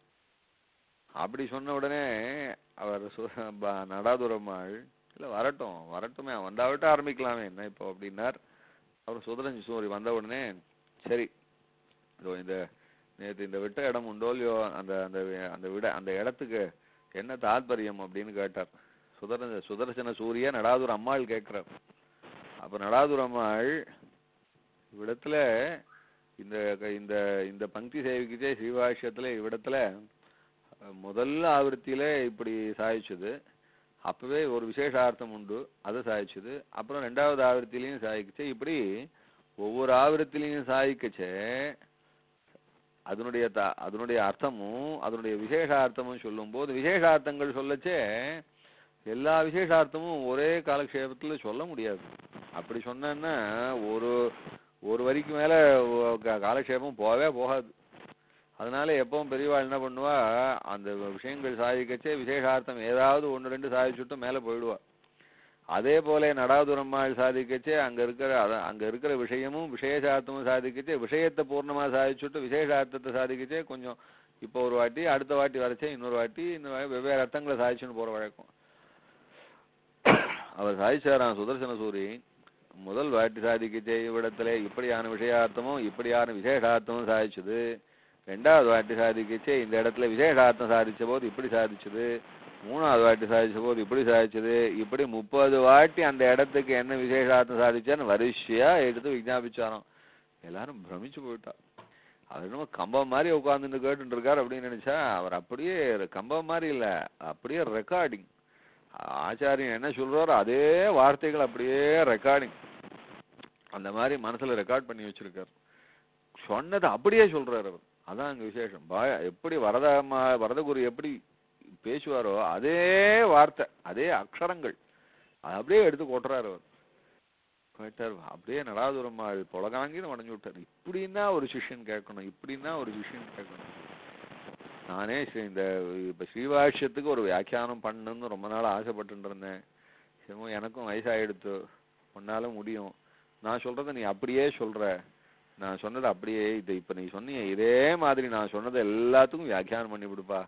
அப்படி சொன்ன உடனே அவர் சு- ப- நடாதுரம்மாள் இல்ல வரட்டும் வரட்டுமே வந்தா விட்டு ஆரம்பிக்கலாமே என்ன இப்போ அப்படின்னார் அவர் சுதரன் சூரி வந்த உடனே சரி இதோ இந்த நேத்து இந்த விட்ட இடம் உண்டோ இல்லையோ அந்த அந்த வி- அந்த விட அந்த இடத்துக்கு என்ன தாத்பரியம் அப்படின்னு கேட்டார் சுதர சுதர்சன சூரிய நடாதுர அம்மாள் கேட்கிறார் அப்ப நடாதுர அம்மாள் இவ்விடத்துல இந்த க- இந்த இந்த பங்கி சேவிக்குச்சே ஸ்ரீபாஷ்யத்துல இவ்விடத்துல அஹ், முதல் ஆவர்த்தியில இப்படி சாதிச்சது அப்பவே ஒரு விசேஷார்த்தம் உண்டு அதை சாதிச்சது அப்புறம் ரெண்டாவது ஆவர்த்தியிலையும் சாதிக்குச்சு இப்படி ஒவ்வொரு ஆவர்த்திலையும் சாதிக்கச்சே அதனுடைய த அதனுடைய அர்த்தமும் அதனுடைய விசேஷார்த்தமும் சொல்லும்போது விசேஷார்த்தங்கள் சொல்லச்சே எல்லா விசேஷார்த்தமும் ஒரே காலக்ஷேபத்துல சொல்ல முடியாது அப்படி சொன்னேன்னா ஒரு ஒரு வரிக்கு மேல ஒ- கா- காலக்ஷேபம் போகவே போகாது அதனால எப்பவும் பெரியவா என்ன பண்ணுவா அந்த விஷயங்கள் சாதிக்கச்சே விசேஷார்த்தம் ஏதாவது ஒன்று ரெண்டு சாதிச்சுட்டு மேல போயிடுவா அதே போல நடாதுரம்மாள் சாதிக்கச்சே அங்க இருக்கிற அத- அங்க இருக்கிற விஷயமும் விசேஷார்த்தமும் சாதிக்கச்சே விஷயத்தை பூர்ணமா சாதிச்சுட்டு விசேஷார்த்தத்தை சாதிக்கச்சே கொஞ்சம் இப்போ ஒரு வாட்டி அடுத்த வாட்டி வரைச்சே இன்னொரு வாட்டி இந்த மாதிரி வெவ்வேறு அர்த்தங்களை சாதிச்சுன்னு போற வழக்கம் அவர் சாதிச்சாராம் சுதர்சன சூரி முதல் வாட்டி சாதிக்கச்சே இவ்விடத்துல இப்படியான விஷயார்த்தமும் இப்படியான விசேஷார்த்தமும் சாதிச்சது ரெண்டாவது வாட்டி சாதிக்கச்சே இந்த இடத்துல விசேஷார்த்தம் சாதிச்ச போது இப்படி சாதிச்சது மூணாவது வாட்டி சாதிச்ச போது இப்படி சாதிச்சது இப்படி முப்பது வாட்டி அந்த இடத்துக்கு என்ன விசேஷார்த்தம் சாதிச்சான்னு வரிசையா எடுத்து விஞ்ஞாபிச்சாராம் எல்லாரும் பிரமிச்சு போயிட்டா அவர் என்னமோ கம்பம் மாதிரி உட்கார்ந்துட்டு கேட்டுட்டு இருக்காரு அப்படின்னு நினைச்சா அவர் அப்படியே கம்பம் மாதிரி இல்ல அப்படியே ரெக்கார்டிங் ஆச்சாரியன் என்ன சொல்றாரோ அதே வார்த்தைகள் அப்படியே ரெக்கார்டிங் அந்த மாதிரி மனசுல ரெக்கார்ட் பண்ணி வச்சிருக்காரு சொன்னதை அப்படியே சொல்றாரு அவர் அதான் அங்க விசேஷம் பாய எப்படி வரதமா வரதகுரு எப்படி பேசுவாரோ அதே வார்த்தை அதே அக்ஷரங்கள் அதை அப்படியே எடுத்து கொட்டுறாரு அவர் கேட்டார் அப்படியே நடாதுரம்மாள் புலகாங்கின்னு உடஞ்சு விட்டார் இப்படின்னா ஒரு சிஷ்யன் கேட்கணும் இப்படின்னா ஒரு சிஷ்யன் கேட்கணும் நானே ஸ்ரீ- இந்த இப்ப ஸ்ரீவாஷ்யத்துக்கு ஒரு வியாக்கியானம் பண்ணணும்னு ரொம்ப நாள் ஆசைப்பட்டு இருந்தேன் சரி எனக்கும் வயசாயிடுத்து உன்னால முடியும் நான் சொல்றதை நீ அப்படியே சொல்ற நான் சொன்னது அப்படியே இது இப்ப நீ சொன்னீங்க இதே மாதிரி நான் சொன்னது எல்லாத்துக்கும் வியாக்கியானம் பண்ணி விடுப்பா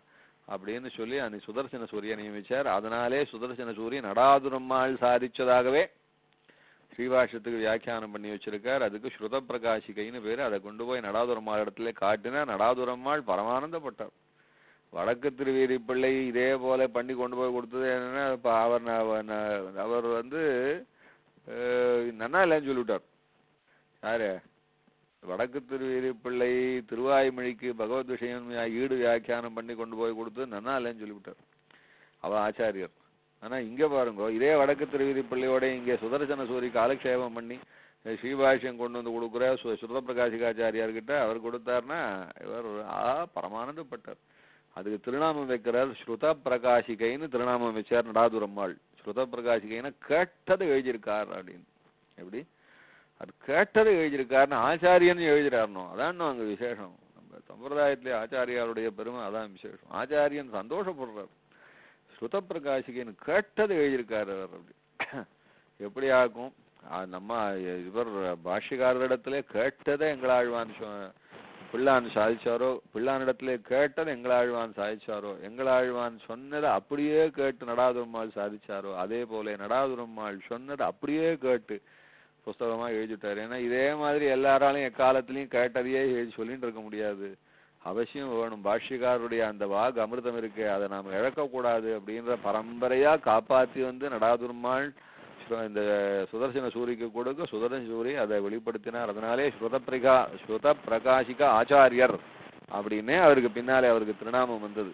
அப்படின்னு சொல்லி அன்னைக்கு சுதர்சன சூரியன் நியமிச்சார் அதனாலே சுதர்சன சூரியன் நடாதுரம்மாள் சாதிச்சதாகவே ஸ்ரீபாஷ்யத்துக்கு வியாக்கியானம் பண்ணி வச்சிருக்கார் அதுக்கு ஸ்ருத பிரகாசிகைன்னு பேரு அதை கொண்டு போய் நடாதுரம்மாள் இடத்துல காட்டினா நடாதுரம்மாள் பரமானந்தப்பட்டார் வடக்கு திருவேரி பிள்ளை இதே போல பண்ணி கொண்டு போய் கொடுத்தது என்னன்னா இப்ப அவர் ந- ந- அவர் வந்து அஹ், நன்னா இல்லைன்னு சொல்லிவிட்டார் யாரு வடக்கு திருவேரி பிள்ளை திருவாய்மொழிக்கு பகவத் விஷயம் யா- ஈடு வியாக்கியானம் பண்ணி கொண்டு போய் கொடுத்து நன்னா இல்லைன்னு சொல்லிவிட்டார் அவர் ஆச்சாரியர் ஆனா இங்க பாருங்க இதே வடக்கு திருவேரி பிள்ளையோட இங்க சுதர்சன சூரி காலக்ஷேபம் பண்ணி அஹ், ஸ்ரீபாஷ்யம் கொண்டு வந்து கொடுக்குற சு- சுத பிரகாசிகாச்சாரியார்கிட்ட அவர் கொடுத்தாருன்னா இவர் ஆ பரமானந்தப்பட்டார் அதுக்கு திருநாமம் வைக்கிறார் ஸ்ருத பிரகாசிகைன்னு திருநாமம் வச்சார் நடாதுரம்மாள் ஸ்ருத பிரகாசிகைன்னா கேட்டதை எழுதியிருக்கார் அப்படின்னு எப்படி அது கேட்டதை எழுதியிருக்காருன்னு ஆச்சாரியன் எழுதுறாருனோ அதான் அங்க விசேஷம் நம்ம சம்பிரதாயத்திலே ஆச்சாரியாருடைய பெருமை அதான் விசேஷம் ஆச்சாரியன் சந்தோஷப்படுறார் ஸ்ருத பிரகாசிகன் கேட்டதை எழுதியிருக்காரு அவர் அப்படி எப்படி ஆகும் ஆ, நம்ம இவர் பாஷ்யக்காரரிடத்திலே கேட்டதை எங்களாழ்வான் சொ- பிள்ளான் சாதிச்சாரோ பிள்ளானிடத்திலே கேட்டதை எங்களாழ்வான் சாதிச்சாரோ எங்களாழ்வான் சொன்னதை அப்படியே கேட்டு நடாதுரம்மாள் சாதிச்சாரோ அதே போல நடாதுரம்மாள் சொன்னதை அப்படியே கேட்டு புஸ்தகமா எழுதிட்டாரு ஏன்னா இதே மாதிரி எல்லாராலையும் எக்காலத்திலையும் கேட்டதையே எழுதி சொல்லிட்டு இருக்க முடியாது அவசியம் வேணும் பாஷ்யக்காரருடைய அந்த வாக் அமிர்தம் இருக்கு அதை நாம் இழக்கக்கூடாது அப்படின்ற பரம்பரையா காப்பாத்தி வந்து நடாதுர்மாள் ஸ்ரு- இந்த சுதர்சன சூரிக்கு கொடுக்க சுதர்சன சூரி அதை வெளிப்படுத்தினார் அதனாலே ஸ்ருத பிரகா ஸ்ருத பிரகாசிக ஆச்சாரியர் அப்படின்னே அவருக்கு பின்னாலே அவருக்கு திருநாமம் வந்தது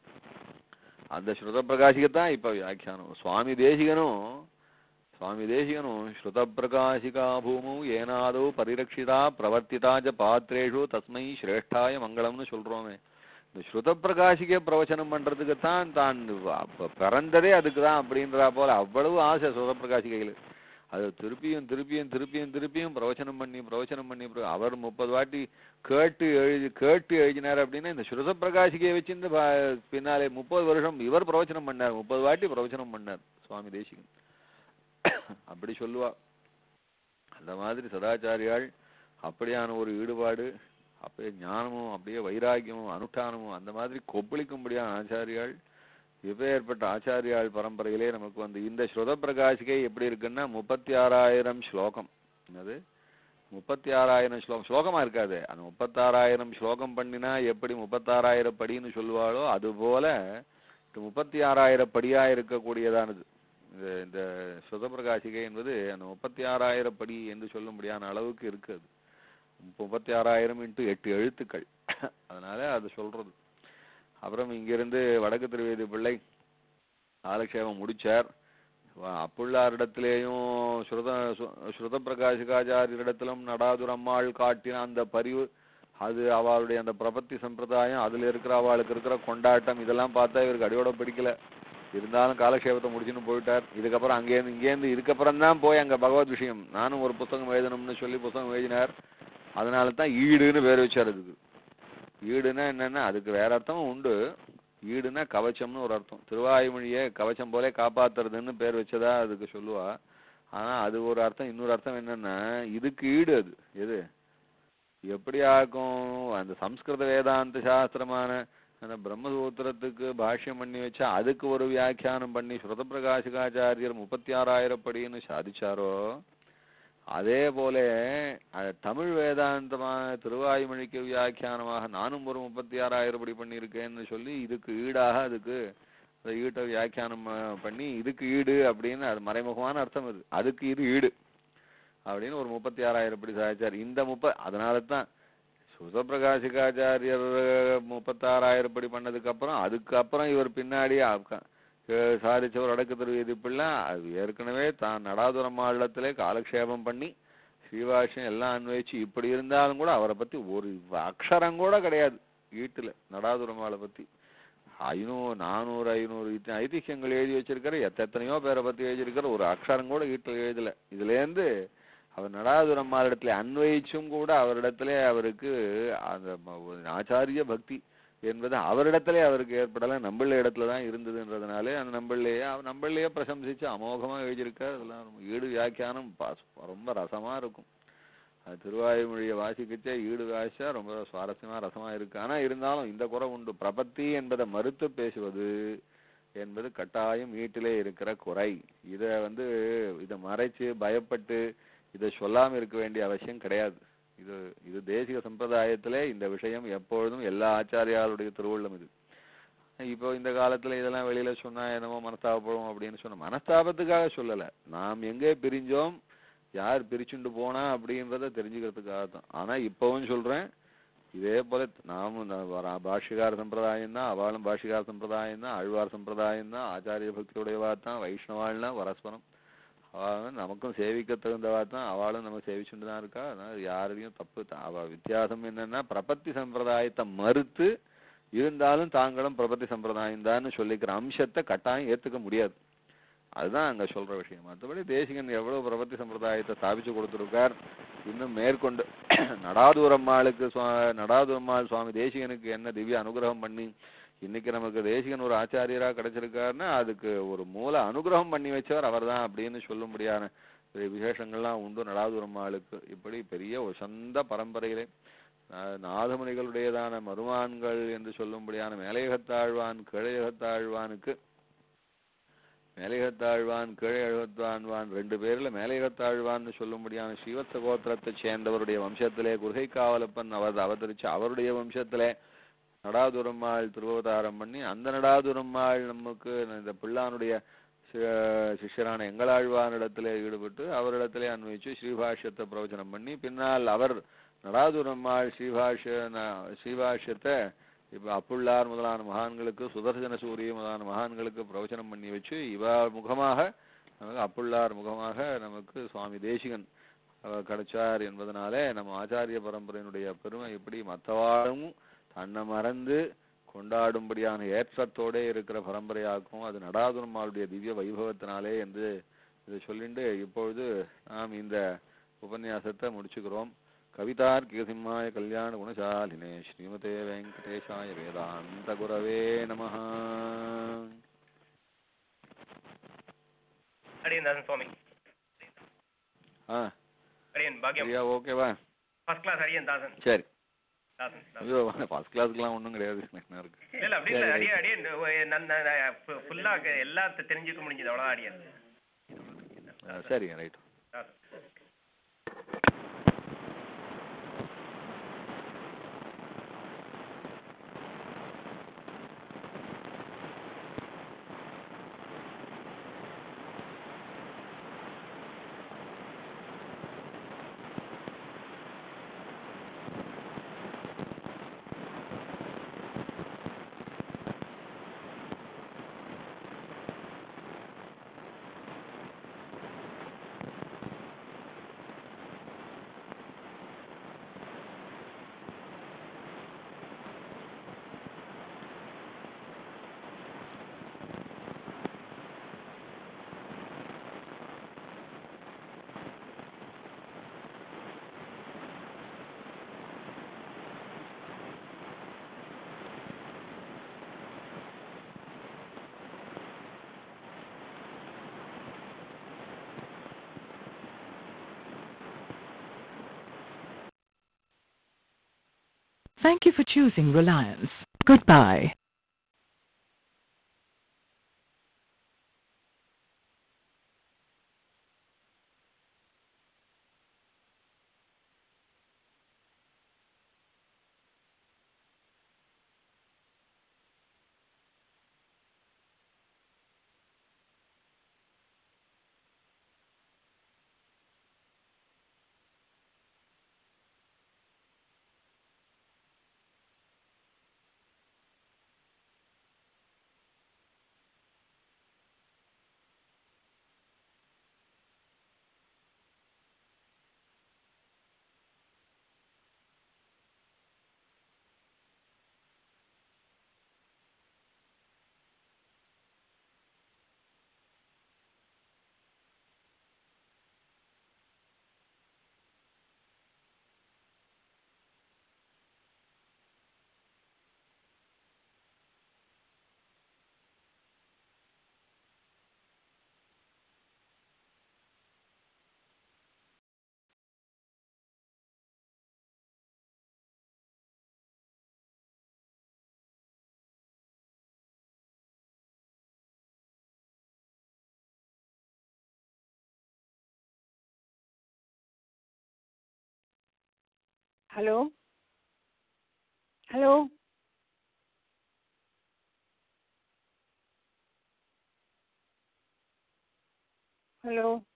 அந்த ஸ்ருத பிரகாசிகத்தான் இப்ப வியாக்கியானம் சுவாமி தேசிகனும் சுவாமி தேசிகனும் ஸ்ருத பிரகாசிகா பூமு ஏனாதோ பரிரட்சிதா பிரவர்த்திதா ச பாத்திரேஷு தஸ்மை சிரேஷ்டாய மங்களம்னு சொல்றோமே இந்த ஸ்ருத பிரகாசிக்க பிரவச்சனம் பண்றதுக்கு தான் தான் அப்ப பிறந்ததே அதுக்கு தான் அப்படின்றா போல அவ்வளவு ஆசை ஸ்ருத பிரகாசிகையில் அது திருப்பியும் திருப்பியும் திருப்பியும் திருப்பியும் பிரவச்சனம் பண்ணி பிரவச்சனம் பண்ணி பிர- அவர் முப்பது வாட்டி கேட்டு எழுதி கேட்டு எழுதினார் அப்படின்னா இந்த ஸ்ருத பிரகாசிகையை வச்சு இந்த பா- பின்னாலே முப்பது வருஷம் இவர் பிரவச்சனம் பண்ணார் முப்பது வாட்டி பிரவச்சனம் பண்ணார் சுவாமி தேசிகன் அப்படி சொல்லுவா அந்த மாதிரி சதாச்சாரியாள் அப்படியான ஒரு ஈடுபாடு அப்படியே ஞானமும் அப்படியே வைராக்கியமும் அனுஷ்டானமும் அந்த மாதிரி கொப்பளிக்கும்படியான ஆச்சாரியாள் இப்பேற்பட்ட ஆச்சாரியாள் பரம்பரையிலே நமக்கு வந்து இந்த ஸ்ருத பிரகாசிகை எப்படி இருக்குன்னா முப்பத்தி ஆறாயிரம் ஸ்லோகம் என்னது முப்பத்தி ஆறாயிரம் ஸ்லோகம் ஸ்லோகமா இருக்காது அந்த முப்பத்தாறாயிரம் ஸ்லோகம் பண்ணினா எப்படி முப்பத்தாறாயிரம் படின்னு சொல்லுவாளோ அது போல முப்பத்தி ஆறாயிரம் படியா இருக்கக்கூடியதானது இந்த இந்த ஸ்ருத பிரகாசிகை என்பது அந்த முப்பத்தி ஆறாயிரம் படி என்று சொல்லும்படியான அளவுக்கு இருக்கு அது முப்பத்தி ஆறாயிரம் இன்ட்டு எட்டு எழுத்துக்கள் அதனால அது சொல்றது அப்புறம் இங்கிருந்து வடக்கு திருவேதி பிள்ளை காலக்ஷேபம் முடிச்சார் வ- அப்புள்ளாரிடத்திலேயும் ஸ்ருத சு- ஸ்ருத பிரகாசிகாச்சாரியரிடத்திலும் நடாதுர் அம்மாள் காட்டின அந்த பரிவு அது அவளுடைய அந்த பிரபத்தி சம்பிரதாயம் அதுல இருக்கிற அவளுக்கு இருக்கிற கொண்டாட்டம் இதெல்லாம் பார்த்தா இவருக்கு அடியோட பிடிக்கல இருந்தாலும் காலக்ஷேபத்தை முடிச்சுன்னு போயிட்டார் இதுக்கப்புறம் அங்கேருந்து இங்கேருந்து இதுக்கப்புறம் தான் போய் அங்க பகவத் விஷயம் நானும் ஒரு புத்தகம் எழுதணும்னு சொல்லி புத்தகம் எழுதினார் அதனால தான் ஈடுன்னு பேர் வச்சார் அதுக்கு ஈடுனா என்னன்னா அதுக்கு வேற அர்த்தமும் உண்டு ஈடுனா கவச்சம்னு ஒரு அர்த்தம் திருவாய்மொழியை கவச்சம் போலே காப்பாத்துறதுன்னு பேர் வச்சதா அதுக்கு சொல்லுவா ஆனா அது ஒரு அர்த்தம் இன்னொரு அர்த்தம் என்னன்னா இதுக்கு ஈடு அது எது எப்படி ஆக்கும் அந்த சம்ஸ்கிருத வேதாந்த சாஸ்திரமான அந்த பிரம்மசூத்திரத்துக்கு பாஷ்யம் பண்ணி வச்சா அதுக்கு ஒரு வியாக்கியானம் பண்ணி ஸ்ருத பிரகாசிகாச்சாரியர் முப்பத்தி ஆறாயிரம் படின்னு சாதிச்சாரோ அதே போல அஹ், தமிழ் வேதாந்தமான திருவாய்மொழிக்கு வியாக்கியானமாக நானும் ஒரு முப்பத்தி ஆறாயிரம் படி பண்ணியிருக்கேன்னு சொல்லி இதுக்கு ஈடாக அதுக்கு அந்த ஈட்டை வியாக்கியானம் அஹ், பண்ணி இதுக்கு ஈடு அப்படின்னு அது மறைமுகமான அர்த்தம் அது அதுக்கு இது ஈடு அப்படின்னு ஒரு முப்பத்தி ஆறாயிரம் படி சாதிச்சார் இந்த முப்ப அதனால தான் சுதபிரகாசிகாச்சாரியர் முப்பத்தாறாயிரம் படி பண்ணதுக்கு அப்புறம் அதுக்கப்புறம் இவர் பின்னாடி அக்க- அஹ் சாதிச்சவர் அடக்கு திருவேதி பிள்ளை அது ஏற்கனவே தான் நடாதுரமாளத்திலே காலக்ஷேபம் பண்ணி ஸ்ரீவாஷ்யம் எல்லாம் அன்வயிச்சு இப்படி இருந்தாலும் கூட அவரை பத்தி ஒரு அக்ஷரம் கூட கிடையாது வீட்டுல நடாதுரமாளை பத்தி ஐநூறு நானூறு ஐநூறு இத்தனை ஐதிஹ்யங்கள் எழுதி வச்சிருக்காரு எத்தனையோ பேரை பத்தி எழுதியிருக்காரு ஒரு அக்ஷரம் கூட வீட்டுல எழுதல இதுல இருந்து அவர் நடாதுரம்மாளிடத்துல அன்வயிச்சும் கூட அவரிடத்திலே அவருக்கு அந்த ம- ஒரு ஆச்சாரிய பக்தி என்பது அவரிடத்திலே அவருக்கு ஏற்படல நம்பிள்ள இடத்துல தான் இருந்ததுன்றதுனாலே அந்த நம்பிள்ளையே அவர் நம்பிள்ளையே பிரசம்சிச்சு அமோகமா எழுதியிருக்கார் அதெல்லாம் ரொம்ப ஈடு வியாக்கியானம் ப- ரொம்ப ரசமா இருக்கும் அது திருவாயுமொழியை வாசிக்கச்சே ஈடு வாசிச்சா ரொம்ப சுவாரஸ்யமா ரசமா இருக்கு ஆனா இருந்தாலும் இந்த குறை உண்டு பிரபத்தி என்பதை மறுத்து பேசுவது என்பது கட்டாயம் வீட்டிலே இருக்கிற குறை இத வந்து இத மறைச்சு பயப்பட்டு இதை சொல்லாம இருக்க வேண்டிய அவசியம் கிடையாது இது இது தேசிக சம்பிரதாயத்திலே இந்த விஷயம் எப்பொழுதும் எல்லா ஆச்சாரியாளுடைய திருவுள்ளம் இது இப்போ இந்த காலத்துல இதெல்லாம் வெளியில சொன்னா என்னமோ மனஸ்தாபப்படும் அப்படின்னு சொன்ன மனஸ்தாபத்துக்காக சொல்லல நாம் எங்கே பிரிஞ்சோம் யார் பிரிச்சுண்டு போனா அப்படின்றத தெரிஞ்சுக்கிறதுக்காக தான் ஆனா இப்பவும் சொல்றேன் இதே போல நாமும் இந்த வர- பாஷ்யகார சம்பிரதாயம் தான் அவளும் பாஷ்யகார சம்பிரதாயம் தான் ஆழ்வார் சம்பிரதாயம் தான் ஆச்சாரிய பக்தியுடையவா தான் வைஷ்ணவாள்னா பரஸ்பரம் அவளும் நமக்கும் சேவிக்க தகுந்தவா தான் அவளும் நம்ம சேவிச்சுட்டு தான் இருக்கா அதனால யாரையும் தப்பு த- அவ வித்தியாசம் என்னன்னா பிரபத்தி சம்பிரதாயத்தை மறுத்து இருந்தாலும் தாங்களும் பிரபத்தி சம்பிரதாயம் தான் சொல்லிக்கிற அம்சத்தை கட்டாயம் ஏத்துக்க முடியாது அதுதான் அங்க சொல்ற விஷயம் மற்றபடி தேசிகன் எவ்வளவு பிரபத்தி சம்பிரதாயத்தை ஸ்தாபிச்சு கொடுத்திருக்கார் இன்னும் மேற்கொண்டு நடாதூரம்மாளுக்கு சுவா- நடாதூரம்மாள் சுவாமி தேசிகனுக்கு என்ன திவ்ய அனுகிரகம் பண்ணி இன்னைக்கு நமக்கு தேசிகன் ஒரு ஆச்சாரியரா கிடைச்சிருக்காருன்னா அதுக்கு ஒரு மூல அனுகிரகம் பண்ணி வச்சவர் அவர்தான் அப்படின்னு சொல்லும்படியான பெரிய விசேஷங்கள்லாம் உண்டு நடாதூரம்மாளுக்கு இப்படி பெரிய ஒரு சொந்த பரம்பரையிலே அஹ், நாதமுனிகளுடையதான மருமான்கள் என்று சொல்லும்படியான மேலையகத்தாழ்வான் கீழையகத்தாழ்வானுக்கு மேலையகத்தாழ்வான் கீழையகத்தாழ்வான் ரெண்டு பேர்ல மேலையகத்தாழ்வான்னு சொல்லும்படியான ஸ்ரீவத்ச கோத்திரத்தை சேர்ந்தவருடைய வம்சத்திலே குருகை காவலப்பன் அவர் அவதரிச்சு அவருடைய வம்சத்திலே நடாதுரம்மாள் திருவதாரம் பண்ணி அந்த நடாதுரம்மாள் நமக்கு இந்த பிள்ளானுடைய சி- சிஷ்யரான எங்களாழ்வானிடத்திலே ஈடுபட்டு அவரிடத்திலே அன்வயிச்சு ஸ்ரீபாஷ்யத்தை பிரவச்சனம் பண்ணி பின்னால் அவர் நடாதுரம்மாள் ஸ்ரீபாஷ்ய ந- ஸ்ரீபாஷ்யத்தை இப்ப அப்புள்ளார் முதலான மகான்களுக்கு சுதர்சன சூரிய முதலான மகான்களுக்கு பிரவச்சனம் பண்ணி வச்சு இவ முகமாக நமக்கு அப்புள்ளார் முகமாக நமக்கு சுவாமி தேசிகன் அவர் கிடைச்சார் என்பதனாலே நம்ம ஆச்சாரிய பரம்பரையினுடைய பெருமை எப்படி மற்றவாளும் தன்னை மறந்து கொண்டாடும்படியான ஏற்றத்தோடே இருக்கிற பரம்பரையாக்கும் அது நடாதுரம்மாளுடைய திவ்ய வைபவத்தினாலே என்று இதை சொல்லிண்டு இப்பொழுது நாம் இந்த உபன்யாசத்தை முடிச்சுக்கிறோம் கவிதார்க்கிக சிம்மாய கல்யாண குணசாலினே ஸ்ரீமதே வெங்கடேஷாய வேதாந்த குரவே நமஹ அடியன் தாசன் சுவாமி ஆ அடியன் பாக்கியம் சரியா ஓகேவா ஃபர்ஸ்ட் கிளாஸ் அடியன் தாசன் சரி தாசன் தாசன். ஐயோ ஃபர்ஸ்ட் கிளாஸ்க்குலாம் ஒன்றும் கிடையாது என்ன இருக்கு இல்ல இல்ல அப்படி இல்ல அடியன் அடியன் ஃபுல்லா எல்லாத்தையும் தெரிஞ்சுக்க முடிஞ்சது அவ்வளவு அடியன் ஆ, சரி right Dasan. Thank you for choosing Reliance. Goodbye. Hello hello hello